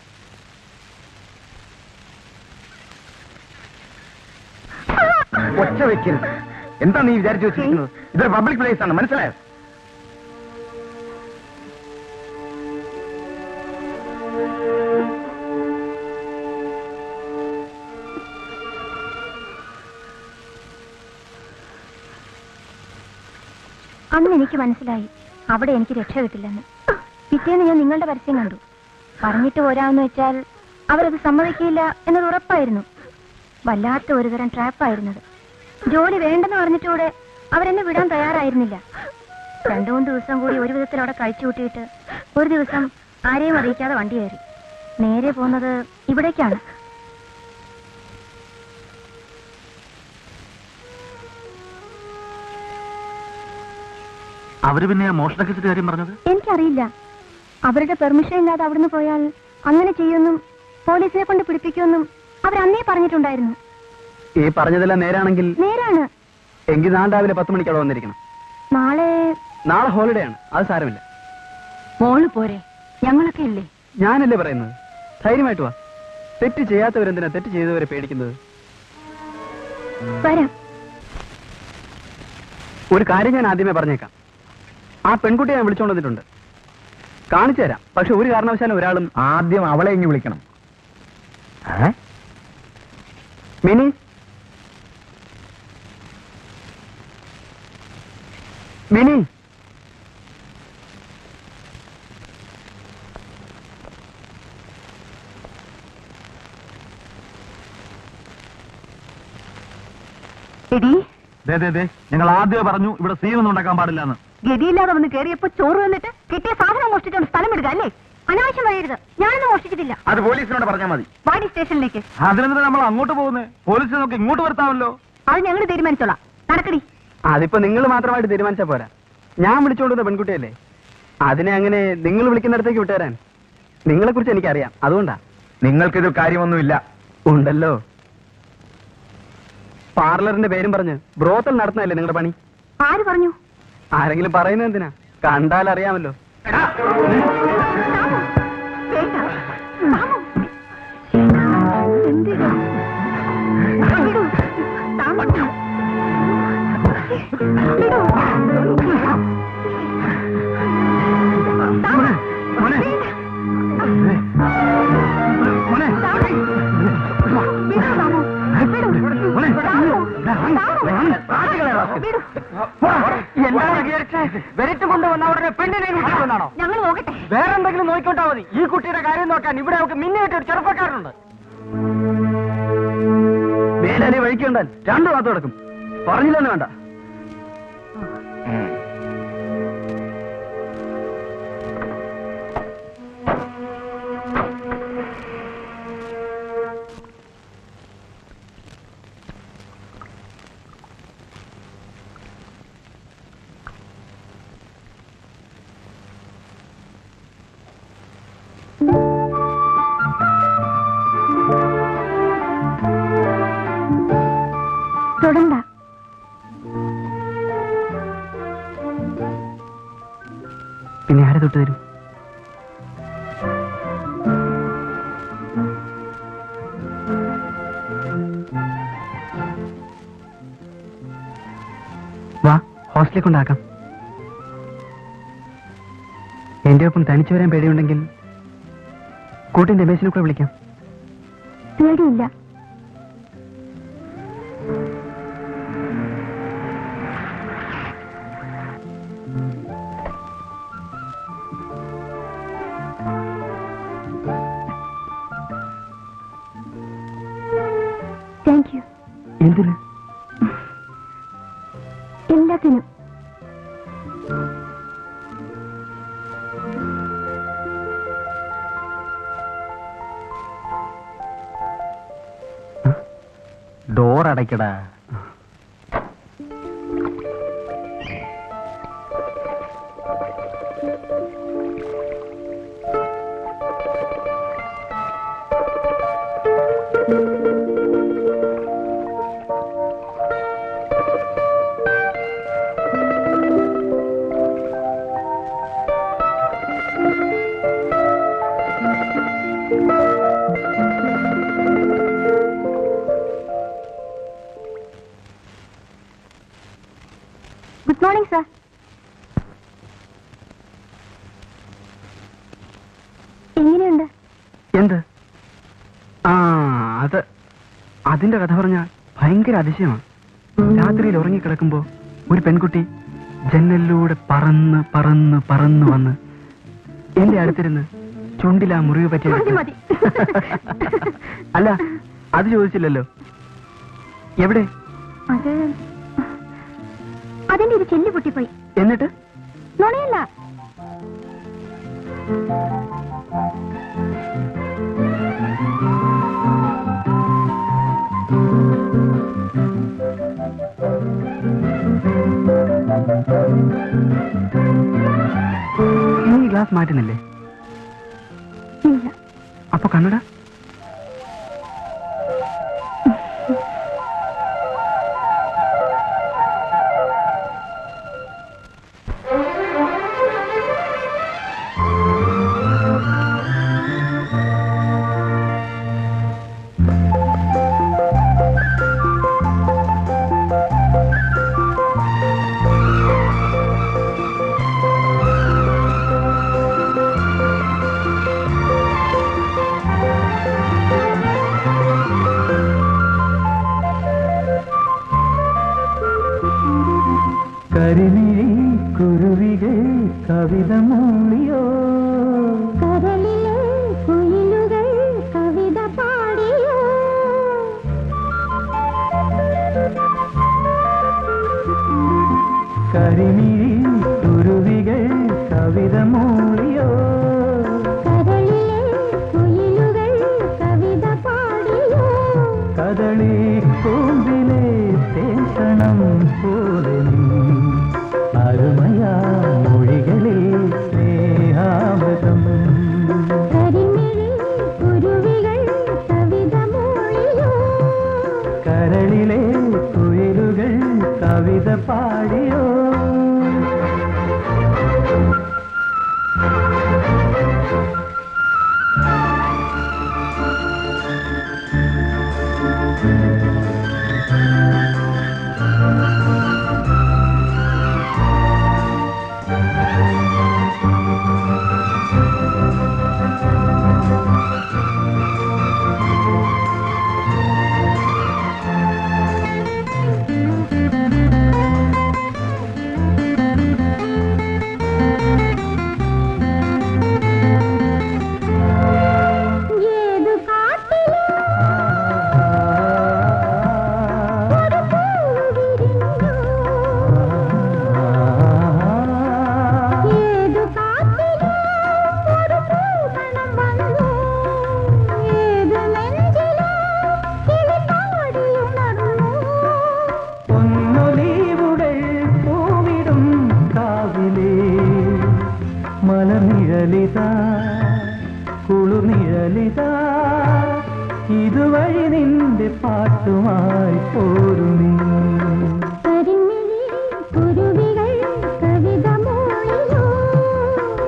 ഒച്ച വെക്കരുത് എന്താ നീ വിചാരിച്ചു വെച്ചിരിക്കുന്നത് ഇതൊരു പബ്ലിക് പ്ലേസ് ആണ് മനസ്സിലായോ അന്ന് എനിക്ക് മനസ്സിലായി അവിടെ എനിക്ക് രക്ഷ കിട്ടില്ലെന്ന് പിറ്റേന്ന് ഞാൻ നിങ്ങളുടെ പരസ്യം കണ്ടു പറഞ്ഞിട്ട് പോരാന്ന് വെച്ചാൽ അവരത് സമ്മതിക്കില്ല എന്നത് ഉറപ്പായിരുന്നു വല്ലാത്ത ഒരുതരം ട്രാപ്പായിരുന്നത് ജോലി വേണ്ടെന്ന് പറഞ്ഞിട്ടൂടെ അവരെന്നെ വിടാൻ തയ്യാറായിരുന്നില്ല രണ്ടു മൂന്ന് ദിവസം കൂടി ഒരു വിധത്തിൽ അവിടെ കഴിച്ചു കൂട്ടിയിട്ട് ഒരു ദിവസം ആരെയും അറിയിക്കാതെ വണ്ടി കയറി നേരെ പോകുന്നത് ഇവിടേക്കാണ് അവര് പിന്നെ മോഷണ കേസിന്റെ കാര്യം പറഞ്ഞത് എനിക്കറിയില്ല അവരുടെ പെർമിഷൻ ഇല്ലാതെ അവിടുന്ന് പോയാൽ അങ്ങനെ ചെയ്യുമെന്നും പോലീസിനെ കൊണ്ട് പിടിപ്പിക്കുമെന്നും അവരന്നേ പറഞ്ഞിട്ടുണ്ടായിരുന്നു ഈ പറഞ്ഞതെല്ലാം നേരാണെങ്കിൽ നേരാണ് എങ്കിൽ നാളെ രാവിലെ പത്ത് മണിക്ക് അവിടെ വന്നിരിക്കണം നാളെ നാളെ ഹോളിഡേ ആണ് അത് സാരമില്ല മോള് പോരെ ഞങ്ങളൊക്കെ ഇല്ലേ ഞാനല്ലേ പറയുന്നത് ധൈര്യമായിട്ട് വാ തെറ്റ് ചെയ്യാത്തവരെന്തിനാ തെറ്റ് ചെയ്തവരെ പേടിക്കുന്നത് വരാം ഒരു കാര്യം ഞാൻ ആദ്യമേ പറഞ്ഞേക്കാം ആ പെൺകുട്ടിയെ ഞാൻ വിളിച്ചോണ്ട് വന്നിട്ടുണ്ട് കാണിച്ചു തരാം പക്ഷെ ഒരു കാരണവശാലും ഒരാളും ആദ്യം അവളെ ഇങ്ങ് വിളിക്കണം മിനി മിനി എടി ദേ, ദേ, ദേ, ഞങ്ങൾ ആദ്യമേ പറഞ്ഞു ഇവിടെ സീനൊന്നും ഉണ്ടാക്കാൻ പാടില്ല എന്ന് ഗതിയില്ലാതെ വന്ന് കയറിയപ്പോ ചോറ് വന്നിട്ട് കിട്ടിയ സാധനം മോഷ്ടിച്ചോണ്ട് സ്ഥലം വിടുക അല്ലേ അനാവശ്യം പറയരുത് ഞാനൊന്നും മോഷ്ടിച്ചിട്ടില്ല അത് പോലീസിനോട് പറഞ്ഞാൽ മതി വാടി സ്റ്റേഷനിലേക്ക് അതിനെന്തിനാ നമ്മൾ അങ്ങോട്ട് പോകുന്നത് പോലീസിനെ നോക്കി ഇങ്ങോട്ട് വരുത്താമല്ലോ അത് ഞങ്ങൾ തീരുമാനിച്ചോളാം നടക്കടി അതിപ്പോ നിങ്ങൾ മാത്രമായിട്ട് തീരുമാനിച്ചാ പോരാ ഞാൻ വിളിച്ചോണ്ട് വന്ന പെൺകുട്ടിയല്ലേ അതിനെ അങ്ങനെ നിങ്ങൾ വിളിക്കുന്നിടത്തേക്ക് വിട്ടുതരാൻ നിങ്ങളെ കുറിച്ച് എനിക്കറിയാം അതുകൊണ്ടാ നിങ്ങൾക്കിതിൽ കാര്യമൊന്നുമില്ല ഉണ്ടല്ലോ പാർലറിന്റെ പേരും പറഞ്ഞ് ബ്രോത്തൽ നടത്തുന്നതല്ലേ നിങ്ങളുടെ പണി ആര് പറഞ്ഞു ആരെങ്കിലും പറയുന്നത് എന്തിനാ കണ്ടാൽ അറിയാമല്ലോ വേണ്ട താമോ. എന്തിനാ? വിടൂ. താമോ. വിടൂ. താമോ. മോനെ. മോനെ. വിടൂ താമോ. വിടൂ. മോനെ. താമോ. ദാ, താമോ. വിടൂ. എന്താണ് വിചാരിച്ചേ വെരിറ്റ് കൊണ്ടുവന്ന ഉടനെ പെണ്ണിനെ വിളിച്ചുകൊണ്ടാണോ ഞങ്ങൾ നോക്കട്ടെ വേറെന്തെങ്കിലും നോക്കിക്കൊണ്ടാ മതി ഈ കുട്ടിയുടെ കാര്യം നോക്കാൻ ഇവിടെ നമുക്ക് മിന്നായിട്ട് ഒരു ചെറുപ്പക്കാരനുണ്ട് വേലാലി വഴിക്ക് കണ്ടാൽ രണ്ടു ഭാഗത്ത് കിടക്കും പറഞ്ഞില്ലെന്ന് വേണ്ട പിന്നെ ആരെ തൊട്ട് തരും വാ ഹോസ്റ്റലിൽ കൊണ്ടാക്കാം എന്റെ ഒപ്പം തനിച്ചു വരാൻ പേടിയുണ്ടെങ്കിൽ കൂട്ടിൻ രമേശിനെ കൂടെ വിളിക്കാം പേടിയില്ല താങ്ക് യു എന്തിന് എല്ലാത്തിനും ഡോർ അടയ്ക്കടാ ഗുഡ് മോർണിംഗ് സാർ എങ്ങനെയുണ്ട് എന്ത് ആ അത് അതിന്റെ കഥ പറഞ്ഞ ഭയങ്കര അതിശയമാണ് രാത്രിയിൽ ഉറങ്ങിക്കിടക്കുമ്പോ ഒരു പെൺകുട്ടി ജനലിലൂടെ പറന്ന് പറന്ന് പറന്ന് വന്ന് എന്റെ അടുത്തിരുന്ന് ചുണ്ടിലാ മുറിവ് പറ്റിയ മതി, മതി. അല്ല അത് ചോദിച്ചില്ലല്ലോ എവിടെ അത് അതിന്റെ ഒരു ചെല്ലി പൊട്ടിപ്പോയി എന്നിട്ട് നുണയല്ല നീ ഗ്ലാസ് മാറ്റുന്നില്ലേ ഇല്ല അപ്പൊ കണ്ണട കരിമിഴി കുരുവികൾ കവിത മൂളിയോ കടലിലെ കുയിലുകൾ കവിത പാടിയോ കരിമിഴി കുരുവികൾ കവിത മൂളിയോ കടലിലെ കുയിലുകൾ കവിത പാടിയോ കദളി കൂമ്പിലെ തേക്കണം പോലെ നീ അരുമയാ മൊഴികളിൽ സ്നേഹാമൃതം കരിമിഴി കുരുവികൾ കവിത മൂളിയോ കരളിലെ കുയിലുകൾ കവിത പാടിയോ ഏതു കാട്ടിലോ ഒരു പൂവ് വിരിഞ്ഞോ ഏതു കാട്ടിലോ ഒരു പൂമണം വന്നു ഏതു നെഞ്ചിലോ കിളി പാടിയുണർന്നു പൊന്നൊലീവുകൾ പൂവിടും കാവിലേ മലനിഴലിതാ കുളുനിഴലിതാ ഇതുവഴി നിന്റെ പാട്ടുമായി പോരുമീ കരിമിഴി കുരുവികൾ കവിത മൂളിയോ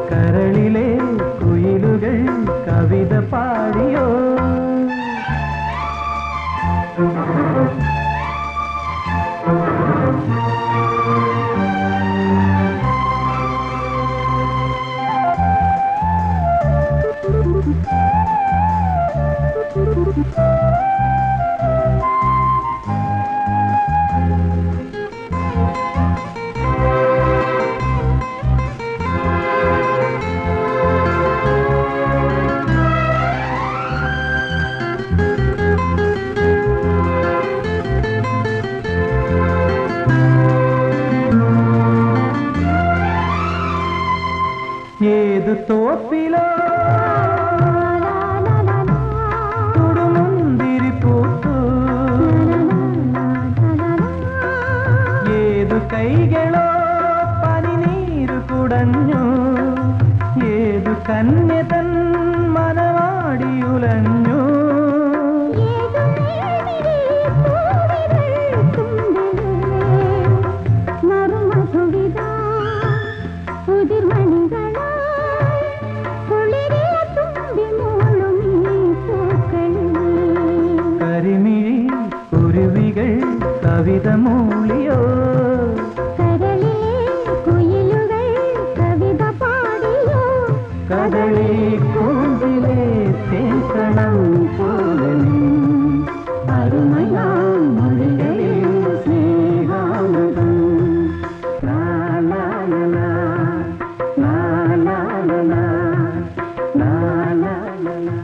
ഏതു തോപ്പിലോ തുടുമുന്തിരി പൂത്തു ഏതു കൈകളോ പനിനീരു കുടഞ്ഞു ഏതു കന്യതൻ മനവാടിയുലഞ്ഞു കരിമിഴി കുരുവികൾ കവിത മൂളിയോ കദളി കൂന്തിലെ തേക്കണം പോലെ നീ അരുമയാം മൊഴികളിൽ സ്നേഹാമൃതം ലാ ലാ ലാ ലാ, ലാ ലാ ലാ ലാ, ലാ ലാ ലാ ലാ.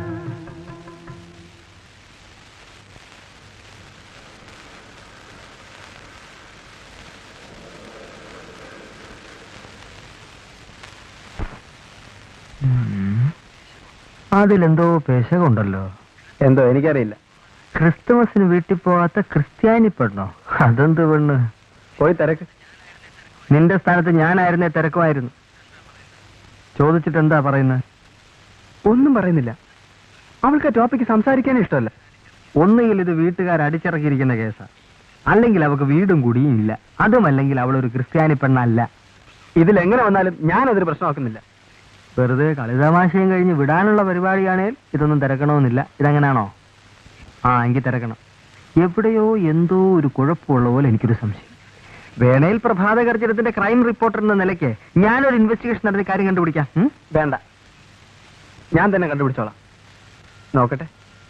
അതിലെന്തോ പെശകുണ്ടല്ലോ എന്തോ എനിക്കറിയില്ല ക്രിസ്തുമസിന് വീട്ടിൽ പോവാത്ത ക്രിസ്ത്യാനി പെണ്ണോ അതെന്ത് പെണ്ണ് പോയി തിരക്ക് നിന്റെ സ്ഥാനത്ത് ഞാനായിരുന്നേ തിരക്കുമായിരുന്നു ചോദിച്ചിട്ട് എന്താ പറയുന്നത് ഒന്നും പറയുന്നില്ല അവൾക്ക് ആ ടോപ്പിക്ക് സംസാരിക്കാനേ ഇഷ്ടമല്ല ഒന്നുകിൽ ഇത് വീട്ടുകാർ അടിച്ചിറക്കിയിരിക്കുന്ന കേസാ അല്ലെങ്കിൽ അവൾക്ക് വീടും കുടിയും ഇല്ല അതുമല്ലെങ്കിൽ അവൾ ഒരു ക്രിസ്ത്യാനി പെണ്ണല്ല ഇതിൽ എങ്ങനെ വന്നാലും ഞാനതൊരു പ്രശ്നമാക്കുന്നില്ല വെറുതെ കളിതമാശയും കഴിഞ്ഞ് വിടാനുള്ള പരിപാടിയാണേൽ ഇതൊന്നും തിരക്കണമെന്നില്ല ഇതെങ്ങനെയാണോ ആ എങ്കിൽ തിരക്കണം എവിടെയോ എന്തോ ഒരു കുഴപ്പമുള്ള പോലെ എനിക്കൊരു സംശയം വേണേൽ പ്രഭാത ഗർജനത്തിന്റെ ക്രൈം റിപ്പോർട്ടർ എന്ന നിലയ്ക്ക് ഞാനൊരു ഇൻവെസ്റ്റിഗേഷൻ നടത്തി കാര്യം കണ്ടുപിടിക്കാം ഉം? വേണ്ട ഞാൻ തന്നെ കണ്ടുപിടിച്ചോളാം നോക്കട്ടെ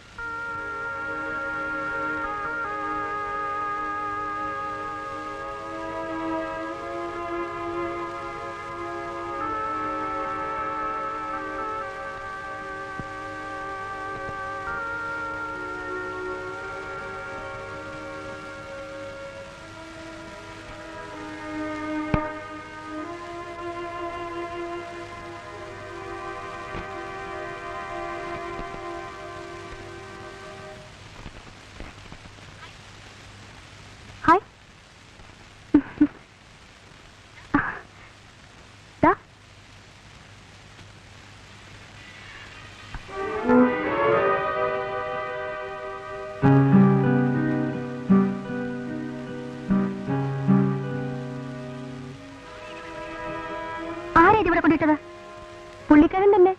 ഹായ് ദാ. ആരാ ഇത് ഇവിടെ കൊണ്ടിട്ടത് പുള്ളിക്കാരൻ തന്നെ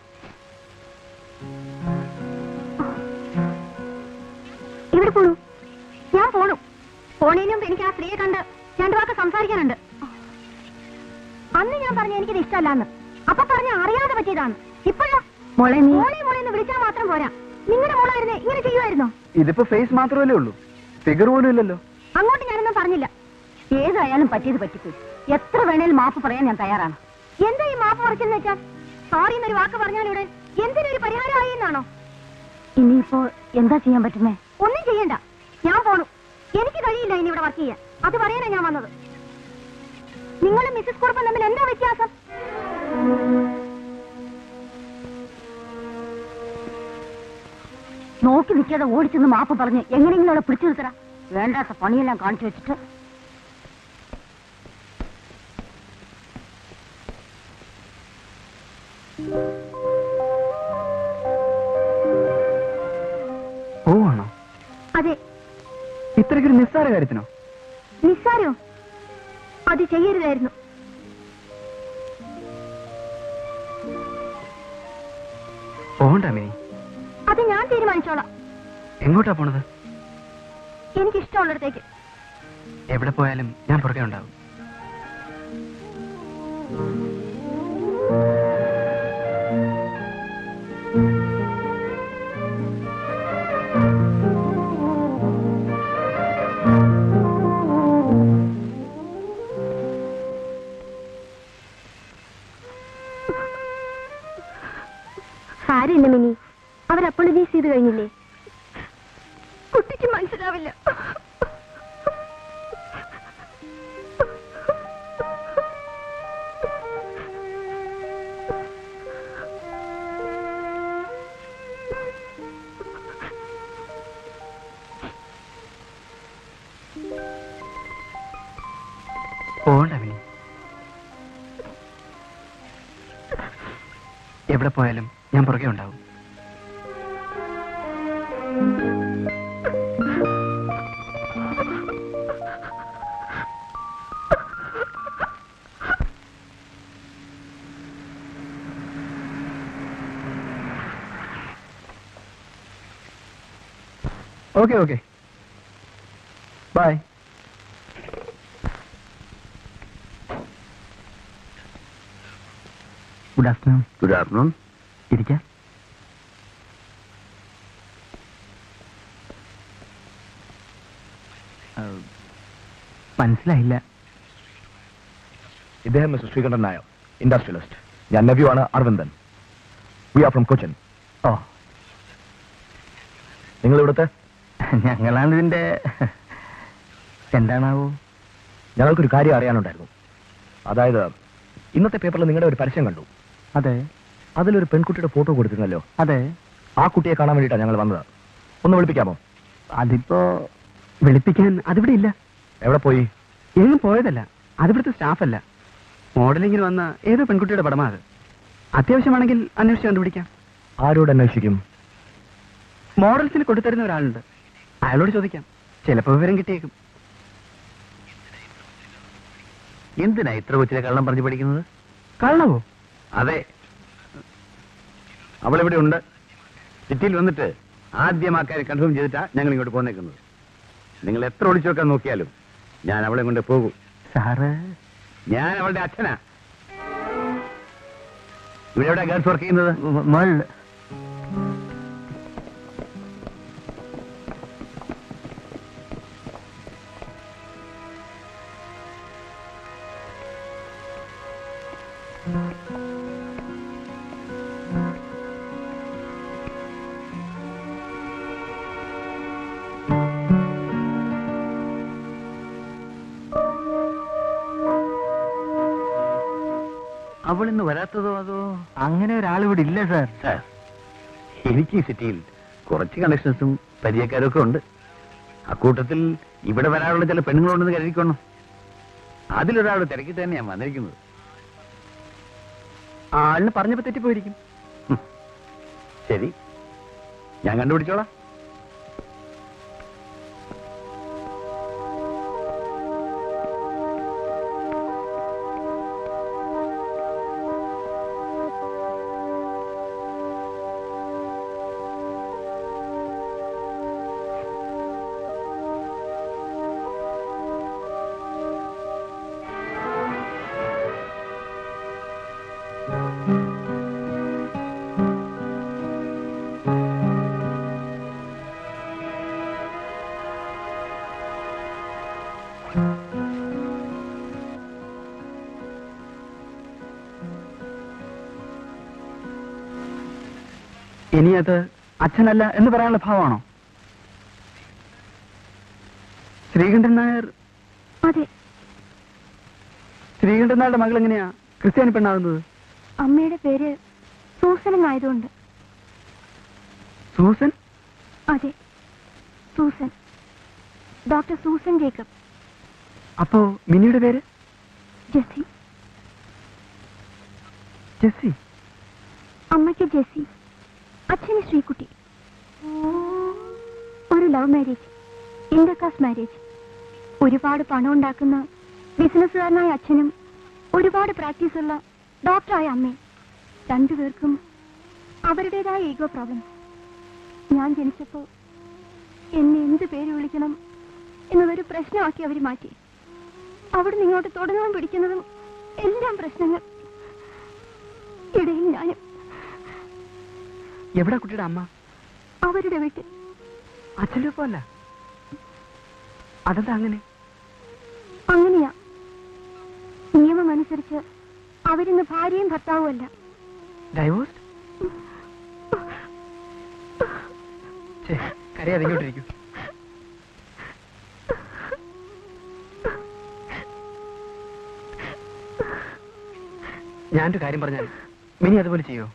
ഇവിടെ പോണു ഞാൻ പോണു പോണേന് മുമ്പ് എനിക്ക് ആ സ്ത്രീയെ കണ്ട് രണ്ടു വാക്ക് സംസാരിക്കാനുണ്ട് അന്ന് ഞാൻ പറഞ്ഞു എനിക്കിത് ഇഷ്ടമല്ലാന്ന് അപ്പൊ പറഞ്ഞ അറിയാതെ പറ്റിയതാണ് ഇപ്പോഴോ മോളെ നീ മോളെ മോളെ എന്ന് വിളിച്ചാൽ മാത്രം പോരാ നിങ്ങളുടെ മോളായിരുന്നേ ഇങ്ങനെ ചെയ്യുമായിരുന്നോ ഇതിപ്പോ ഫേസ് മാത്രമല്ലേ ഉള്ളൂ ഫിഗർ പോലും ഇല്ലല്ലോ അങ്ങോട്ട് ഞാനൊന്നും പറഞ്ഞില്ല ഏതായാലും പറ്റിയത് പറ്റിപ്പോയി എത്ര വേണേലും മാപ്പ് പറയാൻ ഞാൻ തയ്യാറാണ് എന്താ ഈ മാപ്പ് പറിച്ചെന്ന് വെച്ചാൽ സോറി എന്നൊരു വാക്ക് പറഞ്ഞാലൂടെ എന്തിനൊരു പരിഹാരമായി എന്നാണോ ഇനിയിപ്പോ എന്താ ചെയ്യാൻ പറ്റുന്നേ ഒന്നും ചെയ്യണ്ട ഞാൻ പോണു എനിക്ക് കഴിയില്ല ഇനി ഇവിടെ വർക്ക് ചെയ്യാൻ അത് പറയാനാ ഞാൻ വന്നത് നിങ്ങളും മിസ്സസ് കുറുപ്പും തമ്മിൽ എന്താ വ്യത്യാസം നോക്കി നിൽക്കാതെ ഓടിച്ചെന്ന് മാപ്പ് പറഞ്ഞ് എങ്ങനെയെങ്കിലും അവിടെ പിടിച്ചു നിർത്തറ വേണ്ടാത്ത പണിയെല്ലാം കാണിച്ചു വെച്ചിട്ട് പോവാണോ അതെ ഇത്രയ്ക്കൊരു നിസ്സാര കാര്യത്തിനോ നിസ്സാരോ അത് ചെയ്യരുതായിരുന്നു പോകണ്ട മിനി അത് ഞാൻ തീരുമാനിച്ചോളാം എങ്ങോട്ടാ പോണത് എനിക്ക് ഇഷ്ടമുള്ളിടത്തേക്ക് എവിടെ പോയാലും ഞാൻ പുറകെ ഉണ്ടാവും സാരില്ല മിനി അവർ അപ്പോളജൈസ് ചെയ്ത് കഴിഞ്ഞില്ലേ കുട്ടിക്ക് മനസ്സിലാവില്ല എവിടെ പോയാലും ഞാൻ പുറകെ ഉണ്ടാവും okay okay bye good afternoon good afternoon ഇരിക്കാം ആ, മനസ്സിലായില്ല ഇദ്ദേഹം മിസ്റ്റർ ശ്രീകണ്ഠൻ നായർ ഇൻഡസ്ട്രിയലിസ്റ്റ് ഞാൻ നെവ്യൂ ആണ് Aravindan we are from Cochin oh നിങ്ങൾ ഇവിടുത്തെ ഞങ്ങളാണ് ഇതിന്റെ എന്താണാവോ ഞങ്ങൾക്കൊരു കാര്യം അറിയാനുണ്ടായിരുന്നു അതായത് ഇന്നത്തെ പേപ്പറിൽ നിങ്ങളുടെ ഒരു പരസ്യം കണ്ടു അതെ അതിലൊരു പെൺകുട്ടിയുടെ ഫോട്ടോ കൊടുത്തിരുന്നല്ലോ അതെ ആ കുട്ടിയെ കാണാൻ വേണ്ടിയിട്ടാണ് ഞങ്ങൾ വന്നത് ഒന്ന് വിളിപ്പിക്കാമോ അതിപ്പോ വിളിപ്പിക്കാൻ അതിവിടെ ഇല്ല എവിടെ പോയി എങ്ങും പോയതല്ല അതിവിടുത്തെ സ്റ്റാഫല്ല മോഡലിങ്ങിന് വന്ന ഏതോ പെൺകുട്ടിയുടെ പടമാ അത് അത്യാവശ്യമാണെങ്കിൽ അന്വേഷിച്ച് കണ്ടുപിടിക്കാം ആരോട് അന്വേഷിക്കും മോഡൽസിന് കൊടുത്തരുന്ന ഒരാളുണ്ട് അയാളോട് ചോദിക്കാം ചിലപ്പോ വിവരം കിട്ടിയേക്കും എന്തിനാ ഇത്ര കൊച്ചിലെ കള്ളം പറഞ്ഞു പഠിക്കുന്നത് കള്ളവോ അതെ അവളിവിടെ ഉണ്ട് സിറ്റിയിൽ വന്നിട്ട് ആദ്യം ആ കാര്യം കൺഫേം ചെയ്തിട്ടാ ഞങ്ങൾ ഇങ്ങോട്ട് പോന്നേക്കുന്നത് നിങ്ങൾ എത്ര ഒളിച്ചു വെക്കാൻ നോക്കിയാലും ഞാൻ അവളെ കൊണ്ട് പോകും സാറ് ഞാൻ അവളുടെ അച്ഛനാ ഇവിടെ എവിടെ ഗേൾസ് വർക്ക് ചെയ്യുന്നത് മോളിൽ അവൾ ഇന്ന് വരാത്തതോ അതോ അങ്ങനെ ഒരാൾ ഇവിടെ ഇല്ല സാർ സാർ എനിക്ക് ഈ സിറ്റിയിൽ കുറച്ച് കണക്ഷൻസും പരിചയക്കാരും ഒക്കെ ഉണ്ട് അക്കൂട്ടത്തിൽ ഇവിടെ വരാനുള്ള ചില പെണ്ണുങ്ങളുണ്ടെന്ന് കരുതിക്കൊള്ളണം അതിലൊരാൾ തിരക്കി തന്നെയാണ് വന്നിരിക്കുന്നത് ആളിന് പറഞ്ഞപ്പോ തെറ്റിപ്പോയിരിക്കും ശരി ഞാൻ കണ്ടുപിടിച്ചോളാം ഇനി അത് അച്ഛനല്ല എന്ന് പറയാനുള്ള ഭാവമാണോ ശ്രീകണ്ഠൻ നായർ അതെ ശ്രീകണ്ഠൻ നായരുടെ മകൾ എങ്ങനെയാ ക്രിസ്ത്യാനി പെണ്ണാകുന്നത് അമ്മയുടെ പേര് സൂസൻ എന്നായതുകൊണ്ട് സൂസൻ അതെ സൂസൻ ഡോക്ടർ സൂസൻ ജേക്കബ് അപ്പോ മിനിയുടെ പേര് ജെസ്സി ജെസ്സി അമ്മയ്ക്ക് ജെസ്സി അച്ഛന് ശ്രീകുട്ടി ഒരു ലവ് മാരേജ് ഇന്റർകാസ്റ്റ് മാരേജ് ഒരുപാട് പണം ഉണ്ടാക്കുന്ന ബിസിനസ്സുകാരനായ അച്ഛനും ഒരുപാട് പ്രാക്ടീസ് ഉള്ള ഡോക്ടറായ അമ്മയും രണ്ടുപേർക്കും അവരുടേതായ ഈഗോ പ്രോബ്ലം ഞാൻ ജനിച്ചപ്പോ എന്നെ എന്ത് പേര് വിളിക്കണം എന്നതൊരു പ്രശ്നമാക്കി അവർ മാറ്റി അവിടുന്ന് ഇങ്ങോട്ട് തുടങ്ങാൻ പിടിക്കുന്നതും എല്ലാം പ്രശ്നങ്ങൾ ഇടയിൽ ഞാനും എവിടെ കുട്ടിയുടെ അമ്മ അവരുടെ വീട്ടിൽ അച്ഛൻ്റെ ഒപ്പം അല്ല അതെന്താ അങ്ങനെ അങ്ങനെയാ നിയമം അനുസരിച്ച് അവരിന്ന് ഭാര്യയും ഭർത്താവും അല്ല ഡൈവോഴ്സ് കരയാതെ ഇങ്ങോട്ടിരിക്കും ഞാനൊരു കാര്യം പറഞ്ഞാൽ മിനി അതുപോലെ ചെയ്യോ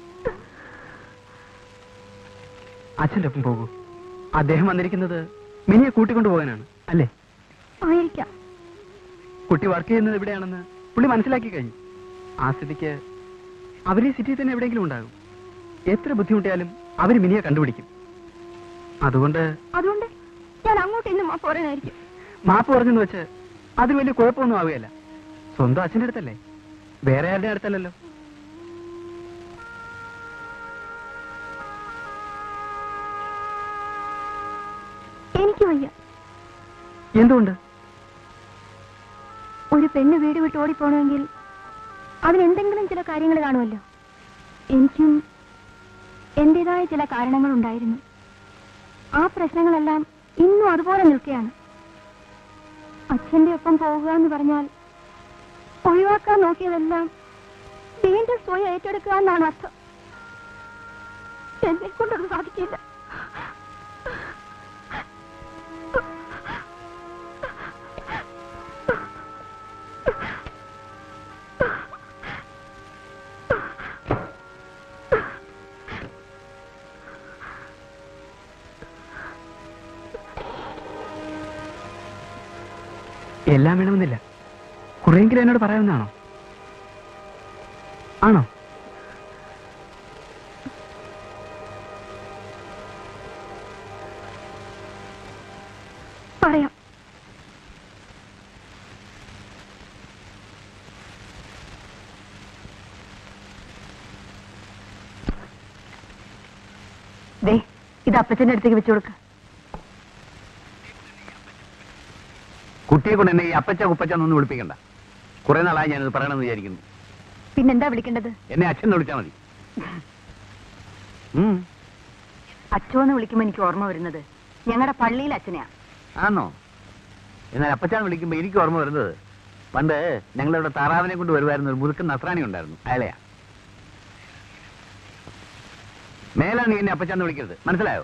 അച്ഛൻ്റെ ഒപ്പം പോകൂ അദ്ദേഹം വന്നിരിക്കുന്നത് മിനിയെ കൂട്ടിക്കൊണ്ടു പോകാനാണ് അല്ലേ ആയിരിക്കാം കുട്ടി വർക്ക് ചെയ്യുന്നത് എവിടെയാണെന്ന് പുള്ളി മനസ്സിലാക്കി കഴിഞ്ഞു ആ സ്ഥിതിക്ക് അവരെ സിറ്റിയിൽ തന്നെ എവിടെയെങ്കിലും ഉണ്ടാകും എത്ര ബുദ്ധിമുട്ടിയാലും അവർ മിനിയെ കണ്ടുപിടിക്കും അതുകൊണ്ട് അതുകൊണ്ട് ഞാൻ അങ്ങോട്ട് ഇന്ന് മാപ്പ് പറയാനായിരിക്കും മാപ്പ് പറഞ്ഞെന്ന് വെച്ച് അതിന് വലിയ കുഴപ്പമൊന്നും ആവുകയല്ല സ്വന്തം അച്ഛൻ്റെ അടുത്തല്ലേ വേറെ ആരുടെ അടുത്തല്ലല്ലോ എനിക്ക് വയ്യ എന്തുകൊണ്ട് ഒരു പെണ്ണ് വീട് വിട്ട് ഓടിപ്പോണമെങ്കിൽ അതിനെന്തെങ്കിലും ചില കാര്യങ്ങൾ കാണുമല്ലോ എനിക്കും എന്റേതായ ചില കാരണങ്ങൾ ഉണ്ടായിരുന്നു ആ പ്രശ്നങ്ങളെല്ലാം ഇന്നും അതുപോലെ നിൽക്കുകയാണ് അച്ഛന്റെ ഒപ്പം പോവുക എന്ന് പറഞ്ഞാൽ ഒഴിവാക്കാൻ നോക്കിയതെല്ലാം വീണ്ടും സ്വയം ഏറ്റെടുക്കുക എന്നാണ് അർത്ഥം എന്നെ കൊണ്ടത് സാധിക്കില്ല എല്ലാം വേണമെന്നില്ല കുറെയെങ്കിലും എന്നോട് പറയാവുന്നതാണോ ആണോ പറയാം ദേ ഇത് അപ്പച്ചന്റെ അടുത്തേക്ക് വെച്ചു കൊടുക്ക കുട്ടിയെ കൊണ്ട് എന്നെ ഈ അപ്പച്ച കുപ്പച്ച എന്നൊന്നും വിളിപ്പിക്കണ്ട കുറെ നാളായി ഞാനിത് പറയണമെന്ന് വിചാരിക്കുന്നു പിന്നെന്താ വിളിക്കേണ്ടത് എന്നെ അച്ഛൻ എന്ന് വിളിച്ചാൽ മതി ഉം. അച്ഛോ എന്ന് വിളിക്കുമ്പോ എനിക്ക് ഓർമ്മ വരുന്നത് ഞങ്ങളുടെ പള്ളിയിൽ അച്ഛനെയാ ആണോ എന്നാൽ അപ്പച്ചാൻ വിളിക്കുമ്പോ എനിക്ക് ഓർമ്മ വരുന്നത് പണ്ട് ഞങ്ങളിവിടെ താറാവിനെ കൊണ്ട് വരുമായിരുന്ന ഒരു മുതുക്കൻ നസ്രാണി ഉണ്ടായിരുന്നു അയാളെയാ മേലാണ് നീ എന്നെ അപ്പച്ചാന്ന് വിളിക്കരുത് മനസ്സിലായോ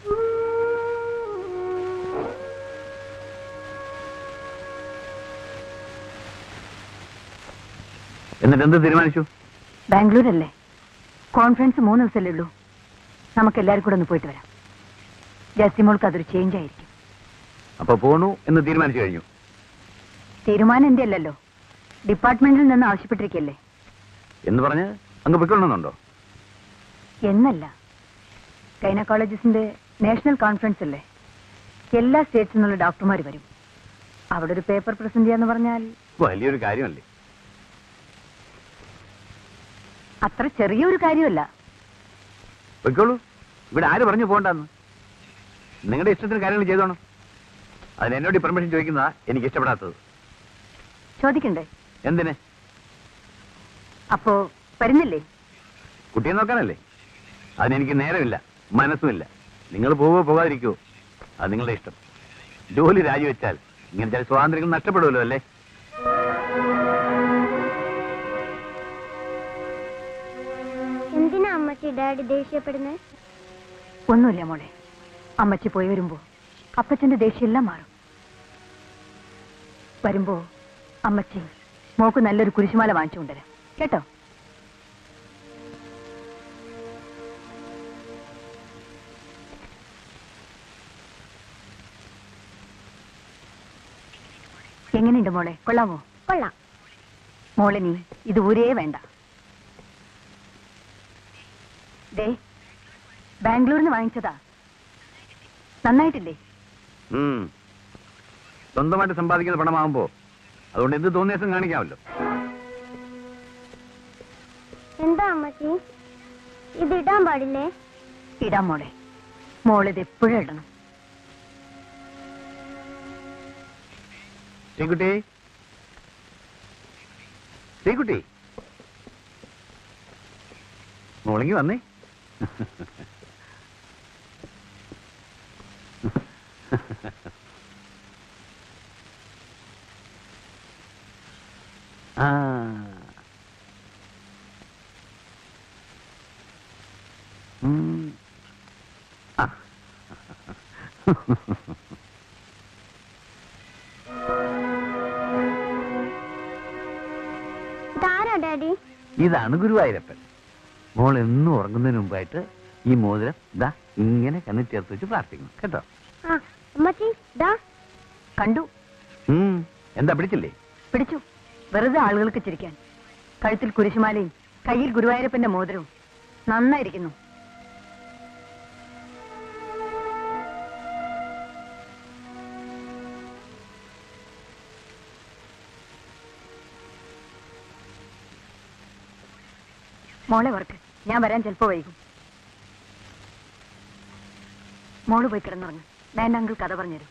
എന്നിട്ട് എന്ത് തീരുമാനിച്ചു ബാംഗ്ലൂരല്ലേ കോൺഫറൻസ് മൂന്ന് ദിവസമല്ലേ ഉള്ളൂ നമുക്ക് എല്ലാവരും കൂടെ ഒന്ന് പോയിട്ട് വരാം ജാസ്തിമോൾക്ക് അതൊരു ചേഞ്ച് ആയിരിക്കും അപ്പൊ പോണു എന്ന് തീരുമാനിച്ചു കഴിഞ്ഞു തീരുമാനം എന്റെ അല്ലല്ലോ ഡിപ്പാർട്ട്മെന്റിൽ നിന്ന് ആവശ്യപ്പെട്ടിരിക്കല്ലേ എന്ന് പറഞ്ഞ് അങ്ങ് പൊയ്ക്കൊള്ളുന്നുണ്ടോ എന്നല്ല ഗൈനക്കോളജിസ്റ്റിന്റെ നാഷണൽ കോൺഫറൻസ് അല്ലേ എല്ലാ സ്റ്റേറ്റ്സിൽ നിന്നുള്ള ഡോക്ടർമാർ വരും അവിടെ ഒരു പേപ്പർ പ്രസന്റ് ചെയ്യാന്ന് പറഞ്ഞാൽ വലിയൊരു കാര്യമല്ലേ അത്ര ചെറിയൊരു കാര്യമല്ല പൊയ്ക്കോളൂ ഇവിടെ ആര് പറഞ്ഞു പോകണ്ടെന്ന് നിങ്ങളുടെ ഇഷ്ടത്തിന് കാര്യങ്ങൾ ചെയ്തോണം അതിന് എന്നോട് പെർമിഷൻ ചോദിക്കുന്നതാ എനിക്ക് ഇഷ്ടപ്പെടാത്തത് ചോദിക്കണ്ടേ എന്തിന് അപ്പോ വരുന്നില്ലേ കുട്ടിയെ നോക്കാനല്ലേ അതിനെനിക്ക് നേരമില്ല മനസ്സുമില്ല നിങ്ങൾ പോവോ പോകാതിരിക്കുവോ അത് നിങ്ങളുടെ ഇഷ്ടം ജോലി രാജിവെച്ചാൽ ഇങ്ങനെ ചില സ്വാതന്ത്ര്യങ്ങൾ നഷ്ടപ്പെടുമല്ലോ അല്ലേ എന്തിനാ അമ്മച്ചി ഡാഡി ദേഷ്യപ്പെടുന്നത് ഒന്നുമില്ല മോളെ അമ്മച്ചി പോയി വരുമ്പോ അപ്പച്ചന്റെ ദേഷ്യമെല്ലാം മാറും വരുമ്പോ അമ്മച്ചി മോക്ക് നല്ലൊരു കുരിശുമാല വാങ്ങിച്ചു കൊണ്ടുവരാം കേട്ടോ എങ്ങനെയുണ്ട് മോളെ കൊള്ളാമോ കൊള്ളാം മോളെ നീ ഇത് ഊരേ വേണ്ട ദേ ബാംഗ്ലൂരിൽ നിന്ന് വാങ്ങിച്ചതാ നന്നായിട്ടില്ലേ ഉം. സ്വന്തമായിട്ട് സമ്പാദിക്കുന്ന പണമാകുമ്പോ അതുകൊണ്ട് എന്ത് തോന്നിയാസം കാണിക്കാമല്ലോ എന്താ അമ്മച്ചി ഇത് ഇടാൻ പാടില്ലേ ഇടാം മോളെ മോളിത് എപ്പോഴും ഇടണം ശ്രീകുട്ടി ശ്രീകുട്ടി മോളിങ്ങി വന്നേ ആ ഉം. ആ. ഇതാരാ ഡാഡി ഇതാണ് ഗുരുവായൂരപ്പൻ മോൾ എന്നും ഉറങ്ങുന്നതിന് മുമ്പായിട്ട് ഈ മോതിരം ഇതാ ഇങ്ങനെ കണ്ണിൽ ചേർത്ത് വെച്ച് പ്രാർത്ഥിക്കണം കേട്ടോ ആ അമ്മച്ചി ദാ കണ്ടു ഉം. എന്താ പിടിച്ചില്ലേ പിടിച്ചു വെറുതെ ആളുകൾക്ക് ചിരിക്കാൻ കഴുത്തിൽ കുരിശുമാലയും കയ്യിൽ ഗുരുവായൂരപ്പന്റെ മോതിരവും നന്നായിരിക്കുന്നു മോളെ വർക്ക് ഞാൻ വരാൻ ചിലപ്പോ വൈകും മോള് പോയി കിടന്നുറങ്ങ് വേണ്ട അങ്കിൾ കഥ പറഞ്ഞുതരും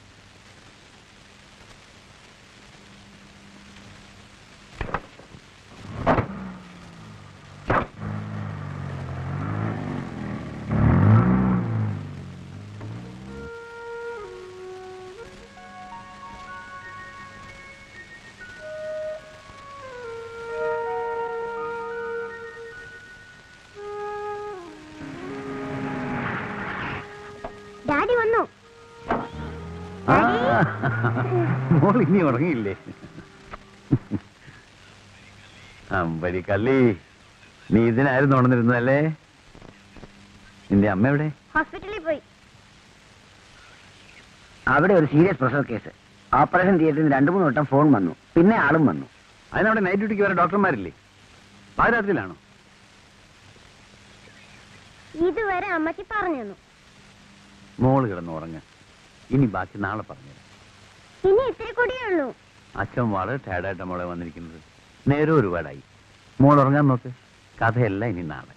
ഡാഡി വന്നു ആ, മോൾ ഇനി ഉറങ്ങിയില്ലേ അമ്പരി കള്ളി നീ ഇതിനായിരുന്നു ഉണർന്നിരുന്നതല്ലേ നിന്റെ അമ്മ എവിടെ ഹോസ്പിറ്റലിൽ പോയി അവിടെ ഒരു സീരിയസ് പ്രഷർ കേസ് ഓപ്പറേഷൻ തിയേറ്ററിൽ നിന്ന് രണ്ടു മൂന്ന് വട്ടം ഫോൺ വന്നു പിന്നെ ആളും വന്നു അതിനവിടെ നൈറ്റ് ഡ്യൂട്ടിക്ക് വരെ ഡോക്ടർമാരില്ലേ പാതിരാത്രിയിലാണോ ഇതുവരെ അമ്മച്ചി പറഞ്ഞു തന്നു മോള് കിടന്ന് ഉറങ്ങ ഇനി ബാക്കി നാളെ പറഞ്ഞുതരാം ഇനി ഇത്തിരി കൂടിയേ ഉള്ളൂ അച്ഛൻ വളരെ ടയർഡായിട്ട് മോളെ വന്നിരിക്കുന്നത് നേരെ ഒരുപാടായി മോൾ ഉറങ്ങാൻ നോക്ക് കഥയെല്ലാം ഇനി നാളെ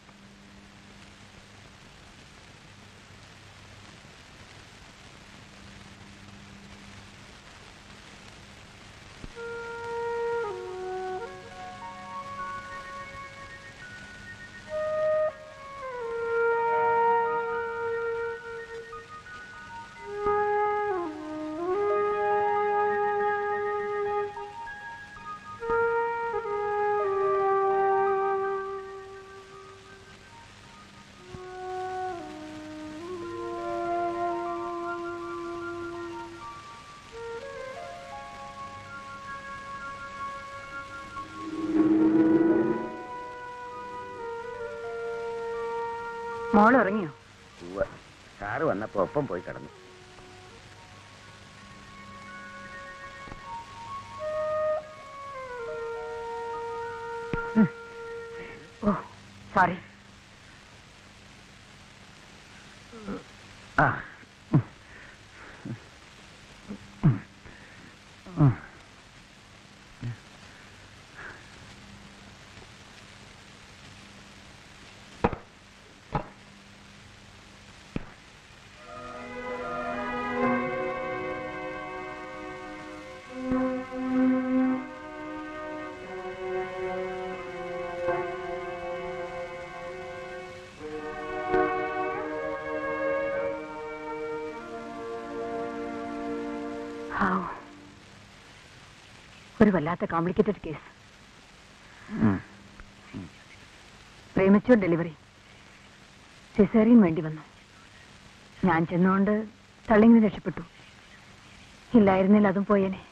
മോൾ ഉറങ്ങിയോ സാറ് വന്നപ്പോ ഒപ്പം പോയി കിടന്നു ഓ സോറി ആ ഹാവ്. ഒരു വല്ലാത്ത കോംപ്ലിക്കേറ്റഡ് കേസ് ഉം. പ്രേമിച്ചോ ഡെലിവറി സിസേറിയൻ വേണ്ടി വന്നു ഞാൻ ചെന്നുകൊണ്ട് തള്ളിങ്ങനെ രക്ഷപ്പെട്ടു ഇല്ലായിരുന്നില്ല അതും പോയേനെ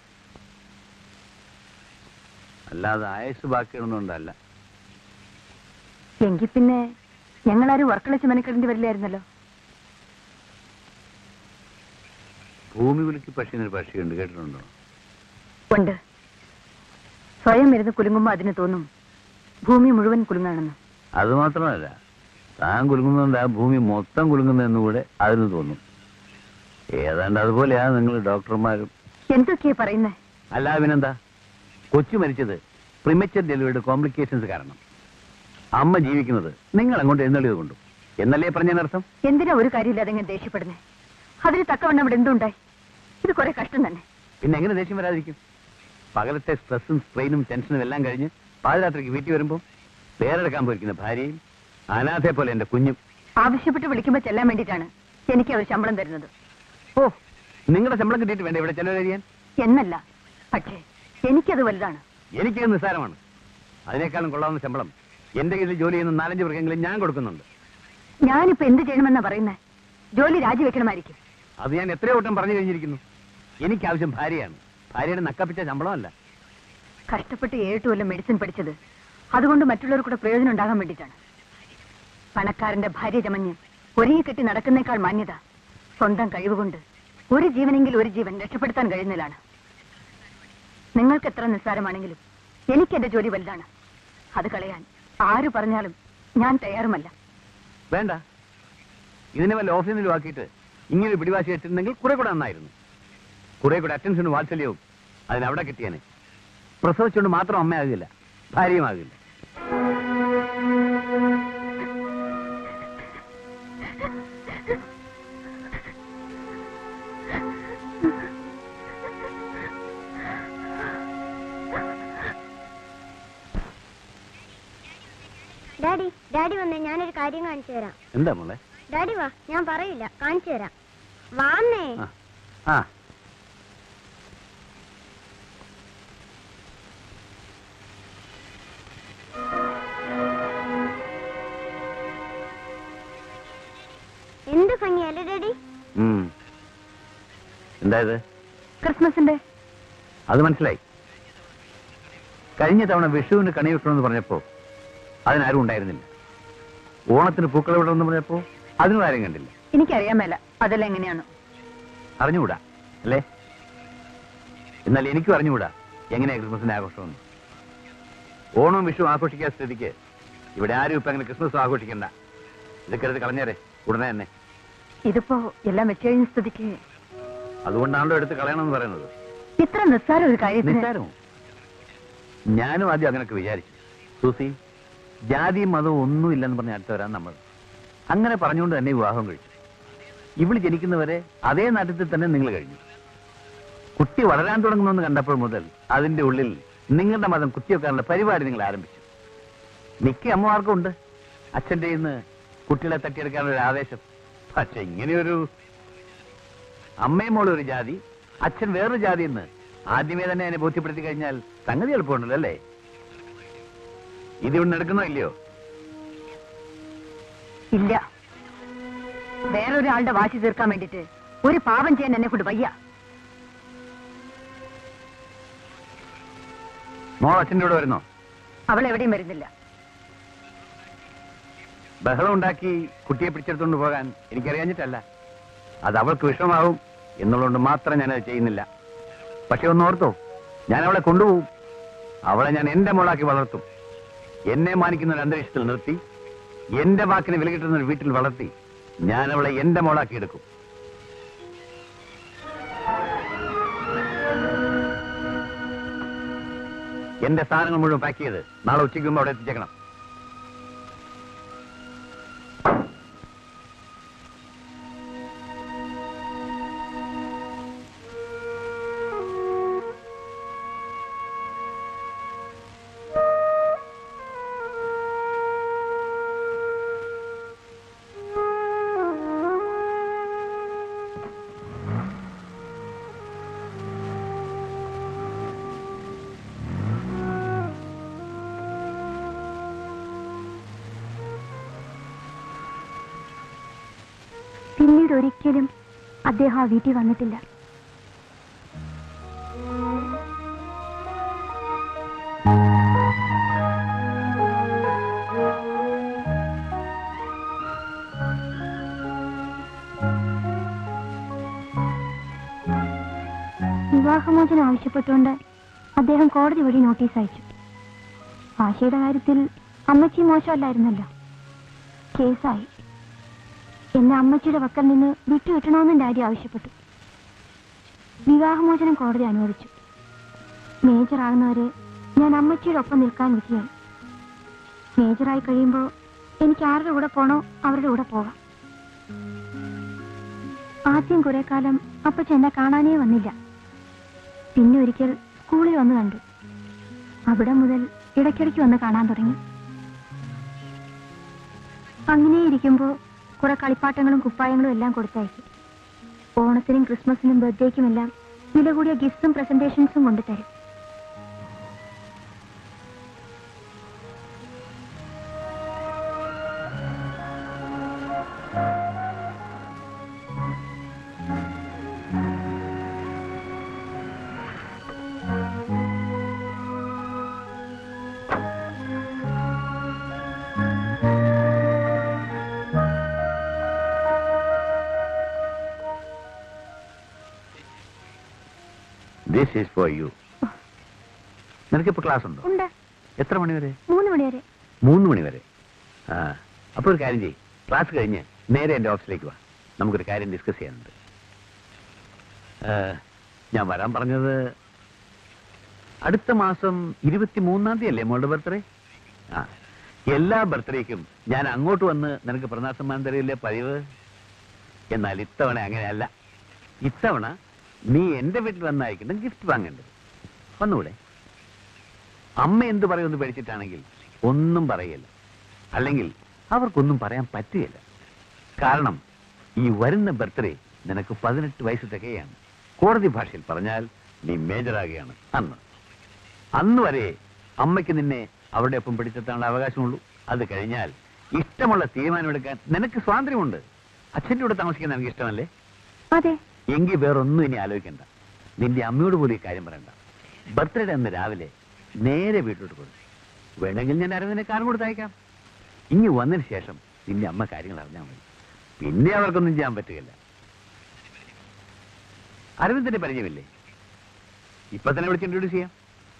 അല്ലാതെ ആയുസ് ബാക്കിയൊന്നുണ്ടല്ല എങ്കിൽ പിന്നെ ഞങ്ങളാരും വർക്കളച്ച് മെനക്കെടേണ്ടി വരില്ലായിരുന്നല്ലോ ഭൂമി കുലുക്കി പക്ഷിന്നൊരു പക്ഷിയുണ്ട് കേട്ടിട്ടുണ്ടോ ഉണ്ട് സ്വയം ഇരുന്ന് കുലുങ്ങുമ്പോൾ അതിന് തോന്നും ഭൂമി മുഴുവൻ കുലുങ്ങാണെന്ന് അത് മാത്രമല്ല താൻ കുലുങ്ങുന്നുണ്ട് ആ ഭൂമി മൊത്തം കുലുങ്ങുന്നതെന്ന് കൂടെ അതിന് തോന്നും ഏതാണ്ട് അതുപോലെയാ നിങ്ങൾ ഡോക്ടർമാരും എന്തൊക്കെയാ പറയുന്നേ അല്ല പിന്നെന്താ കൊച്ചു മരിച്ചത് പ്രിമച്ചർ ഡെലിവറിയുടെ കോംപ്ലിക്കേഷൻസ് കാരണം അമ്മ ജീവിക്കുന്നത് നിങ്ങൾ അങ്ങോട്ട് എഴുന്നള്ളിയത് കൊണ്ടു എന്നല്ലേ പറഞ്ഞതിനർത്ഥം എന്തിനാ ഒരു കാര്യമില്ലാതെ ഇങ്ങനെ ദേഷ്യപ്പെടുന്നേ അതിന് തക്കവണ്ണം ഇവിടെ എന്തുണ്ടായി ഇത് കുറെ കഷ്ടം തന്നെ പിന്നെ എങ്ങനെ ദേഷ്യം വരാതിരിക്കും പകലത്തെ സ്ട്രെസ്സും സ്ട്രെയിനും ടെൻഷനും എല്ലാം കഴിഞ്ഞ് പാതിരാത്രിക്ക് വീട്ടിൽ വരുമ്പോൾ പേരെടുക്കാൻ പോയിരിക്കുന്ന ഭാര്യയും അനാഥയെ പോലെ എന്റെ കുഞ്ഞും ആവശ്യപ്പെട്ട് വിളിക്കുമ്പോൾ ചെല്ലാൻ വേണ്ടിയിട്ടാണ് എനിക്ക് അവർ ശമ്പളം തരുന്നത് ഓ നിങ്ങളുടെ ശമ്പളം കിട്ടിയിട്ട് വേണ്ട ഇവിടെ ചെലവ് കഴിയാൻ എന്നല്ല പക്ഷേ എനിക്കത് വലുതാണ് എനിക്കത് നിസ്സാരമാണ് അതിനേക്കാളും കൊള്ളാവുന്ന ശമ്പളം എന്റെ കീഴിൽ ജോലി ചെയ്യുന്ന നാലഞ്ച് പേർക്കെങ്കിലും ഞാൻ കൊടുക്കുന്നുണ്ട് ഞാനിപ്പോ എന്ത് ചെയ്യണമെന്നാ പറയുന്നേ ജോലി രാജിവെക്കണമായിരിക്കും അത് ഞാൻ എത്രയോ വട്ടം പറഞ്ഞു കഴിഞ്ഞിരിക്കുന്നു എനിക്ക് ആവശ്യം ഭാര്യയാണ് ഭാര്യയുടെ നക്കപ്പിച്ച ശമ്പളമല്ല കഷ്ടപ്പെട്ട് ഏഴ് കൊല്ലം മെഡിസിൻ പഠിച്ചത് അതുകൊണ്ട് മറ്റുള്ളവർ കൂടെ പ്രയോജനം ഉണ്ടാകാൻ വേണ്ടിയിട്ടാണ് പണക്കാരന്റെ ഭാര്യ ചമഞ്ഞ് ഒരുങ്ങി കെട്ടി നടക്കുന്നേക്കാൾ മാന്യത സ്വന്തം കഴിവുകൊണ്ട് ഒരു ജീവനെങ്കിൽ ഒരു ജീവൻ രക്ഷപ്പെടുത്താൻ കഴിയുന്നതിലാണ് നിങ്ങൾക്ക് എത്ര നിസ്സാരമാണെങ്കിലും എനിക്ക് എന്റെ ജോലി വലുതാണ് അത് കളയാൻ ആര് പറഞ്ഞാലും ഞാൻ തയ്യാറുമല്ല വേണ്ട ഇതിനെ വല്ല ഓഫീസിലും ആക്കിയിട്ട് ഇങ്ങനെ ഒരു പിടിവാശി വെച്ചിട്ടുണ്ടെങ്കിൽ കുറെ കൂടെ നന്നായിരുന്നു കുറെ കൂടെ അറ്റൻഷനും വാത്സല്യവും അതിനവിടെ കിട്ടിയേനെ പ്രസവിച്ചുകൊണ്ട് മാത്രം അമ്മയാകില്ല ഭാര്യയുമാകില്ല ഡാഡി ഡാഡി വന്നേ ഞാനൊരു കാര്യം കാണിച്ചു തരാം എന്താ മോളെ ഡാഡി വാ ഞാൻ പറയില്ല കാണിച്ചു തരാം വാന്നേ ആ ആ എന്ത് ഭംഗിയല്ലേ ഡാഡി ഉം. എന്താ ഇത് ക്രിസ്മസിന്റെ അത് മനസ്സിലായി കഴിഞ്ഞ തവണ വിഷുവിന് കണി വെക്കണമെന്ന് പറഞ്ഞപ്പോ അതിനാരും ഉണ്ടായിരുന്നില്ല ഓണത്തിന് പൂക്കൾ വിടണമെന്ന് പറഞ്ഞപ്പോ അതിനും ആരും കണ്ടില്ല എനിക്കറിയാൻ മേല അതെല്ലാം എങ്ങനെയാണ് അറിഞ്ഞുകൂടാ അല്ലേ എന്നാൽ എനിക്കും അറിഞ്ഞുകൂടാ എങ്ങനെയാ ക്രിസ്മസിന്റെ ആഘോഷമെന്ന് ഓണവും വിഷു ആഘോഷിക്കാൻ സ്ഥിതിക്ക് ഇവിടെ ആരും ഇപ്പൊ അങ്ങനെ ക്രിസ്മസ് ആഘോഷിക്കണ്ട ഇതൊക്കെ എടുത്ത് കളഞ്ഞേരെ ഉടനെ തന്നെ ഇതിപ്പോ എല്ലാം വെച്ച് കഴിഞ്ഞ സ്ഥിതിക്ക് അതുകൊണ്ടാണല്ലോ എടുത്ത് കളയണമെന്ന് പറയുന്നത് ഇത്ര നിസ്സാര ഒരു കാര്യത്തിന് നിസ്സാരമോ ഞാനും ആദ്യം അങ്ങനൊക്കെ വിചാരിച്ചു സൂസി ജാതിയും മതവും ഒന്നും ഇല്ലെന്ന് പറഞ്ഞ് അടുത്തവരാണ് നമ്മൾ അങ്ങനെ പറഞ്ഞുകൊണ്ട് തന്നെ വിവാഹം കഴിച്ചു ഇവള് ജനിക്കുന്നവരെ അതേ നാട്ടിൽ തന്നെ നിങ്ങൾ കഴിഞ്ഞു കുട്ടി വളരാൻ തുടങ്ങുമെന്ന് കണ്ടപ്പോൾ മുതൽ അതിന്റെ ഉള്ളിൽ നിങ്ങളുടെ മതം കുത്തിവെക്കാനുള്ള പരിപാടി നിങ്ങൾ ആരംഭിച്ചു മിക്ക അമ്മമാർക്കും ഉണ്ട് അച്ഛന്റെ ഇന്ന് കുട്ടികളെ തട്ടിയെടുക്കാനുള്ള ഒരു ആവേശം പക്ഷെ ഇങ്ങനെയൊരു അമ്മയും മോളും ഒരു ജാതി അച്ഛൻ വേറൊരു ജാതി എന്ന് ആദ്യമേ തന്നെ അതിനെ ബോധ്യപ്പെടുത്തി കഴിഞ്ഞാൽ സംഗതി എളുപ്പമുണ്ടല്ലോ അല്ലേ ഇത് ഇവിടെ നടക്കുന്നോ ഇല്ലയോ ഇല്ല വേറൊരാളുടെ വാശി തീർക്കാൻ വേണ്ടിട്ട് ഒരു പാപം ചെയ്യാൻ എന്നെ കൊണ്ട് വയ്യ മോൾ അച്ഛൻ്റെ കൂടെ വരുന്നോ അവൾ എവിടെയും വരുന്നില്ല ബഹളം ഉണ്ടാക്കി കുട്ടിയെ പിടിച്ചെടുത്തുകൊണ്ട് പോകാൻ എനിക്കറിയാഞ്ഞിട്ടല്ല അത് അവൾക്ക് വിഷമാവും എന്നുള്ളതുകൊണ്ട് മാത്രം ഞാനത് ചെയ്യുന്നില്ല പക്ഷെ ഒന്ന് ഓർത്തോ ഞാൻ അവളെ കൊണ്ടുപോകും അവളെ ഞാൻ എന്റെ മോളാക്കി വളർത്തും എന്നെ മാനിക്കുന്ന ഒരു അന്തരീക്ഷത്തിൽ നിർത്തി എന്റെ വാക്കിന് വില കിട്ടുന്ന ഒരു വീട്ടിൽ വളർത്തി ഞാൻ അവളെ എന്റെ മോളാക്കി എടുക്കും എന്റെ സാധനങ്ങൾ മുഴുവൻ പാക്ക് ചെയ്ത് നാളെ ഉച്ചയ്ക്ക് മുമ്പ് അവിടെ എത്തിച്ചേക്കണം പിന്നീട് ഒരിക്കലും അദ്ദേഹം ആ വീട്ടിൽ വന്നിട്ടില്ല വിവാഹമോചനം ആവശ്യപ്പെട്ടുകൊണ്ട് അദ്ദേഹം കോടതി വഴി നോട്ടീസ് അയച്ചു ആശയുടെ കാര്യത്തിൽ അമ്മച്ചി മോശമല്ലായിരുന്നല്ലോ കേസായി എന്നെ അമ്മച്ചിയുടെ വക്കൽ നിന്ന് വിട്ടുകിട്ടണമെന്നും ഡാഡി ആവശ്യപ്പെട്ടു വിവാഹമോചനം കോടതി അനുവദിച്ചു മേജർ ആകുന്നവരെ ഞാൻ അമ്മച്ചിയുടെ ഒപ്പം നിൽക്കാൻ വിധിയായി മേജറായി കഴിയുമ്പോൾ എനിക്ക് ആരുടെ കൂടെ പോണോ അവരുടെ കൂടെ പോകാം ആദ്യം കുറെ കാലം അപ്പച്ച എന്നെ കാണാനേ വന്നില്ല പിന്നെ ഒരിക്കൽ സ്കൂളിൽ വന്ന് കണ്ടു അവിടെ മുതൽ ഇടയ്ക്കിടയ്ക്ക് വന്ന് കാണാൻ തുടങ്ങി അങ്ങനെ ഇരിക്കുമ്പോൾ കുറെ കളിപ്പാട്ടങ്ങളും കുപ്പായങ്ങളും എല്ലാം കൊടുത്തയക്കും ഓണത്തിനും ക്രിസ്മസിനും ബർത്ത്ഡേക്കും എല്ലാം വില കൂടിയ ഗിഫ്റ്റ്സും പ്രസന്റേഷൻസും കൊണ്ടുതരും ദിസ് ഈസ് ഫോർ യു നിനക്കിപ്പോ ക്ലാസ് ഉണ്ടോ ഉണ്ട് എത്ര മണി വരെ മൂന്ന് മണി വരെ മൂന്ന് മണി വരെ ആ അപ്പോൾ ഒരു കാര്യം ചെയ്യ് ക്ലാസ് കഴിഞ്ഞ് നേരെ എൻ്റെ ഓഫീസിലേക്ക് വാ നമുക്കൊരു കാര്യം ഡിസ്കസ് ചെയ്യാനുണ്ട് ആ, ഞാൻ വരാൻ പറഞ്ഞത് അടുത്ത മാസം ഇരുപത്തി മൂന്നാം തീയതി അല്ലേ മോളുടെ ബർത്ത്ഡേ ആ എല്ലാ ബർത്ത്ഡേക്കും ഞാൻ അങ്ങോട്ട് വന്ന് നിനക്ക് പ്രധാന സമ്മാനം തരില്ലേ പതിവ് എന്നാൽ ഇത്തവണ അങ്ങനെയല്ല ഇത്തവണ നീ എന്റെ വീട്ടിൽ വന്നായിരിക്കണം ഗിഫ്റ്റ് വാങ്ങേണ്ടത് വന്നൂടെ അമ്മ എന്ത് പറയുമെന്ന് പേടിച്ചിട്ടാണെങ്കിൽ ഒന്നും പറയില്ല അല്ലെങ്കിൽ അവർക്കൊന്നും പറയാൻ പറ്റുകയില്ല കാരണം ഈ വരുന്ന ബർത്ത്ഡേ നിനക്ക് പതിനെട്ട് വയസ്സ് തികയാണ് കോടതി ഭാഷയിൽ പറഞ്ഞാൽ നീ മേജറാകുകയാണ് അന്ന് അന്ന് വരെ അമ്മയ്ക്ക് നിന്നെ അവരുടെ ഒപ്പം പിടിച്ചെത്താനുള്ള അവകാശമുള്ളൂ അത് കഴിഞ്ഞാൽ ഇഷ്ടമുള്ള തീരുമാനമെടുക്കാൻ നിനക്ക് സ്വാതന്ത്ര്യമുണ്ട് അച്ഛൻ്റെ കൂടെ താമസിക്കാൻ നിനക്ക് ഇഷ്ടമല്ലേ അതെ എങ്കിൽ വേറൊന്നും ഇനി ആലോചിക്കണ്ട നിന്റെ അമ്മയോട് പോലും ഈ കാര്യം പറയണ്ട ബർത്ത്ഡേ അന്ന് രാവിലെ നേരെ വീട്ടിലോട്ട് പോകും വേണമെങ്കിൽ ഞാൻ അരവിന്ദിനെ കാറും കൊടുത്ത് അയക്കാം ഇനി വന്നതിന് ശേഷം നിന്റെ അമ്മ കാര്യങ്ങൾ അറിഞ്ഞാൽ മതി പിന്നെ അവർക്കൊന്നും ചെയ്യാൻ പറ്റുകയില്ല അരവിന്ദിന്റെ പരിചയമില്ലേ ഇപ്പൊ തന്നെ വിളിച്ച് ഇൻട്രൊഡ്യൂസ് ചെയ്യാം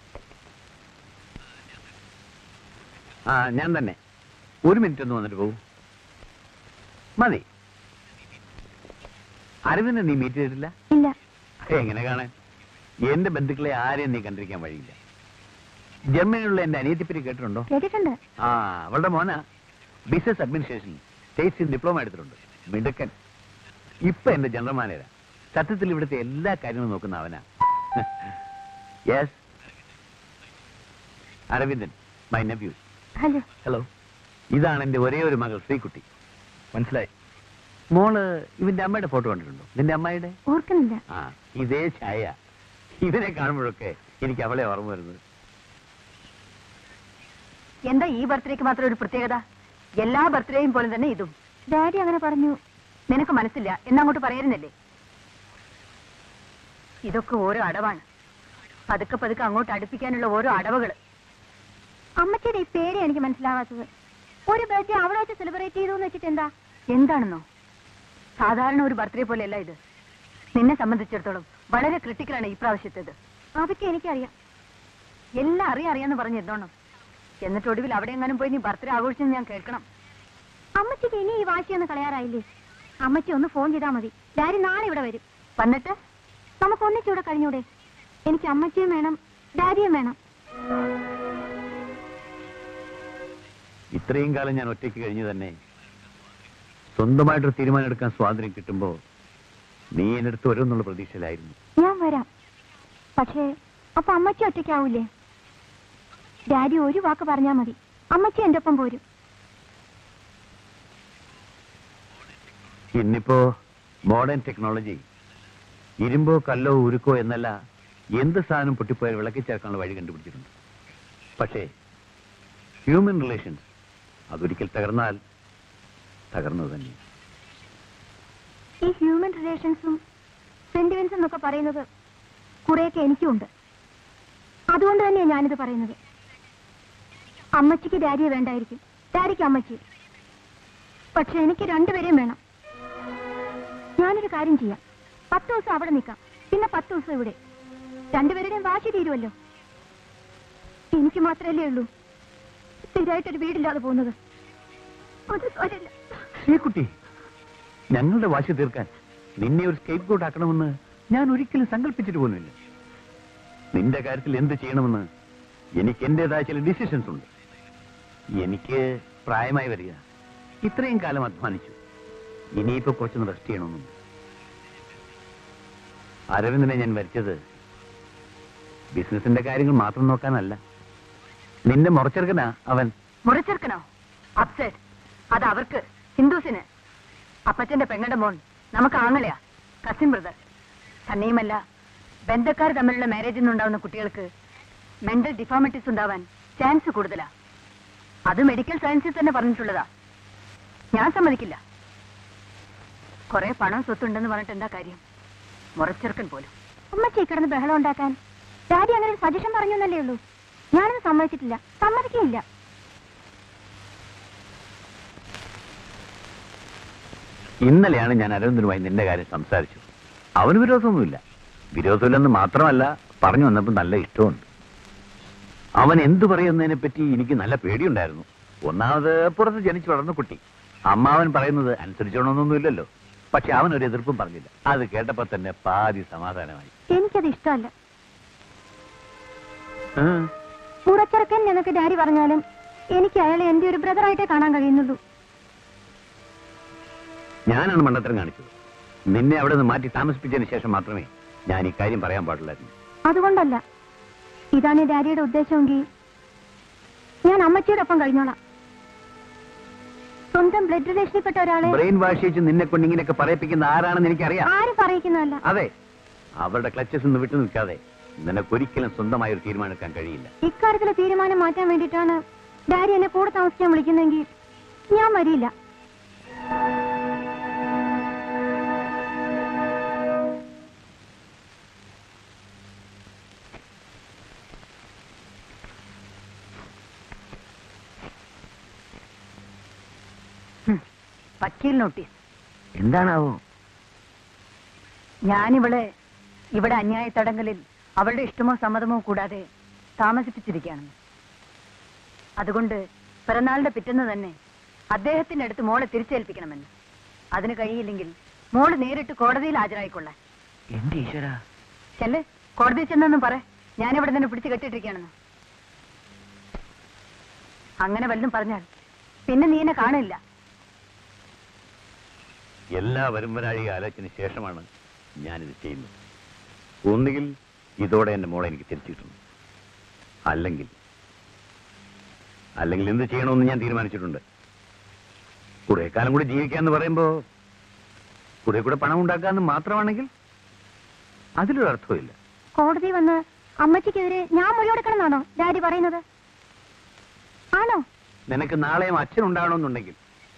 ആ ഞാൻ തന്നെ ഒരു മിനിറ്റ് ഒന്ന് വന്നിട്ട് പോകും മതി അരവിന്ദ് നീ മീറ്റ് ചെയ്തിട്ടില്ല ഇല്ല എങ്ങനെ കാണാൻ എന്റെ ബന്ധുക്കളെ ആരെയും നീ കണ്ടിരിക്കാൻ വഴിയില്ല ജർമ്മനിയിലുള്ള എന്റെ അനിയത്തിപ്പറ്റി കേട്ടിട്ടുണ്ടോ കേട്ടിട്ടുണ്ട് ആ അവളുടെ മോന ബിസിനസ് അഡ്മിനിസ്ട്രേഷൻ സ്റ്റേറ്റ്സിൽ ഡിപ്ലോമ എടുത്തിട്ടുണ്ട് മിടുക്കൻ ഇപ്പൊ എന്റെ ജനറൽ മാനേജരാ സത്യത്തിൽ ഇവിടുത്തെ എല്ലാ കാര്യങ്ങളും നോക്കുന്ന അവനാ yes Aravindan my nephew hello hello ഇതാണ് എന്റെ ഒരേ ഒരു മകൾ ശ്രീകുട്ടി മനസ്സിലായി മോള് ഇവന്റെ അമ്മയുടെ ഫോട്ടോ കണ്ടിട്ടുണ്ടോ നിന്റെ അമ്മായിയുടെ ഓർക്കുന്നില്ല ആ ഇതേ ഛായ ഇവനെ കാണുമ്പോഴൊക്കെ എനിക്ക് അവളെ ഓർമ്മ വരുന്നത് എന്താ ഈ ബർത്ത്ഡേക്ക് മാത്രം ഒരു പ്രത്യേകത എല്ലാ ബർത്ത്ഡേയും പോലെ തന്നെ ഇതും ഡാഡി അങ്ങനെ പറഞ്ഞു നിനക്ക് മനസ്സില്ല എന്നങ്ങോട്ട് പറയുന്നില്ലേ ഇതൊക്കെ ഓരോ അടവാണ് പതുക്കെ പതുക്കെ അങ്ങോട്ട് അടുപ്പിക്കാനുള്ള ഓരോ അടവുകൾ അമ്മച്ചിയുടെ ഈ പേര് എനിക്ക് മനസ്സിലാവാത്തത് ഒരു ബർത്ത്ഡേ അവിടെ വെച്ച് സെലിബ്രേറ്റ് ചെയ്തു എന്ന് വെച്ചിട്ട് എന്താ എന്താണെന്നോ സാധാരണ ഒരു ബർത്ത്ഡേ പോലെയല്ല ഇത് നിന്നെ സംബന്ധിച്ചിടത്തോളം വളരെ ക്രിട്ടിക്കലാണ് ഈ പ്രാവശ്യത്തേത് അതൊക്കെ എനിക്കറിയാം എല്ലാം അറിയാം അറിയാന്ന് പറഞ്ഞിരുന്നോണം എന്നിട്ട് ഒടുവിൽ അവിടെ എങ്ങാനും പോയി നീ ബർത്ത്ഡേ ആഘോഷിച്ചെന്ന് ഞാൻ കേൾക്കണം അമ്മച്ചിക്ക് ഇനി ഈ വാശിയൊന്ന് കളയാറായില്ലേ അമ്മച്ചി ഒന്ന് ഫോൺ ചെയ്താൽ മതി ഡാഡി നാളെ ഇവിടെ വരും വന്നിട്ട് നമുക്ക് ഒന്നിച്ചിവിടെ കഴിഞ്ഞൂടെ എനിക്ക് അമ്മച്ചിയും വേണം ഡാഡിയും വേണം ഇത്രയും കാലം ഞാൻ ഒറ്റയ്ക്ക് കഴിഞ്ഞു തന്നെ സ്വന്തമായിട്ടൊരു തീരുമാനം എടുക്കാൻ സ്വാതന്ത്ര്യം കിട്ടുമ്പോ നീ എന്റെ അടുത്ത് വരുമെന്നുള്ള പ്രതീക്ഷയിലായിരുന്നു ഞാൻ വരാം പക്ഷേ അപ്പൊ അമ്മച്ചി ഒറ്റയ്ക്കാവൂലേ ഡാഡി ഒരു വാക്ക് പറഞ്ഞാൽ മതി അമ്മച്ചി എന്റെ ഒപ്പം പോരും ഇന്നിപ്പോ മോഡേൺ ടെക്നോളജി ഇരുമ്പോ കല്ലോ ഉരുക്കോ എന്നല്ല എന്ത് സാധനം പൊട്ടിപ്പോയാൽ വിളക്കി ചേർക്കാനുള്ള വഴി കണ്ടുപിടിച്ചിട്ടുണ്ട് പക്ഷേ ഹ്യൂമൻ റിലേഷൻസ് അതൊരിക്കൽ തകർന്നാൽ തകർന്നത് തന്നെ ഈ ഹ്യൂമൻ റിലേഷൻസും സെന്റിമെന്റ്സും എന്നൊക്കെ പറയുന്നത് കുറെയൊക്കെ എനിക്കുണ്ട് അതുകൊണ്ട് തന്നെയാണ് ഞാനിത് പറയുന്നത് അമ്മച്ചിക്ക് ഡാഡിയെ വേണ്ടായിരിക്കും ഡാഡിക്ക് അമ്മച്ചി പക്ഷെ എനിക്ക് രണ്ടുപേരെയും വേണം ഞാനൊരു കാര്യം ചെയ്യാം പത്ത് ദിവസം അവിടെ നിൽക്കാം പിന്നെ പത്ത് ദിവസം ഇവിടെ രണ്ടുപേരുടെയും വാശി തീരുമല്ലോ എനിക്ക് മാത്രമല്ലേ ഉള്ളൂ സ്ഥിരമായിട്ടൊരു വീടില്ലാതെ പോകുന്നത് അത് സാരമില്ല ശ്രീകുട്ടി ഞങ്ങളുടെ വാശി തീർക്കാൻ നിന്നെ ഒരു സ്കേപ്പ് കോട്ട് ആക്കണമെന്ന് ഞാൻ ഒരിക്കലും സങ്കല്പിച്ചിട്ട് പോലുമില്ല നിന്റെ കാര്യത്തിൽ എന്ത് ചെയ്യണമെന്ന് എനിക്ക് എന്റേതായ ചില ഡിസിഷൻസ് ഉണ്ട് എനിക്ക് പ്രായമായി വരിക ഇത്രയും കാലം അധ്വാനിച്ചു ഇനിയിപ്പോ കുറച്ചൊന്ന് റെസ്റ്റ് ചെയ്യണമെന്നുണ്ട് അരവിന്ദനെ ഞാൻ വരച്ചത് ബിസിനസിന്റെ കാര്യങ്ങൾ മാത്രം നോക്കാനല്ല നിന്റെ മുറച്ചെറുക്കനാ അവൻ മുറിച്ചെടുക്കണോ അപ്സെറ്റ് അത് അവർക്ക് ഹിന്ദുസിന് അപ്പച്ചന്റെ പെങ്ങളുടെ മോൻ നമുക്ക് ആങ്ങളെയാ കസിൻ ബ്രദർ തന്നെയുമല്ല ബന്ധക്കാർ തമ്മിലുള്ള മാരേജിൽ നിന്നുണ്ടാവുന്ന കുട്ടികൾക്ക് മെന്റൽ ഡിഫോമിറ്റീസ് ഉണ്ടാവാൻ ചാൻസ് കൂടുതലാ അത് മെഡിക്കൽ സയൻസിൽ തന്നെ പറഞ്ഞിട്ടുള്ളതാ ഞാൻ സമ്മതിക്കില്ല കുറെ പണം സ്വത്തുണ്ടെന്ന് പറഞ്ഞിട്ട് എന്താ കാര്യം മുറച്ചെറുക്കൻ പോലും അമ്മച്ചി കിടന്ന് ബഹളം ഉണ്ടാക്കാൻ ഡാഡി അങ്ങനെ ഒരു സജഷൻ പറഞ്ഞു എന്നല്ലേ ഉള്ളൂ ഞാനത് സമ്മതിച്ചിട്ടില്ല സമ്മതിക്കില്ല ഇന്നലെയാണ് ഞാൻ അരവിന്ദനുമായി നിന്റെ കാര്യം സംസാരിച്ചു അവന് വിരോധമൊന്നുമില്ല വിരോധമില്ലെന്ന് മാത്രമല്ല പറഞ്ഞു വന്നപ്പോൾ നല്ല ഇഷ്ടമുണ്ട് അവൻ എന്തു പറയുന്നതിനെ പറ്റി എനിക്ക് നല്ല പേടിയുണ്ടായിരുന്നു ഒന്നാമത് പുറത്ത് ജനിച്ചു വളർന്ന കുട്ടി അമ്മാവൻ പറയുന്നത് അനുസരിച്ചോണമെന്നൊന്നുമില്ലല്ലോ പക്ഷെ അവൻ ഒരു എതിർപ്പും പറഞ്ഞില്ല അത് കേട്ടപ്പോ തന്നെ പാതി സമാധാനമായി എനിക്കത് ഇഷ്ടമല്ല ആ, മുറച്ചെറുക്കൻ എന്നൊക്കെ ഡാഡി പറഞ്ഞാലും എനിക്ക് അയാളെ എന്റെ ഒരു ബ്രദറായിട്ടേ കാണാൻ കഴിയുന്നുള്ളൂ ഞാനാണ് മണ്ടത്തരം കാണിച്ചത് നിന്നെ അവിടെ നിന്ന് മാറ്റി താമസിപ്പിച്ചതിന് ശേഷം മാത്രമേ ഞാൻ ഈ കാര്യം പറയാൻ പാടില്ലായിരുന്നു അതുകൊണ്ടല്ല ഇതാണ് ഡാഡിയുടെ ഉദ്ദേശമെങ്കിൽ ഞാൻ അമ്മച്ചിയുടെ ഒപ്പം കഴിഞ്ഞോളാം സ്വന്തം ബ്ലഡ് റിലേഷനിൽപ്പെട്ട ഒരാളെ ബ്രെയിൻ വാഷ് ചെയ്ത് നിന്നെ കൊണ്ട് ഇങ്ങനെയൊക്കെ പറയിപ്പിക്കുന്ന ആരാണെന്ന് എനിക്കറിയാം ആരും പറയിക്കുന്നതല്ല അതെ അവരുടെ ക്ലച്ചസ് നിന്ന് വിട്ടു നിൽക്കാതെ നിനക്കൊരിക്കലും സ്വന്തമായ ഒരു തീരുമാനം എടുക്കാൻ കഴിയില്ല ഇക്കാര്യത്തിലെ തീരുമാനം മാറ്റാൻ വേണ്ടിയിട്ടാണ് ഡാഡി എന്നെ കൂടെ താമസിക്കാൻ വിളിക്കുന്നെങ്കിൽ ഞാൻ വരില്ല വക്കീൽ നോട്ടീസ് എന്താണാവോ ഞാനിവളെ ഇവിടെ അന്യായ തടങ്കലിൽ അവളുടെ ഇഷ്ടമോ സമ്മതമോ കൂടാതെ താമസിപ്പിച്ചിരിക്കുകയാണെന്ന് അതുകൊണ്ട് പിറന്നാളിന്റെ പിറ്റേന്ന് തന്നെ അദ്ദേഹത്തിന്റെ അടുത്ത് മോളെ തിരിച്ചേൽപ്പിക്കണമെന്ന് അതിന് കഴിയില്ലെങ്കിൽ മോള് നേരിട്ട് കോടതിയിൽ ഹാജരായിക്കൊള്ളാൻ എന്റെ ഈശ്വര ചെല്ല് കോടതിയിൽ ചെന്നൊന്നും പറ ഞാനിവിടെ തന്നെ പിടിച്ചു കെട്ടിട്ടിരിക്കുകയാണെന്ന് അങ്ങനെ വല്ലതും പറഞ്ഞാൽ പിന്നെ നീ എന്നെ കാണില്ല എല്ലാ വരുംവരാഴിക ആലോചന ശേഷമാണ് ഞാനിത് ചെയ്യുന്നത് ഒന്നുകിൽ ഇതോടെ എന്റെ മോളെ എനിക്ക് തിരിച്ചു കിട്ടുന്നു അല്ലെങ്കിൽ അല്ലെങ്കിൽ എന്ത് ചെയ്യണമെന്ന് ഞാൻ തീരുമാനിച്ചിട്ടുണ്ട് കുറെ കാലം കൂടി ജീവിക്കാന്ന് പറയുമ്പോ കുറെ കൂടെ പണം ഉണ്ടാക്കാന്ന് മാത്രമാണെങ്കിൽ അതിലൊരു അർത്ഥമില്ല കോടതി വന്ന് അമ്മച്ചിക്കെതിരെ ഞാൻ മൊഴി കൊടുക്കണമെന്നാണോ ഡാഡി പറയുന്നത് ആണോ നിനക്ക് നാളെയും അച്ഛൻ ഉണ്ടാകണമെന്നുണ്ടെങ്കിൽ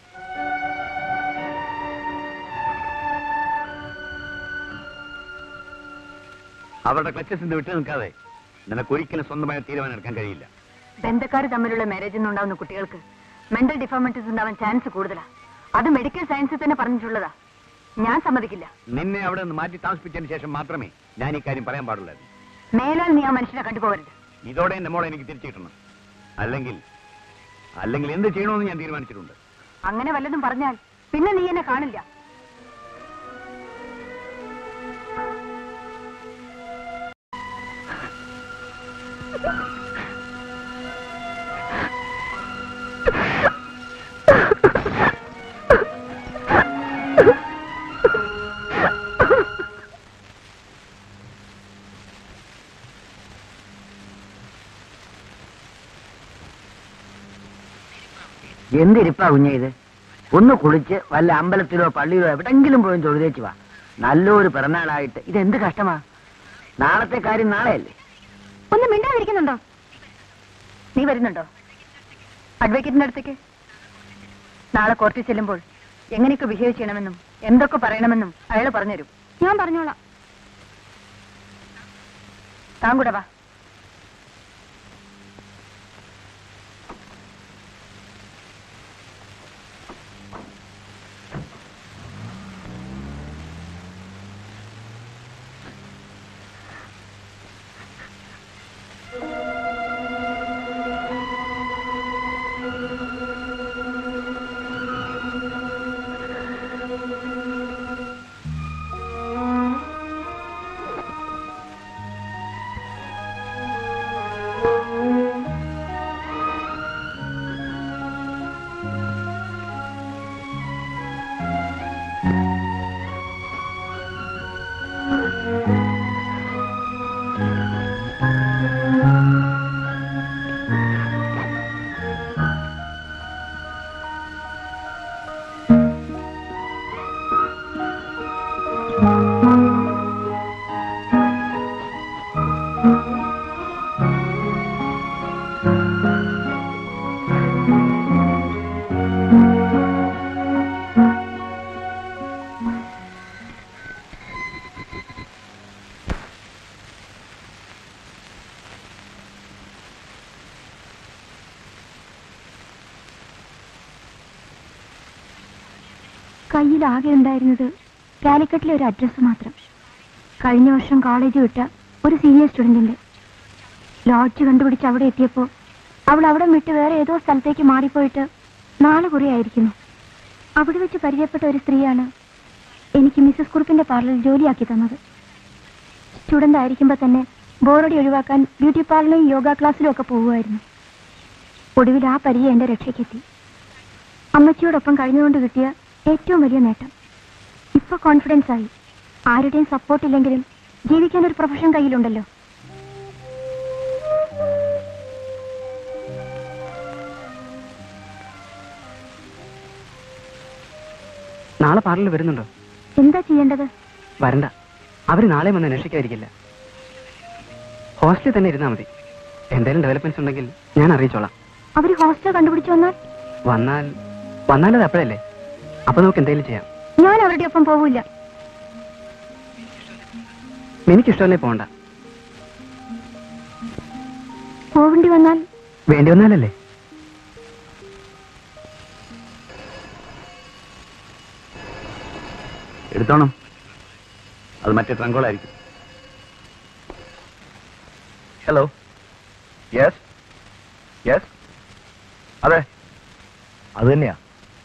അവരുടെ ക്ലച്ചസ് നിന്ന് വിട്ടു നിൽക്കാതെ നിനക്ക് ഒരിക്കലും സ്വന്തമായ തീരുമാനം എടുക്കാൻ കഴിയില്ല ബന്ധക്കാർ തമ്മിലുള്ള മാരേജിൽ നിന്നുണ്ടാവുന്ന കുട്ടികൾക്ക് മെന്റൽ ഡിഫോർമിറ്റീസ് ഉണ്ടാവാൻ ചാൻസ് കൂടുതലാ അത് മെഡിക്കൽ സയൻസിൽ തന്നെ പറഞ്ഞിട്ടുള്ളതാ ഞാൻ സമ്മതിക്കില്ല നിന്നെ അവിടെ നിന്ന് മാറ്റി താമസിപ്പിച്ചതിന് ശേഷം മാത്രമേ ഞാൻ ഈ കാര്യം പറയാൻ പാടുള്ളായിരുന്നു മേലാൽ നീ ആ മനുഷ്യനെ കണ്ടുപോകരുത് ഇതോടെ എന്റെ മോളെ എനിക്ക് തിരിച്ചു കിട്ടണം അല്ലെങ്കിൽ അല്ലെങ്കിൽ എന്ത് ചെയ്യണമെന്ന് ഞാൻ തീരുമാനിച്ചിട്ടുണ്ട് അങ്ങനെ വല്ലതും പറഞ്ഞാൽ പിന്നെ നീ എന്നെ കാണില്ല എന്തിരിപ്പാ കുഞ്ഞ ഇത് ഒന്ന് കുളിച്ച് വല്ല അമ്പലത്തിലോ പള്ളിയിലോ എവിടെങ്കിലും പോയി തൊഴുതേച്ച് വാ നല്ലൊരു പിറന്നാളായിട്ട് ഇതെന്ത് കഷ്ടമാ നാളത്തെ കാര്യം നാളെയല്ലേ ഒന്ന് മിണ്ടാതിരിക്കുന്നുണ്ടോ നീ വരുന്നുണ്ടോ അഡ്വക്കേറ്റിന്റെ അടുത്തേക്ക് നാളെ കോർട്ടിൽ ചെല്ലുമ്പോൾ എങ്ങനെയൊക്കെ ബിഹേവ് ചെയ്യണമെന്നും എന്തൊക്കെ പറയണമെന്നും അയാൾ പറഞ്ഞുതരും ഞാൻ പറഞ്ഞോളാം താൻ കൂടെ വാ കയ്യിൽ ആകെ ഉണ്ടായിരുന്നത് കാലിക്കറ്റിലെ ഒരു അഡ്രസ്സ് മാത്രം കഴിഞ്ഞ വർഷം കോളേജ് വിട്ട ഒരു സീനിയർ സ്റ്റുഡന്റിന്റെ ലോഡ്ജ് കണ്ടുപിടിച്ച് അവിടെ എത്തിയപ്പോൾ അവൾ അവിടെ വിട്ട് വേറെ ഏതോ സ്ഥലത്തേക്ക് മാറിപ്പോയിട്ട് നാല് കുറിയായിരിക്കുന്നു അവിടെ വെച്ച് പരിചയപ്പെട്ട ഒരു സ്ത്രീയാണ് എനിക്ക് മിസ്സസ് കുറുപ്പിന്റെ പാർലറിൽ ജോലിയാക്കി തന്നത് സ്റ്റുഡന്റ് ആയിരിക്കുമ്പോൾ തന്നെ ബോറടി ഒഴിവാക്കാൻ ബ്യൂട്ടി പാർലറിലും യോഗ ക്ലാസ്സിലും ഒക്കെ പോകുമായിരുന്നു ഒടുവിൽ ആ പരിചയം എന്റെ രക്ഷയ്ക്കെത്തി അമ്മച്ചിയോടൊപ്പം കഴിഞ്ഞുകൊണ്ട് കിട്ടിയ ഏറ്റവും വലിയ നേട്ടം ഇപ്പൊ കോൺഫിഡൻസ് ആയി ആരുടെയും സപ്പോർട്ട് ഇല്ലെങ്കിലും ജീവിക്കാൻ ഒരു പ്രൊഫഷൻ കയ്യിലുണ്ടല്ലോ നാളെ പാർലറിൽ വരുന്നുണ്ടോ എന്താ ചെയ്യേണ്ടത് വരണ്ട അവര് നാളെ വന്ന് അന്വേഷിക്കാതിരിക്കില്ല ഹോസ്റ്റലിൽ തന്നെ ഇരുന്നാ മതി എന്തെങ്കിലും ഡെവലപ്മെന്റ്സ് ഉണ്ടെങ്കിൽ ഞാൻ അറിയിച്ചോളാം അവര് ഹോസ്റ്റൽ കണ്ടുപിടിച്ചു വന്നാൽ വന്നാൽ വന്നാലത് അപ്പോഴല്ലേ അപ്പൊ നമുക്ക് എന്തെങ്കിലും ചെയ്യാം ഞാൻ അവരുടെ ഒപ്പം പോവില്ല എനിക്കിഷ്ടമല്ലേ പോകണ്ട പോവേണ്ടി വന്നാൽ വേണ്ടി വന്നാലല്ലേ എടുത്തോണം അത് മറ്റേ ട്രങ്കോളായിരിക്കും ഹലോ യെസ് യെസ് അതെ അത് തന്നെയാ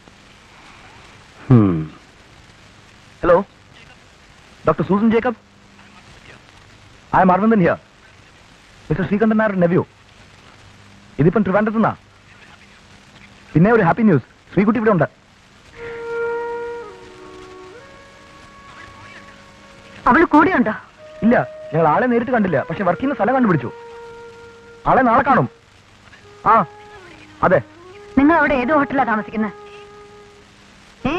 hello doctor Susan Jacob I am Aravindan here mister Sreekantan Nair nephew ഇതിപ്പം ട്രിവാൻഡ്രത്ത് നിന്നാ പിന്നെ ഒരു ഹാപ്പി ന്യൂസ് ശ്രീകുട്ടി ഇവിടെ ഉണ്ട് അവള് കൂടെയുണ്ടോ ഇല്ല ഞങ്ങൾ ആളെ നേരിട്ട് കണ്ടില്ല പക്ഷെ വർക്ക് ചെയ്യുന്ന സ്ഥലം കണ്ടുപിടിച്ചു ആളെ നാളെ കാണും ആ അതെ നിങ്ങൾ അവിടെ ഏത് ഹോട്ടലിലാ താമസിക്കുന്നത് ഏ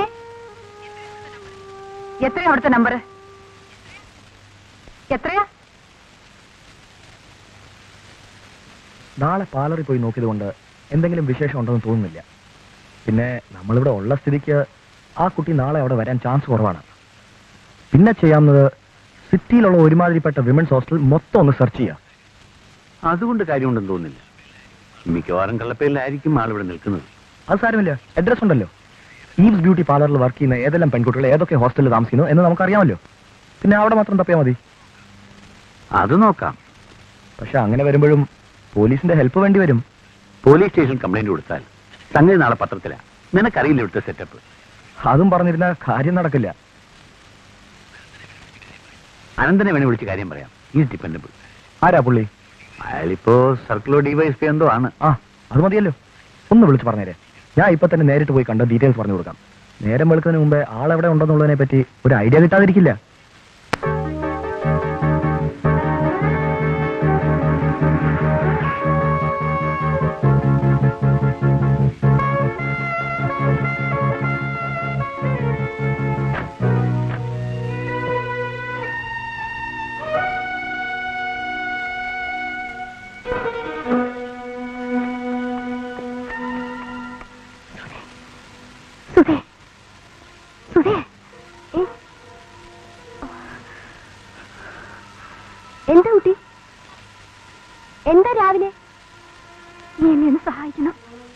എത്രയാ അവിടുത്തെ നമ്പർ എത്രയാ നാളെ പാലറിൽ പോയി നോക്കിയത് കൊണ്ട് എന്തെങ്കിലും വിശേഷം ഉണ്ടെന്ന് തോന്നുന്നില്ല പിന്നെ നമ്മളിവിടെ ഉള്ള സ്ഥിതിക്ക് ആ കുട്ടി നാളെ അവിടെ വരാൻ ചാൻസ് കുറവാണ് പിന്നെ ചെയ്യാവുന്നത് സിറ്റിയിലുള്ള ഒരുമാതിരിപ്പെട്ട വിമൻസ് ഹോസ്റ്റൽ മൊത്തം ഒന്ന് സെർച്ച് ചെയ്യാം അതുകൊണ്ട് കാര്യമുണ്ടെന്ന് തോന്നുന്നില്ല മിക്കവാറും കള്ളപ്പേരിലായിരിക്കും ആളിവിടെ നിൽക്കുന്നത് അത് സാരമില്ല അഡ്രസ് ഉണ്ടല്ലോ ഈവ്സ് ബ്യൂട്ടി പാർലറിൽ വർക്ക് ചെയ്യുന്ന ഏതെല്ലാം പെൺകുട്ടികൾ ഏതൊക്കെ ഹോസ്റ്റലിൽ താമസിക്കുന്നു എന്ന് നമുക്കറിയാമല്ലോ പിന്നെ അവിടെ മാത്രം തപ്പിയാൽ മതി അത് നോക്കാം പക്ഷെ അങ്ങനെ വരുമ്പോഴും പോലീസിന്റെ ഹെൽപ്പ് വേണ്ടി വരും പോലീസ് സ്റ്റേഷൻ കംപ്ലൈന്റ് കൊടുത്താൽ സംഗതി നാളെ പത്രത്തിലാ നിനക്കറിയില്ല ഇവിടുത്തെ സെറ്റപ്പ് അതും പറഞ്ഞിരുന്ന കാര്യം നടക്കില്ല അനന്തനെ വേണേ വിളിച്ച് കാര്യം പറയാം ഈസ് ഡിപ്പെൻഡബിൾ ആരാ പുള്ളി അയാളിപ്പോ സർക്കിളോ ഡിവൈസ് എന്തോ ആണ് ആ അത് മതിയല്ലോ ഒന്ന് വിളിച്ച് പറഞ്ഞേരെ ഞാൻ ഇപ്പൊ തന്നെ നേരിട്ട് പോയി കണ്ട ഡീറ്റെയിൽസ് പറഞ്ഞു കൊടുക്കാം നേരം വെളുക്കുന്നതിന് മുമ്പേ ആളെവിടെ ഉണ്ടെന്നുള്ളതിനെ പറ്റി ഒരു ഐഡിയ കിട്ടാതിരിക്കില്ല സുധേ സുധേ ഏ? എന്താ കുട്ടി എന്താ രാവിലെ നീ എന്നെ ഒന്ന് സഹായിക്കണം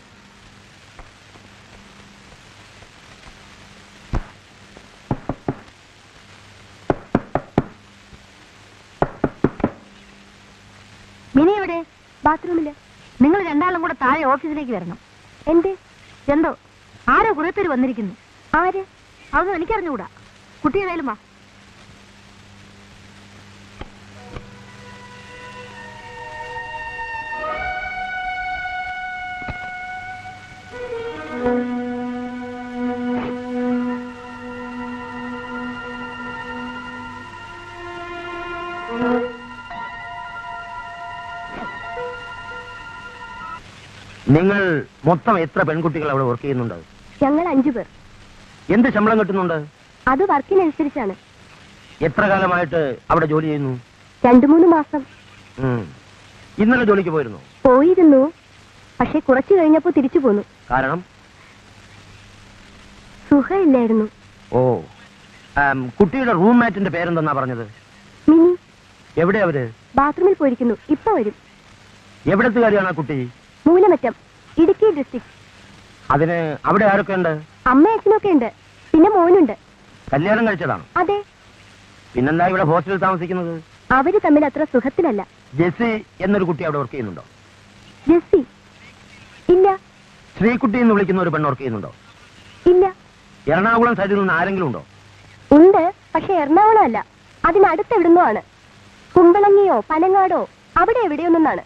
മിനി എവിടെ ബാത്റൂമില് നിങ്ങൾ രണ്ടാളും കൂടെ താഴെ ഓഫീസിലേക്ക് വരണം എന്ത് എന്തോ ആരോ കുറെ പേര് വന്നിരിക്കുന്നു ആര് അതൊന്നും എനിക്കറിഞ്ഞുകൂടാ കുട്ടി ഏതായാലും വാ നിങ്ങൾ മൊത്തം എത്ര പെൺകുട്ടികൾ അവിടെ വർക്ക് ചെയ്യുന്നുണ്ട് ഞങ്ങൾ അഞ്ചു പേർ എന്ത് ശമ്പളം കിട്ടുന്നുണ്ട് അത് വർക്കിനനുസരിച്ചാണ് എത്ര കാലമായിട്ട് അവിടെ ജോലി ചെയ്യുന്നു രണ്ടു മൂന്ന് മാസം ഉം. ഇന്നലെ ജോലിക്ക് പോയിരുന്നു പോയിരുന്നു പക്ഷെ കുറച്ചു കഴിഞ്ഞപ്പോ തിരിച്ചു പോന്നു കാരണം സുഖമില്ലായിരുന്നു ഓ ആം, കുട്ടിയുടെ റൂംമേറ്റിന്റെ പേരെന്തെന്നാ പറഞ്ഞത് മിനി എവിടെ അവര് ബാത്റൂമിൽ പോയിരിക്കുന്നു ഇപ്പൊ വരും എവിടത്തെ കാര്യമാണ് ആ കുട്ടി മൂലമറ്റം ഇടുക്കി ഡിസ്ട്രിക്ട് അതിന് അവിടെ ആരൊക്കെ ഉണ്ട് അമ്മ അച്ഛനൊക്കെ ഉണ്ട് പിന്നെ മോനുണ്ട് കല്യാണം കഴിച്ചതാണ് അതെ പിന്നെന്താ ഇവിടെ ഹോസ്റ്റലിൽ താമസിക്കുന്നത് അവര് തമ്മിൽ അത്ര സുഖത്തിലല്ല ജെസ്സി എന്നൊരു കുട്ടി അവിടെ വർക്ക് ചെയ്യുന്നുണ്ടോ ജെസ്സി ശ്രീകുട്ടി എന്ന് വിളിക്കുന്ന ഒരു പെണ്ണ് വർക്ക് ചെയ്യുന്നുണ്ടോ ഇല്ല എറണാകുളം സൈഡിൽ നിന്ന് ആരെങ്കിലും ഉണ്ടോ ഉണ്ട് പക്ഷെ എറണാകുളം അല്ല അതിനടുത്ത് എവിടുന്നോ ആണ് കുമ്പളങ്ങിയോ പനങ്ങാടോ അവിടെ എവിടെയൊന്നാണ്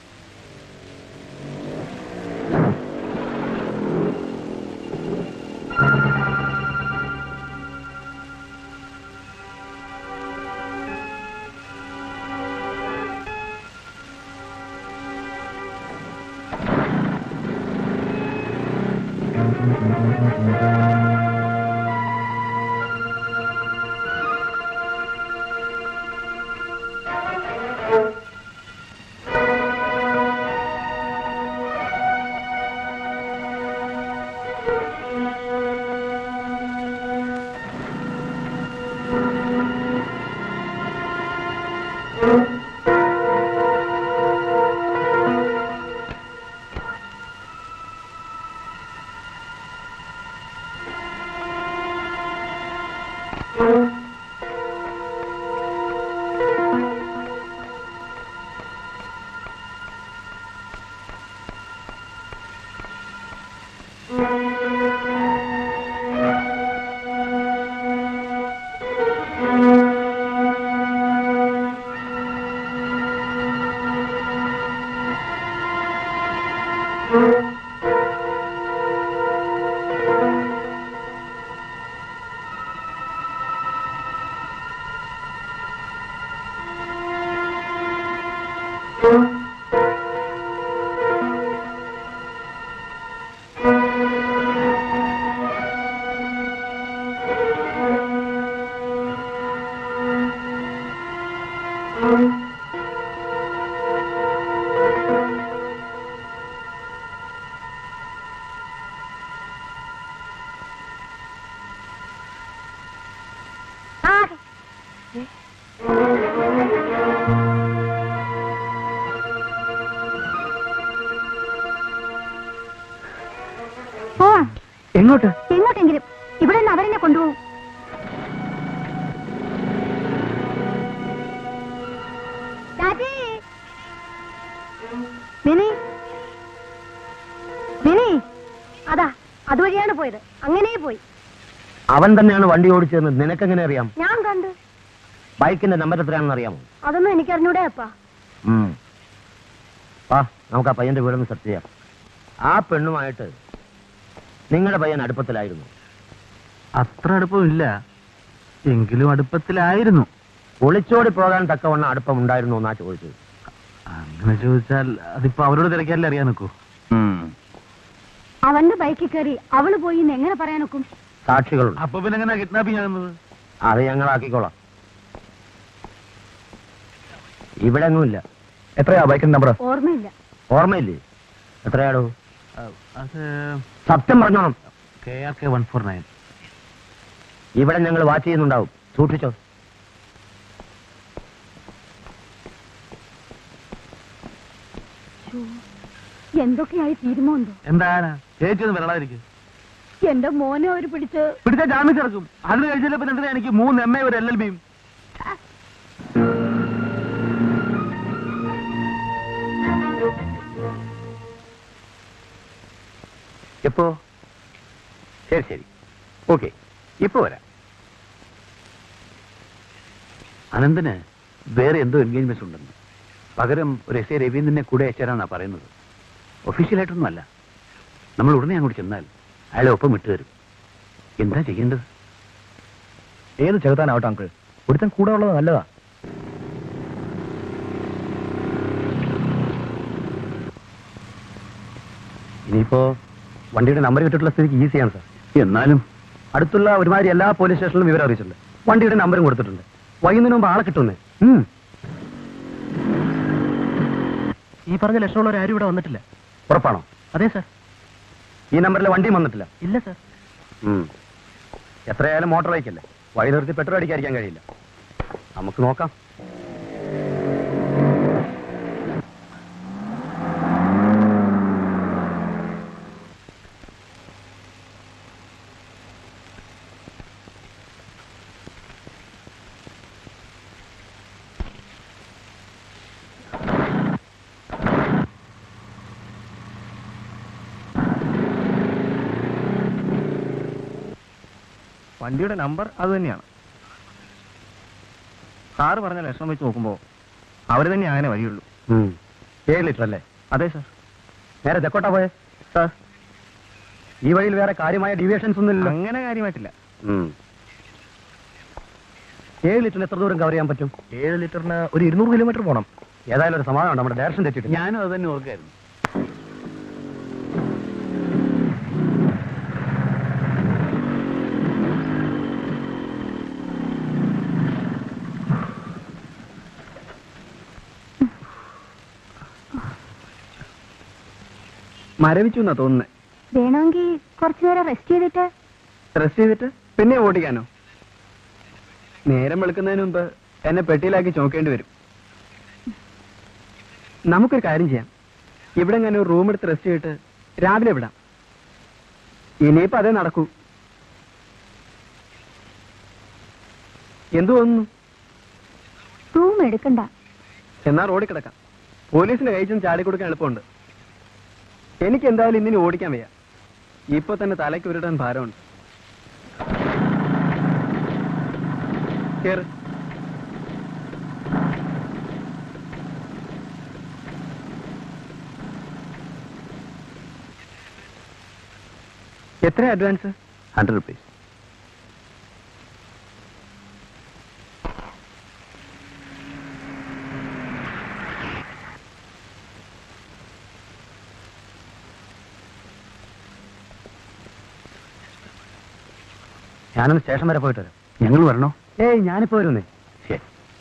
പോവാം എങ്ങോട്ട് എങ്ങോട്ടെങ്കിലും ഇവിടെ നിന്ന് അവരെന്നെ കൊണ്ടുപോകും രാജി മിനി മിനി അതാ അതുവഴിയാണ് പോയത് അങ്ങനെ പോയി അവൻ തന്നെയാണ് വണ്ടി ഓടിച്ചതെന്ന് നിനക്കെങ്ങനെ അറിയാം ഞാൻ കണ്ടു ബൈക്കിന്റെ നമ്പർ എത്രയാണെന്ന് അറിയാമോ അതൊന്നും എനിക്കറിഞ്ഞൂടെ അപ്പാ ഉം. വാ നമുക്ക് ആ പയ്യന്റെ വീടൊന്ന് സെർച്ച് ചെയ്യാം ആ പെണ്ണുമായിട്ട് നിങ്ങളുടെ പയ്യൻ അടുപ്പത്തിലായിരുന്നു അത്ര അടുപ്പമില്ല എങ്കിലും അടുപ്പത്തിലായിരുന്നു ഒളിച്ചോടി പോകാൻ തക്കവണ്ണം അടുപ്പം ഉണ്ടായിരുന്നു എന്നാ ചോദിച്ചത് അങ്ങനെ ചോദിച്ചാൽ അതിപ്പോ അവരോട് തിരക്കാല്ലേ അറിയാൻ നിൽക്കൂ അവന്റെ ബൈക്കിൽ കയറി അവള് പോയി എന്ന് എങ്ങനെ പറയാനൊക്കും സാക്ഷികളുണ്ട് അപ്പൊ പിന്നെ എങ്ങനെ കിഡ്നാപ്പിംഗ് ആകുന്നത് അത് ഞങ്ങളാക്കിക്കോളാം ഇവിടെ എങ്ങുമില്ല എത്രയാ ബൈക്കിന്റെ നമ്പർ ഓർമ്മയില്ല ഓർമ്മയില്ലേ എത്രയാടോ അത് സത്യം പറഞ്ഞോണം K R K one four nine ഇവിടെ ഞങ്ങൾ വാച്ച് ചെയ്യുന്നുണ്ടാവും സൂക്ഷിച്ചോ എന്തൊക്കെയായി തീരുമാനമുണ്ടോ എന്താണ് ചേച്ചി ഒന്നും വരണാതിരിക്കും എന്റെ മോനെ അവര് പിടിച്ച് പിടിച്ച ജാമ്യം ചേർക്കും അതിന് കഴിച്ചില്ല പിന്നെ എന്തിനാ എനിക്ക് മൂന്ന് എം എ ഒരു എൽ എൽ ബിയും എപ്പോ ശരി ശരി ഓക്കെ ഇപ്പൊ വരാം അനന്തന് വേറെ എന്തോ എൻഗേജ്മെന്റ് ഉണ്ടെന്ന് പകരം ഒരു എസ് എ രവീന്ദ്രനെ കൂടെ അയച്ചാരാന്നാ പറയുന്നത് ഒഫീഷ്യലായിട്ടൊന്നും അല്ല നമ്മൾ ഉടനെ അങ്ങോട്ട് ചെന്നാൽ അയാളെ ഒപ്പം വിട്ടുതരും എന്താ ചെയ്യേണ്ടത് ഏത് ചെറുത്താനാവട്ടെ അങ്കിൾ ഒരുത്തൻ കൂടെ ഉള്ളത് നല്ലതാ ഇനിയിപ്പോ വണ്ടിയുടെ നമ്പർ കിട്ടിയിട്ടുള്ള സ്ഥിതിക്ക് ഈസിയാണ് സാർ എന്നാലും അടുത്തുള്ള ഒരുമാതിരി എല്ലാ പോലീസ് സ്റ്റേഷനിലും വിവരം അറിയിച്ചിട്ടുണ്ട് വണ്ടിയുടെ നമ്പറും കൊടുത്തിട്ടുണ്ട് വൈകുന്നതിന് മുമ്പ് ആളെ കിട്ടുന്നേ ഈ പറഞ്ഞ ലക്ഷണമുള്ള ആരും ഇവിടെ വന്നിട്ടില്ല ഉറപ്പാണോ അതെ സാർ ഈ നമ്പറിലെ വണ്ടിയും വന്നിട്ടില്ല ഇല്ല സാർ ഉം. എത്രയായാലും മോട്ടോർ ബൈക്കല്ലേ വഴി നിർത്തി പെട്രോൾ അടിക്കാതിരിക്കാൻ കഴിയില്ല നമുക്ക് നോക്കാം വണ്ടിയുടെ നമ്പർ അത് തന്നെയാണ് സാറ് പറഞ്ഞ ലക്ഷണം വെച്ച് നോക്കുമ്പോൾ അവർ തന്നെ അങ്ങനെ വഴിയുള്ളൂ ഏഴ് ലിറ്റർ അല്ലേ അതെ സാർ നേരെ തെക്കോട്ടാ പോയെ സാർ ഈ വഴിയിൽ വേറെ കാര്യമായ ഡീവിയേഷൻസ് ഒന്നും ഇല്ലല്ലോ അങ്ങനെ കാര്യമായിട്ടില്ല ഏഴ് ലിറ്ററിന് എത്ര ദൂരം കവർ ചെയ്യാൻ പറ്റും ഏഴ് ലിറ്ററിന് ഒരു ഇരുന്നൂറ് കിലോമീറ്റർ പോകണം ഏതായാലും ഒരു സമാധാനം നമ്മുടെ ഡയറക്ഷൻ തെറ്റിട്ട് ഞാനും അത് തന്നെ ഓർക്കായിരുന്നു മരവിച്ചു എന്നാ തോന്നുന്നത് വേണമെങ്കിൽ കുറച്ചു നേരം റെസ്റ്റ് ചെയ്തിട്ട് റെസ്റ്റ് ചെയ്തിട്ട് പിന്നെ ഓടിക്കാനോ നേരം വെളുക്കുന്നതിന് മുമ്പ് എന്നെ പെട്ടിയിലാക്കി ചോക്കേണ്ടി വരും നമുക്കൊരു കാര്യം ചെയ്യാം ഇവിടെ ഞാൻ ഒരു റൂം എടുത്ത് റെസ്റ്റ് ചെയ്തിട്ട് രാവിലെ വിടാം ഇനിയിപ്പോ അതേ നടക്കൂ എന്തു തോന്നുന്നു റൂം എടുക്കണ്ട എന്നാ റോഡിൽ കിടക്കാം പോലീസിന്റെ കൈ ചെന്ന് ചാടി കൊടുക്കാൻ എളുപ്പമുണ്ട് എനിക്ക് എന്തായാലും ഇന്നിനി ഓടിക്കാൻ വയ്യ ഇപ്പൊ തന്നെ തലയ്ക്ക് ഉരുടാൻ ഭാരമുണ്ട് കേറ് എത്ര അഡ്വാൻസ് ഹൺഡ്രഡ് റുപ്പീസ് ഞാനൊന്ന് സ്റ്റേഷൻ വരെ പോയിട്ട് വരാം ഞങ്ങൾ വരണോ ഏയ് ഞാനിപ്പോ വരുന്നേ ശരി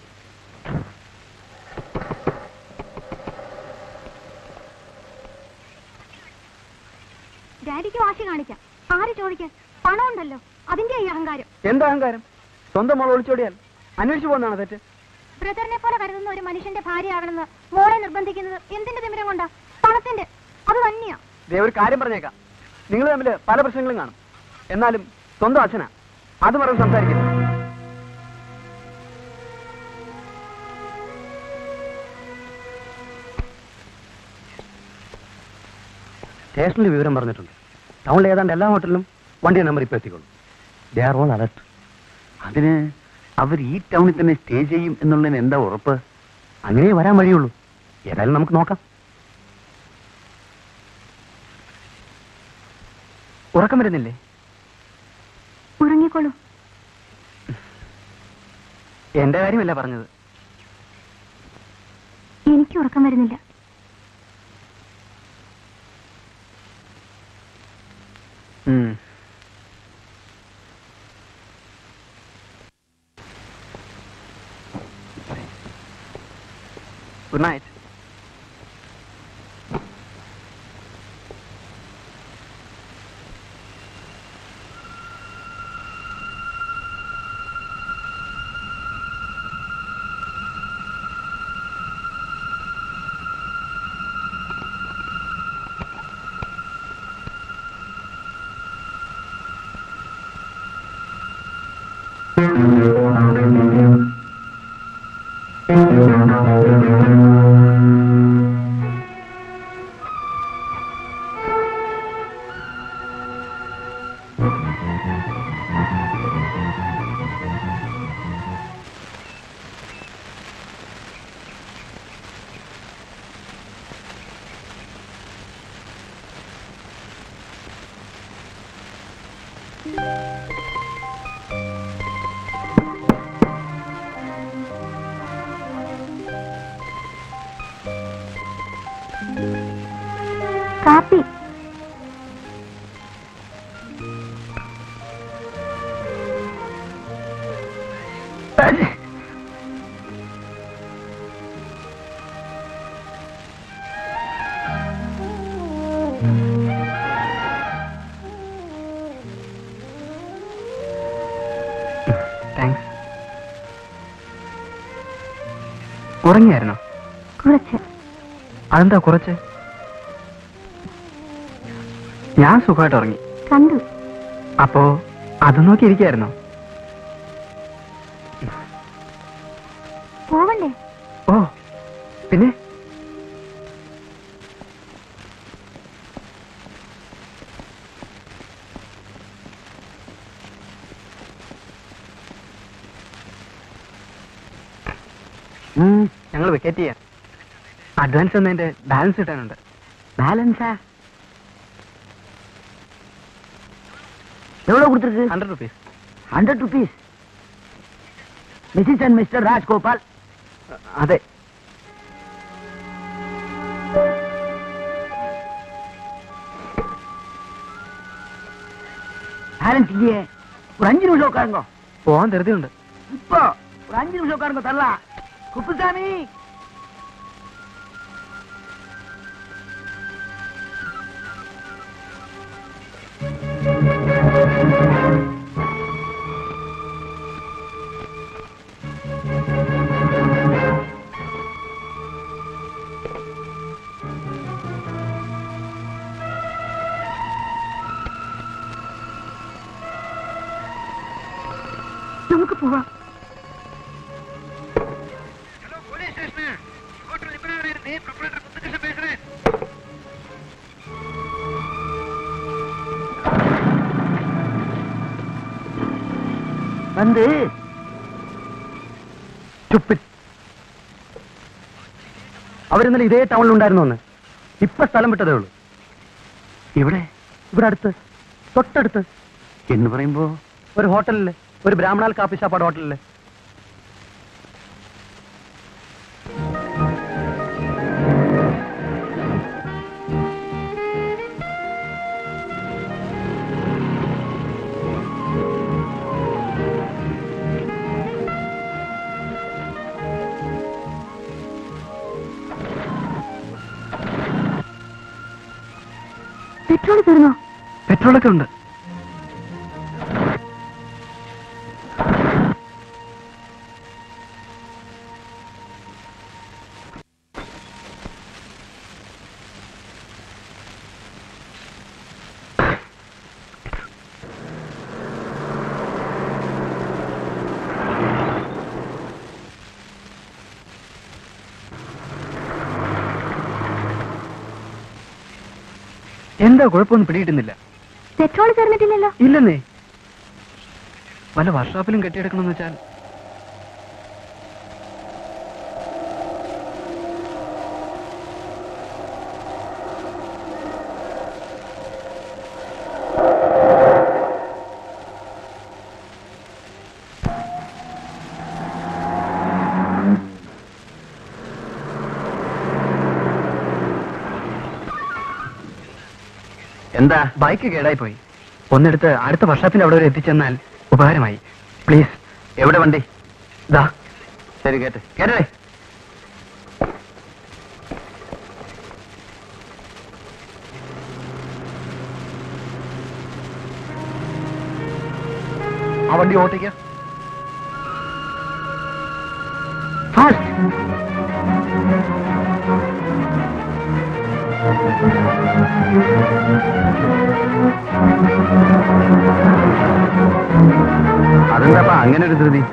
ഡാഡിക്ക് വാശി കാണിക്കാം ആര് ചോദിക്കാൻ പണം ഉണ്ടല്ലോ അതിന്റെ ഈ അഹങ്കാരം എന്താ അഹങ്കാരം സ്വന്തം മോൾ ഒളിച്ചോടിയാൽ അന്വേഷിച്ചു പോകുന്നതാണ് തെറ്റ് ബ്രദറിനെ പോലെ കരുതുന്ന ഒരു മനുഷ്യന്റെ ഭാര്യയാകണമെന്ന് മോളെ നിർബന്ധിക്കുന്നത് എന്തിന്റെ തിമിരം കൊണ്ടാ പണത്തിന്റെ അത് തന്നെയാ ദേ ഒരു കാര്യം പറഞ്ഞേക്കാം നിങ്ങൾ തമ്മിൽ പല പ്രശ്നങ്ങളും കാണും എന്നാലും സ്വന്തം അച്ഛനാ അത് പറഞ്ഞ് സംസാരിക്കില്ല സ്റ്റേഷനിൽ വിവരം പറഞ്ഞിട്ടുണ്ട് ടൗണിൽ ഏതാണ്ട് എല്ലാ ഹോട്ടലിലും വണ്ടി നമ്പർ ഇപ്പൊ എത്തിക്കൊള്ളു ദേ ആർ ഓൾ അലർട്ട് അതിന് അവർ ഈ ടൗണിൽ തന്നെ സ്റ്റേ ചെയ്യും എന്നുള്ളതിന് എന്താ ഉറപ്പ് അങ്ങനെ വരാൻ വഴിയുള്ളൂ ഏതായാലും നമുക്ക് നോക്കാം ഉറക്കം വരുന്നില്ലേ ഉറങ്ങിക്കോളൂ എന്റെ കാര്യമല്ല പറഞ്ഞത് എനിക്ക് ഉറക്കം വരുന്നില്ല ഉം. ഗുഡ് നൈറ്റ് കാപ്പി താങ്ക്സ് ഉറങ്ങിയായിരുന്നോ കുറച്ച് അതെന്താ കുറച്ച് ഞാൻ സുഖമായിട്ട് ഉറങ്ങി കണ്ടു അപ്പോ അത് നോക്കി ഇരിക്കായിരുന്നോ പോവണ്ടേ ഓ പിന്നെ ഞങ്ങൾ വെക്കേറ്റ് ചെയ്യാം അഡ്വാൻസ് എന്നതിന്റെ ബാലൻസ് കിട്ടാനുണ്ട് ബാലൻஸா எவ்வளவு கொடுத்துருக்கு hundred rupees hundred rupees Mrs and mister Rajgopal അതെ பேலன்ஸ் இல்லையே ஒரு அஞ்சு நிமிஷம் உட்காருங்க പോവാൻ ധൃതിയുണ്ട് இப்போ ஒரு அஞ்சு நிமிஷம் உட்காருங்க தரலாம் குப்புசாமி നമുക്ക് പോവാം வந்து ചുപ്പിറ്റ് അവരിന്നലെ ഇതേ ടൗണിൽ ഉണ്ടായിരുന്നു ഒന്ന് ഇപ്പൊ സ്ഥലം വിട്ടതേ ഉള്ളൂ ഇവിടെ ഇവിടെ അടുത്ത് തൊട്ടടുത്ത് എന്ന് പറയുമ്പോ ഒരു ഹോട്ടലില് ഒരു ബ്രാഹ്മണാൽ കാപ്പി ഷാപ്പാട് ഹോട്ടലില് പെട്രോൾ തീർന്നോ പെട്രോളൊക്കെ ഉണ്ട് എന്താ കുഴപ്പമൊന്നും പിടികിട്ടുന്നില്ല പെട്രോൾ തീർന്നിട്ടില്ലല്ലോ ഇല്ലെന്നേ വല്ല വർക്ക്ഷോപ്പിലും കെട്ടിയെടുക്കണമെന്ന് വെച്ചാൽ എന്താ ബൈക്ക് കേടായി പോയി ഒന്നെടുത്ത് അടുത്ത വർഷാപ്പിന്റെ അവിടെ വരെ എത്തിച്ചെന്നാൽ ഉപകാരമായി പ്ലീസ് എവിടെ വണ്ടി ദാ ശരി കേട്ടെ കേട്ടേ ആ വണ്ടി ഓട്ടിക്ക ഫാസ്റ്റ് അതെന്താ അങ്ങനെ ഒരു ധൃതി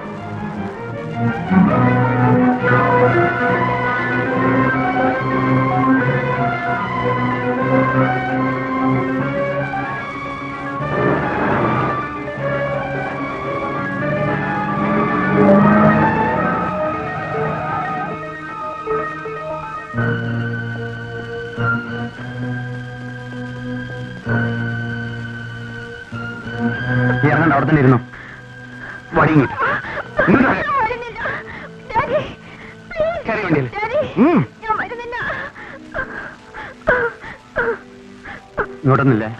നീ ഇറങ്ങണ്ട അവിടെ തന്നെ ഇരുന്നു വടി ഇങ്ങോട്ട് ഇങ്ങോട്ട് വരെ. കയറി വണ്ടിയിൽ ഉം. ഇങ്ങോട്ടൊന്നില്ലേ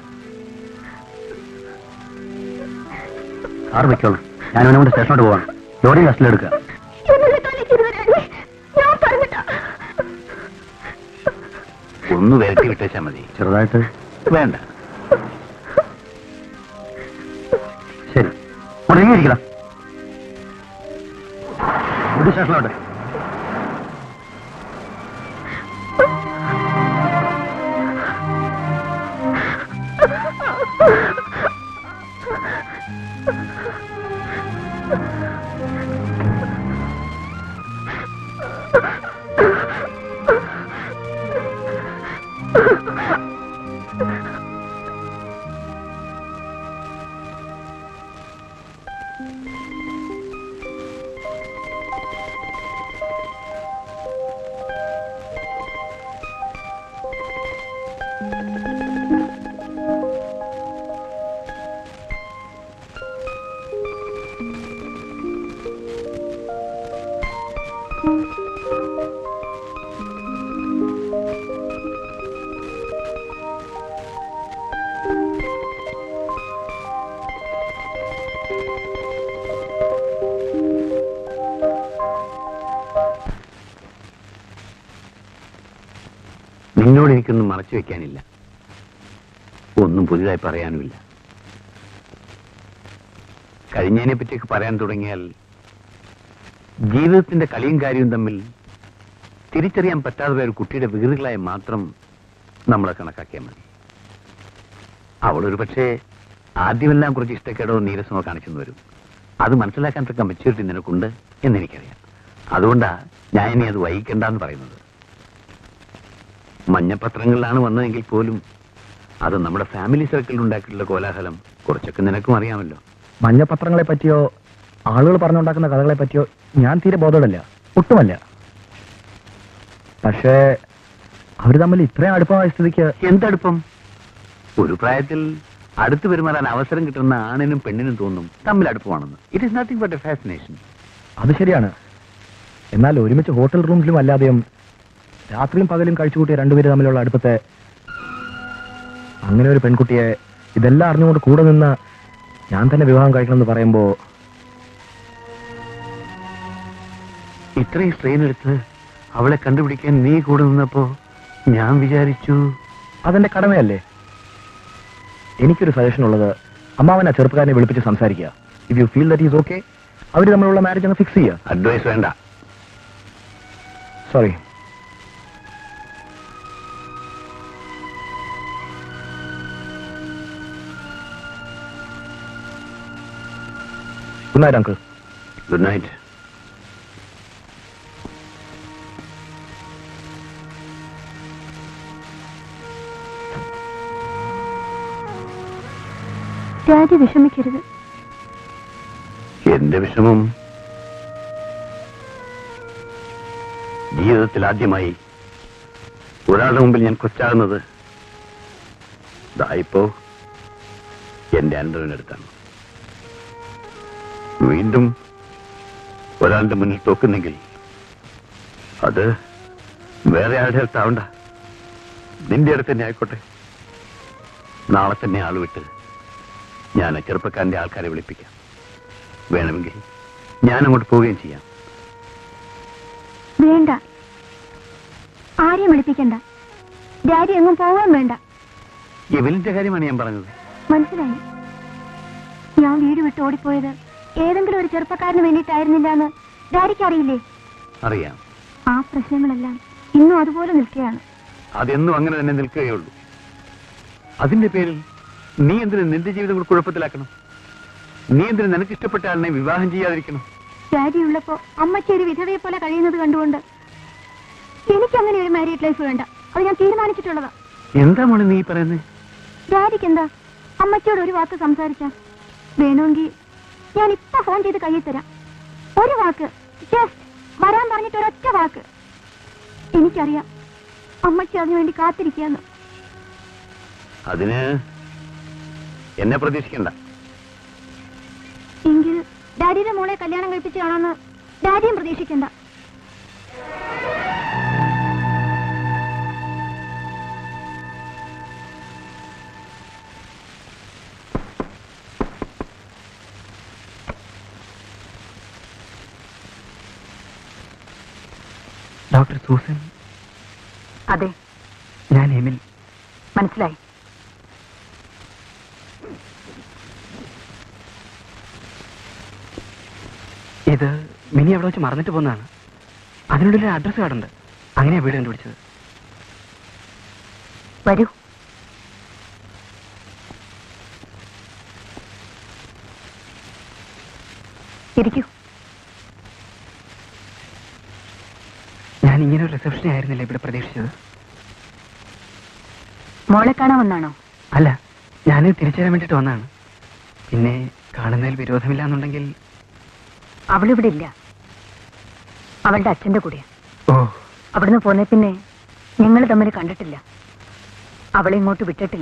കാർ വെക്കോളൂ ഞാൻ അവനെ കൊണ്ട് സ്റ്റേഷനോട്ട് പോവാണ് ലോറി ബസ്സിലെടുക്കുക ഞാൻ പറഞ്ഞിട്ടാ ഒന്ന് വരട്ടി വിട്ടേച്ചാ മതി ചെറുതായിട്ട് വേണ്ട ശരി മുടങ്ങിയിരിക്കണം ഒരു സ്റ്റേഷനോട്ട് നിന്നോട് എനിക്കൊന്നും മറച്ചു വെക്കാനില്ല ഒന്നും പുതിയതായി പറയാനുമില്ല കഴിഞ്ഞതിനെ പറ്റിയൊക്കെ പറയാൻ തുടങ്ങിയാൽ ജീവിതത്തിന്റെ കളിയും കാര്യവും തമ്മിൽ തിരിച്ചറിയാൻ പറ്റാതെ പോയ ഒരു കുട്ടിയുടെ വികൃതികളായി മാത്രം നമ്മളെ കണക്കാക്കിയാൽ മതി അവളൊരു പക്ഷേ ആദ്യമെല്ലാം കുറച്ച് ഇഷ്ടക്കേടോ നീരസമോ കാണിച്ചെന്ന് വരും അത് മനസ്സിലാക്കാൻ തക്ക മെച്യൂരിറ്റി നിനക്കുണ്ട് എന്നെനിക്കറിയാം അതുകൊണ്ടാ ഞാൻ ഇനി അത് വൈകിക്കണ്ടെന്ന് പറയുന്നത് മഞ്ഞപത്രങ്ങളിലാണ് വന്നതെങ്കിൽ പോലും അത് നമ്മുടെ ഫാമിലി സർക്കിളിൽ ഉണ്ടാക്കിയിട്ടുള്ള കോലാഹലം കുറച്ചൊക്കെ നിനക്കും അറിയാമല്ലോ മഞ്ഞപത്രങ്ങളെ പറ്റിയോ ആളുകൾ പറഞ്ഞുണ്ടാക്കുന്ന കഥകളെ പറ്റിയോ ഞാൻ തീരെ ബോധമില്ല ഒട്ടുമല്ല പക്ഷേ അവർ തമ്മിൽ ഇത്രയും അടുപ്പമായ സ്ഥിതിക്ക് എന്തടുപ്പം ഒരു പ്രായത്തിൽ അടുത്ത് പെരുമാറാൻ അവസരം കിട്ടുന്ന ആണിനും പെണ്ണിനും തോന്നും തമ്മിൽ അടുപ്പമാണെന്ന് it is nothing but a fascination അത് ശരിയാണ് എന്നാൽ ഒരുമിച്ച് ഹോട്ടൽ റൂംസിലും അല്ലാതെയും രാത്രിയും പകലും കഴിച്ചുകൂട്ടിയ രണ്ടുപേര് തമ്മിലുള്ള അടുപ്പത്തെ അങ്ങനെ ഒരു പെൺകുട്ടിയെ ഇതെല്ലാം അറിഞ്ഞുകൊണ്ട് കൂടെ നിന്ന് ഞാൻ തന്നെ വിവാഹം കഴിക്കണമെന്ന് പറയുമ്പോ ഇത്രയും സ്ട്രെയിൻ എടുത്ത് അവളെ കണ്ടുപിടിക്കാൻ നീ കൂടെ നിന്നപ്പോ ഞാൻ വിചാരിച്ചു അതെന്റെ കടമയല്ലേ എനിക്കൊരു സജഷൻ ഉള്ളത് അമ്മാവൻ ആ ചെറുപ്പക്കാരനെ വിളിപ്പിച്ച് സംസാരിക്കുക if you feel that is okay അവർ തമ്മിലുള്ള മാരേജ് അങ്ങ് ഫിക്സ് ചെയ്യുക അഡ്വൈസ് വേണ്ട sorry good night uncle good night daddy വിഷമിക്കരുത് എന്റെ വിഷമം ജീവിതത്തിൽ ആദ്യമായി ഒരാളുടെ മുമ്പിൽ ഞാൻ കൊച്ചാകുന്നത് ദാ ഇപ്പോ എന്റെ അൻഡറിനടുത്താണ് വീണ്ടും ഒരാളുടെ മുന്നിൽ തോക്കുന്നെങ്കിൽ അത് വേറെ ആരുടെ അടുത്താവണ്ട നിന്റെ അടുത്ത് തന്നെ ആയിക്കോട്ടെ നാളെ തന്നെ ആൾ വിട്ട് ഞാൻ ആ ചെറുപ്പക്കാരന്റെ ആൾക്കാരെ വിളിപ്പിക്കാം വേണമെങ്കിൽ ഞാൻ അങ്ങോട്ട് പോവുകയും ചെയ്യാം വേണ്ട ആരെയും വിളിപ്പിക്കണ്ട ഡാഡി എങ്ങും പോവാൻ വേണ്ട ഇവലിന്റെ കാര്യമാണ് ഞാൻ പറഞ്ഞത് മനസ്സിലായി ഞാൻ വീട് വിട്ട് ഓടിപ്പോയത് ഏതെങ്കിലും ഒരു ചെറുപ്പക്കാരന് വേണ്ടിയിട്ടായിരുന്നില്ല എന്ന് ഡാഡിക്ക് അറിയില്ലേ അറിയാം ആ പ്രശ്നങ്ങളെല്ലാം ഇന്നും അതുപോലെ നിൽക്കുകയാണ് അതെന്നും അങ്ങനെ തന്നെ നിൽക്കുകയുള്ളൂ അതിന്റെ പേരിൽ നീ എന്തിനു നിന്റെ ജീവിതം കൂടി കുഴപ്പത്തിലാക്കണം നീ എന്തിനു നിനക്ക് ഇഷ്ടപ്പെട്ട ആളിനെ വിവാഹം ചെയ്യാതിരിക്കണം ഡാഡി ഉള്ളപ്പോ അമ്മച്ചി ഒരു വിധവയെ പോലെ കഴിയുന്നത് കണ്ടുകൊണ്ട് എനിക്ക് അങ്ങനെ ഒരു മാരീഡ് ലൈഫ് വേണ്ട അത് ഞാൻ തീരുമാനിച്ചിട്ടുള്ളതാ എന്താ മോളെ നീ പറയുന്നത് ഡാഡിക്ക് എന്താ അമ്മച്ചിയോട് ഒരു വാക്ക് സംസാരിക്കാം വേണമെങ്കിൽ ഞാൻ ഇപ്പൊ ഫോൺ ചെയ്ത് കയ്യിൽ തരാം ഒരു വാക്ക് ജസ്റ്റ് വരാൻ പറഞ്ഞിട്ട് ഒരൊറ്റ വാക്ക് എനിക്കറിയാം അമ്മച്ചി അതിനു വേണ്ടി കാത്തിരിക്കുകയെന്ന് അതിന് എന്നെ പ്രതീക്ഷിക്കണ്ട എങ്കിൽ ഡാഡിയുടെ മോളെ കല്യാണം കഴിപ്പിച്ച് കാണാന്ന് ഡാഡിയും പ്രതീക്ഷിക്കണ്ട ഡോക്ടർ സൂസൻ അതെ ഞാൻ എമിൽ മനസ്സിലായി ഇത് മിനി അവിടെ വെച്ച് മറന്നിട്ട് പോന്നതാണ് അതിനുള്ളിൽ ഒരു അഡ്രസ് കാർഡുണ്ട് അങ്ങനെയാ വീട് കണ്ടുപിടിച്ചത് വരൂ ഇരിക്കൂ ഞാൻ ഇങ്ങനെ ഒരു റിസപ്ഷനെ ആയിരുന്നില്ല ഇവിടെ പ്രതീക്ഷിച്ചത് മോളെ കാണാൻ വന്നാണോ അല്ല ഞാൻ തിരിച്ചുതരാൻ വേണ്ടിയിട്ട് വന്നതാണ് പിന്നെ കാണുന്നതിൽ വിരോധമില്ല എന്നുണ്ടെങ്കിൽ അവളിവിടെ ഇല്ല അവളുടെ അച്ഛന്റെ കൂടെയാ ഓ അവിടുന്ന് പോന്നെ പിന്നെ ഞങ്ങൾ തമ്മിൽ കണ്ടിട്ടില്ല അവളെ ഇങ്ങോട്ട് വിട്ടിട്ടില്ല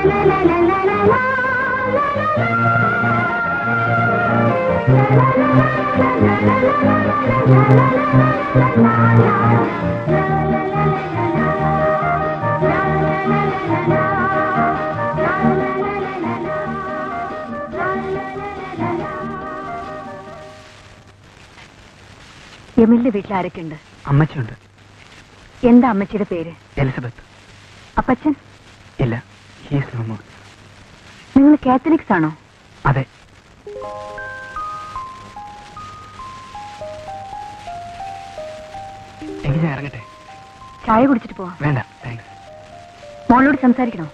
യമിലിന്റെ വീട്ടിൽ ആരൊക്കെയുണ്ട് അമ്മച്ചിയുണ്ട് എന്താ അമ്മച്ചിയുടെ പേര് എലിസബത്ത് അപ്പച്ചൻ ഇല്ല ഹീസ് നോ മോർ നിങ്ങൾ കാത്തലിക്സ് ആണോ അതെ എങ്കിൽ ഞാൻ ഇറങ്ങട്ടെ ചായ കുടിച്ചിട്ട് പോവാം വേണ്ട താങ്ക്സ് മോളോട് സംസാരിക്കണോ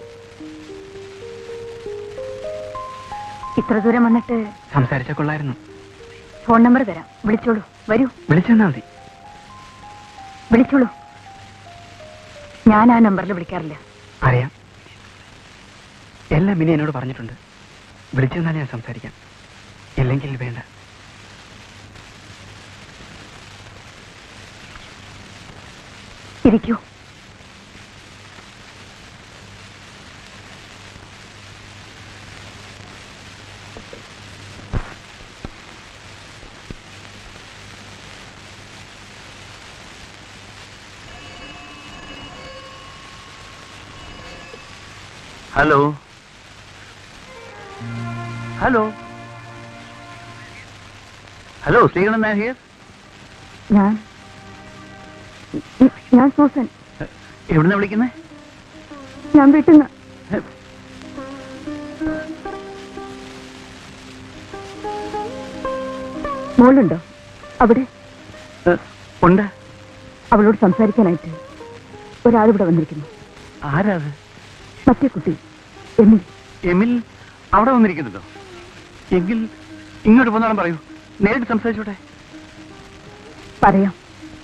ഇത്ര ദൂരം വന്നിട്ട് സംസാരിച്ച കൊള്ളായിരുന്നു ഫോൺ നമ്പർ തരാം വിളിച്ചോളൂ വരൂ വിളിച്ചെന്നാ മതി വിളിച്ചോളൂ ഞാൻ ആ നമ്പറിൽ വിളിക്കാറില്ല അറിയാം എല്ലാം മിനി എന്നോട് പറഞ്ഞിട്ടുണ്ട് വിളിച്ചെന്നാൽ ഞാൻ സംസാരിക്കാം ഇല്ലെങ്കിൽ വേണ്ട ഇരിക്കൂ hello hello hello Sreekantan Nair here ഞാൻ ഞാൻ സൂസൻ എവിടുന്ന വിളിക്കുന്നേ ഞാൻ വീട്ടിൽ നിന്ന് മോളുണ്ടോ അവിടെ ഉണ്ട് അവളോട് സംസാരിക്കാനായിട്ട് ഒരാളിവിടെ വന്നിരിക്കുന്നു ആരാത് മറ്റേ കുട്ടി എമ്മി എമിൽ അവിടെ വന്നിരിക്കുന്നുണ്ടോ എങ്കിൽ ഇങ്ങോട്ട് പോന്നാളും പറയൂ നേരിട്ട് സംസാരിച്ചോട്ടെ പറയാം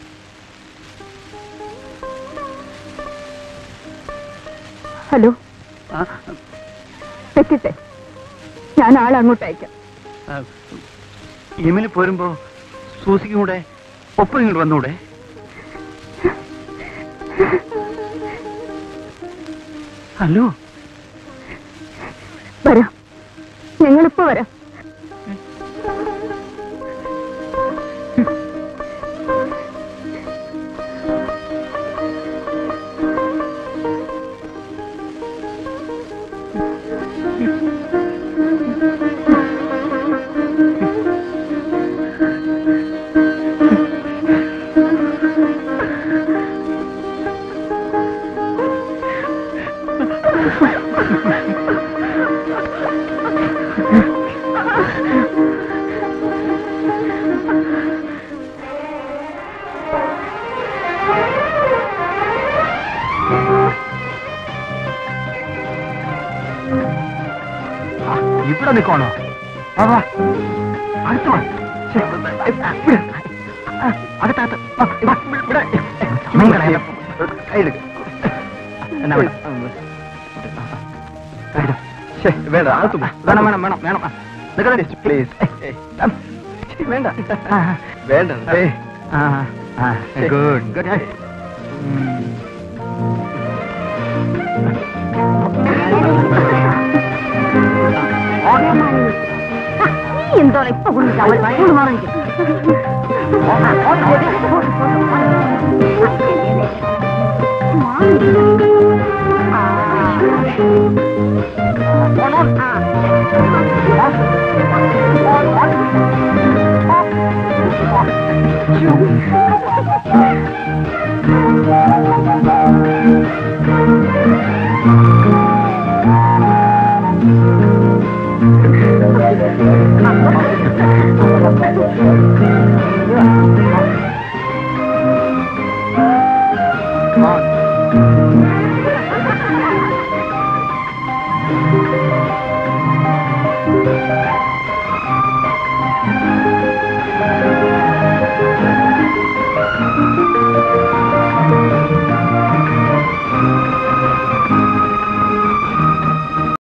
ഹലോ ആ, വെക്കട്ടെ ഞാൻ ആളെ അങ്ങോട്ട് അയക്കാം ആ, എമിൽ പോരുമ്പോ സൂസിക്കും കൂടെ ഒപ്പം ഇങ്ങോട്ട് വന്നൂടെ ഹലോ വരാം ഞങ്ങളിപ്പോ വരാം ഇവിടെ നിൽക്കണോ വാ വാ അടുത്ത് വാ ശ്ശെ, ഇവിടെ. ആ, അകത്തകത്ത് വാ, വാ, ഇവിടെ, ഇവിടെ. സമയം കളയാതെ. കയ്യിലെടുക്ക്. എന്നാ വേണം? കയ്യില്. ശ്ശെ, വേണ്ട അകത്ത് പോ. വേണം വേണം വേണം വേണം നിൽക്കണേ പ്ലീസ് വേണ്ട ആ, വേണ്ട ഏയ്. ആ ആ ഗുഡ് ഗുഡ് നീ എന്തോ ഇപ്പൊ കൊണ്ടിട്ട് അവൾ സ്കൂൾ മാറിയിരിക്കും ആ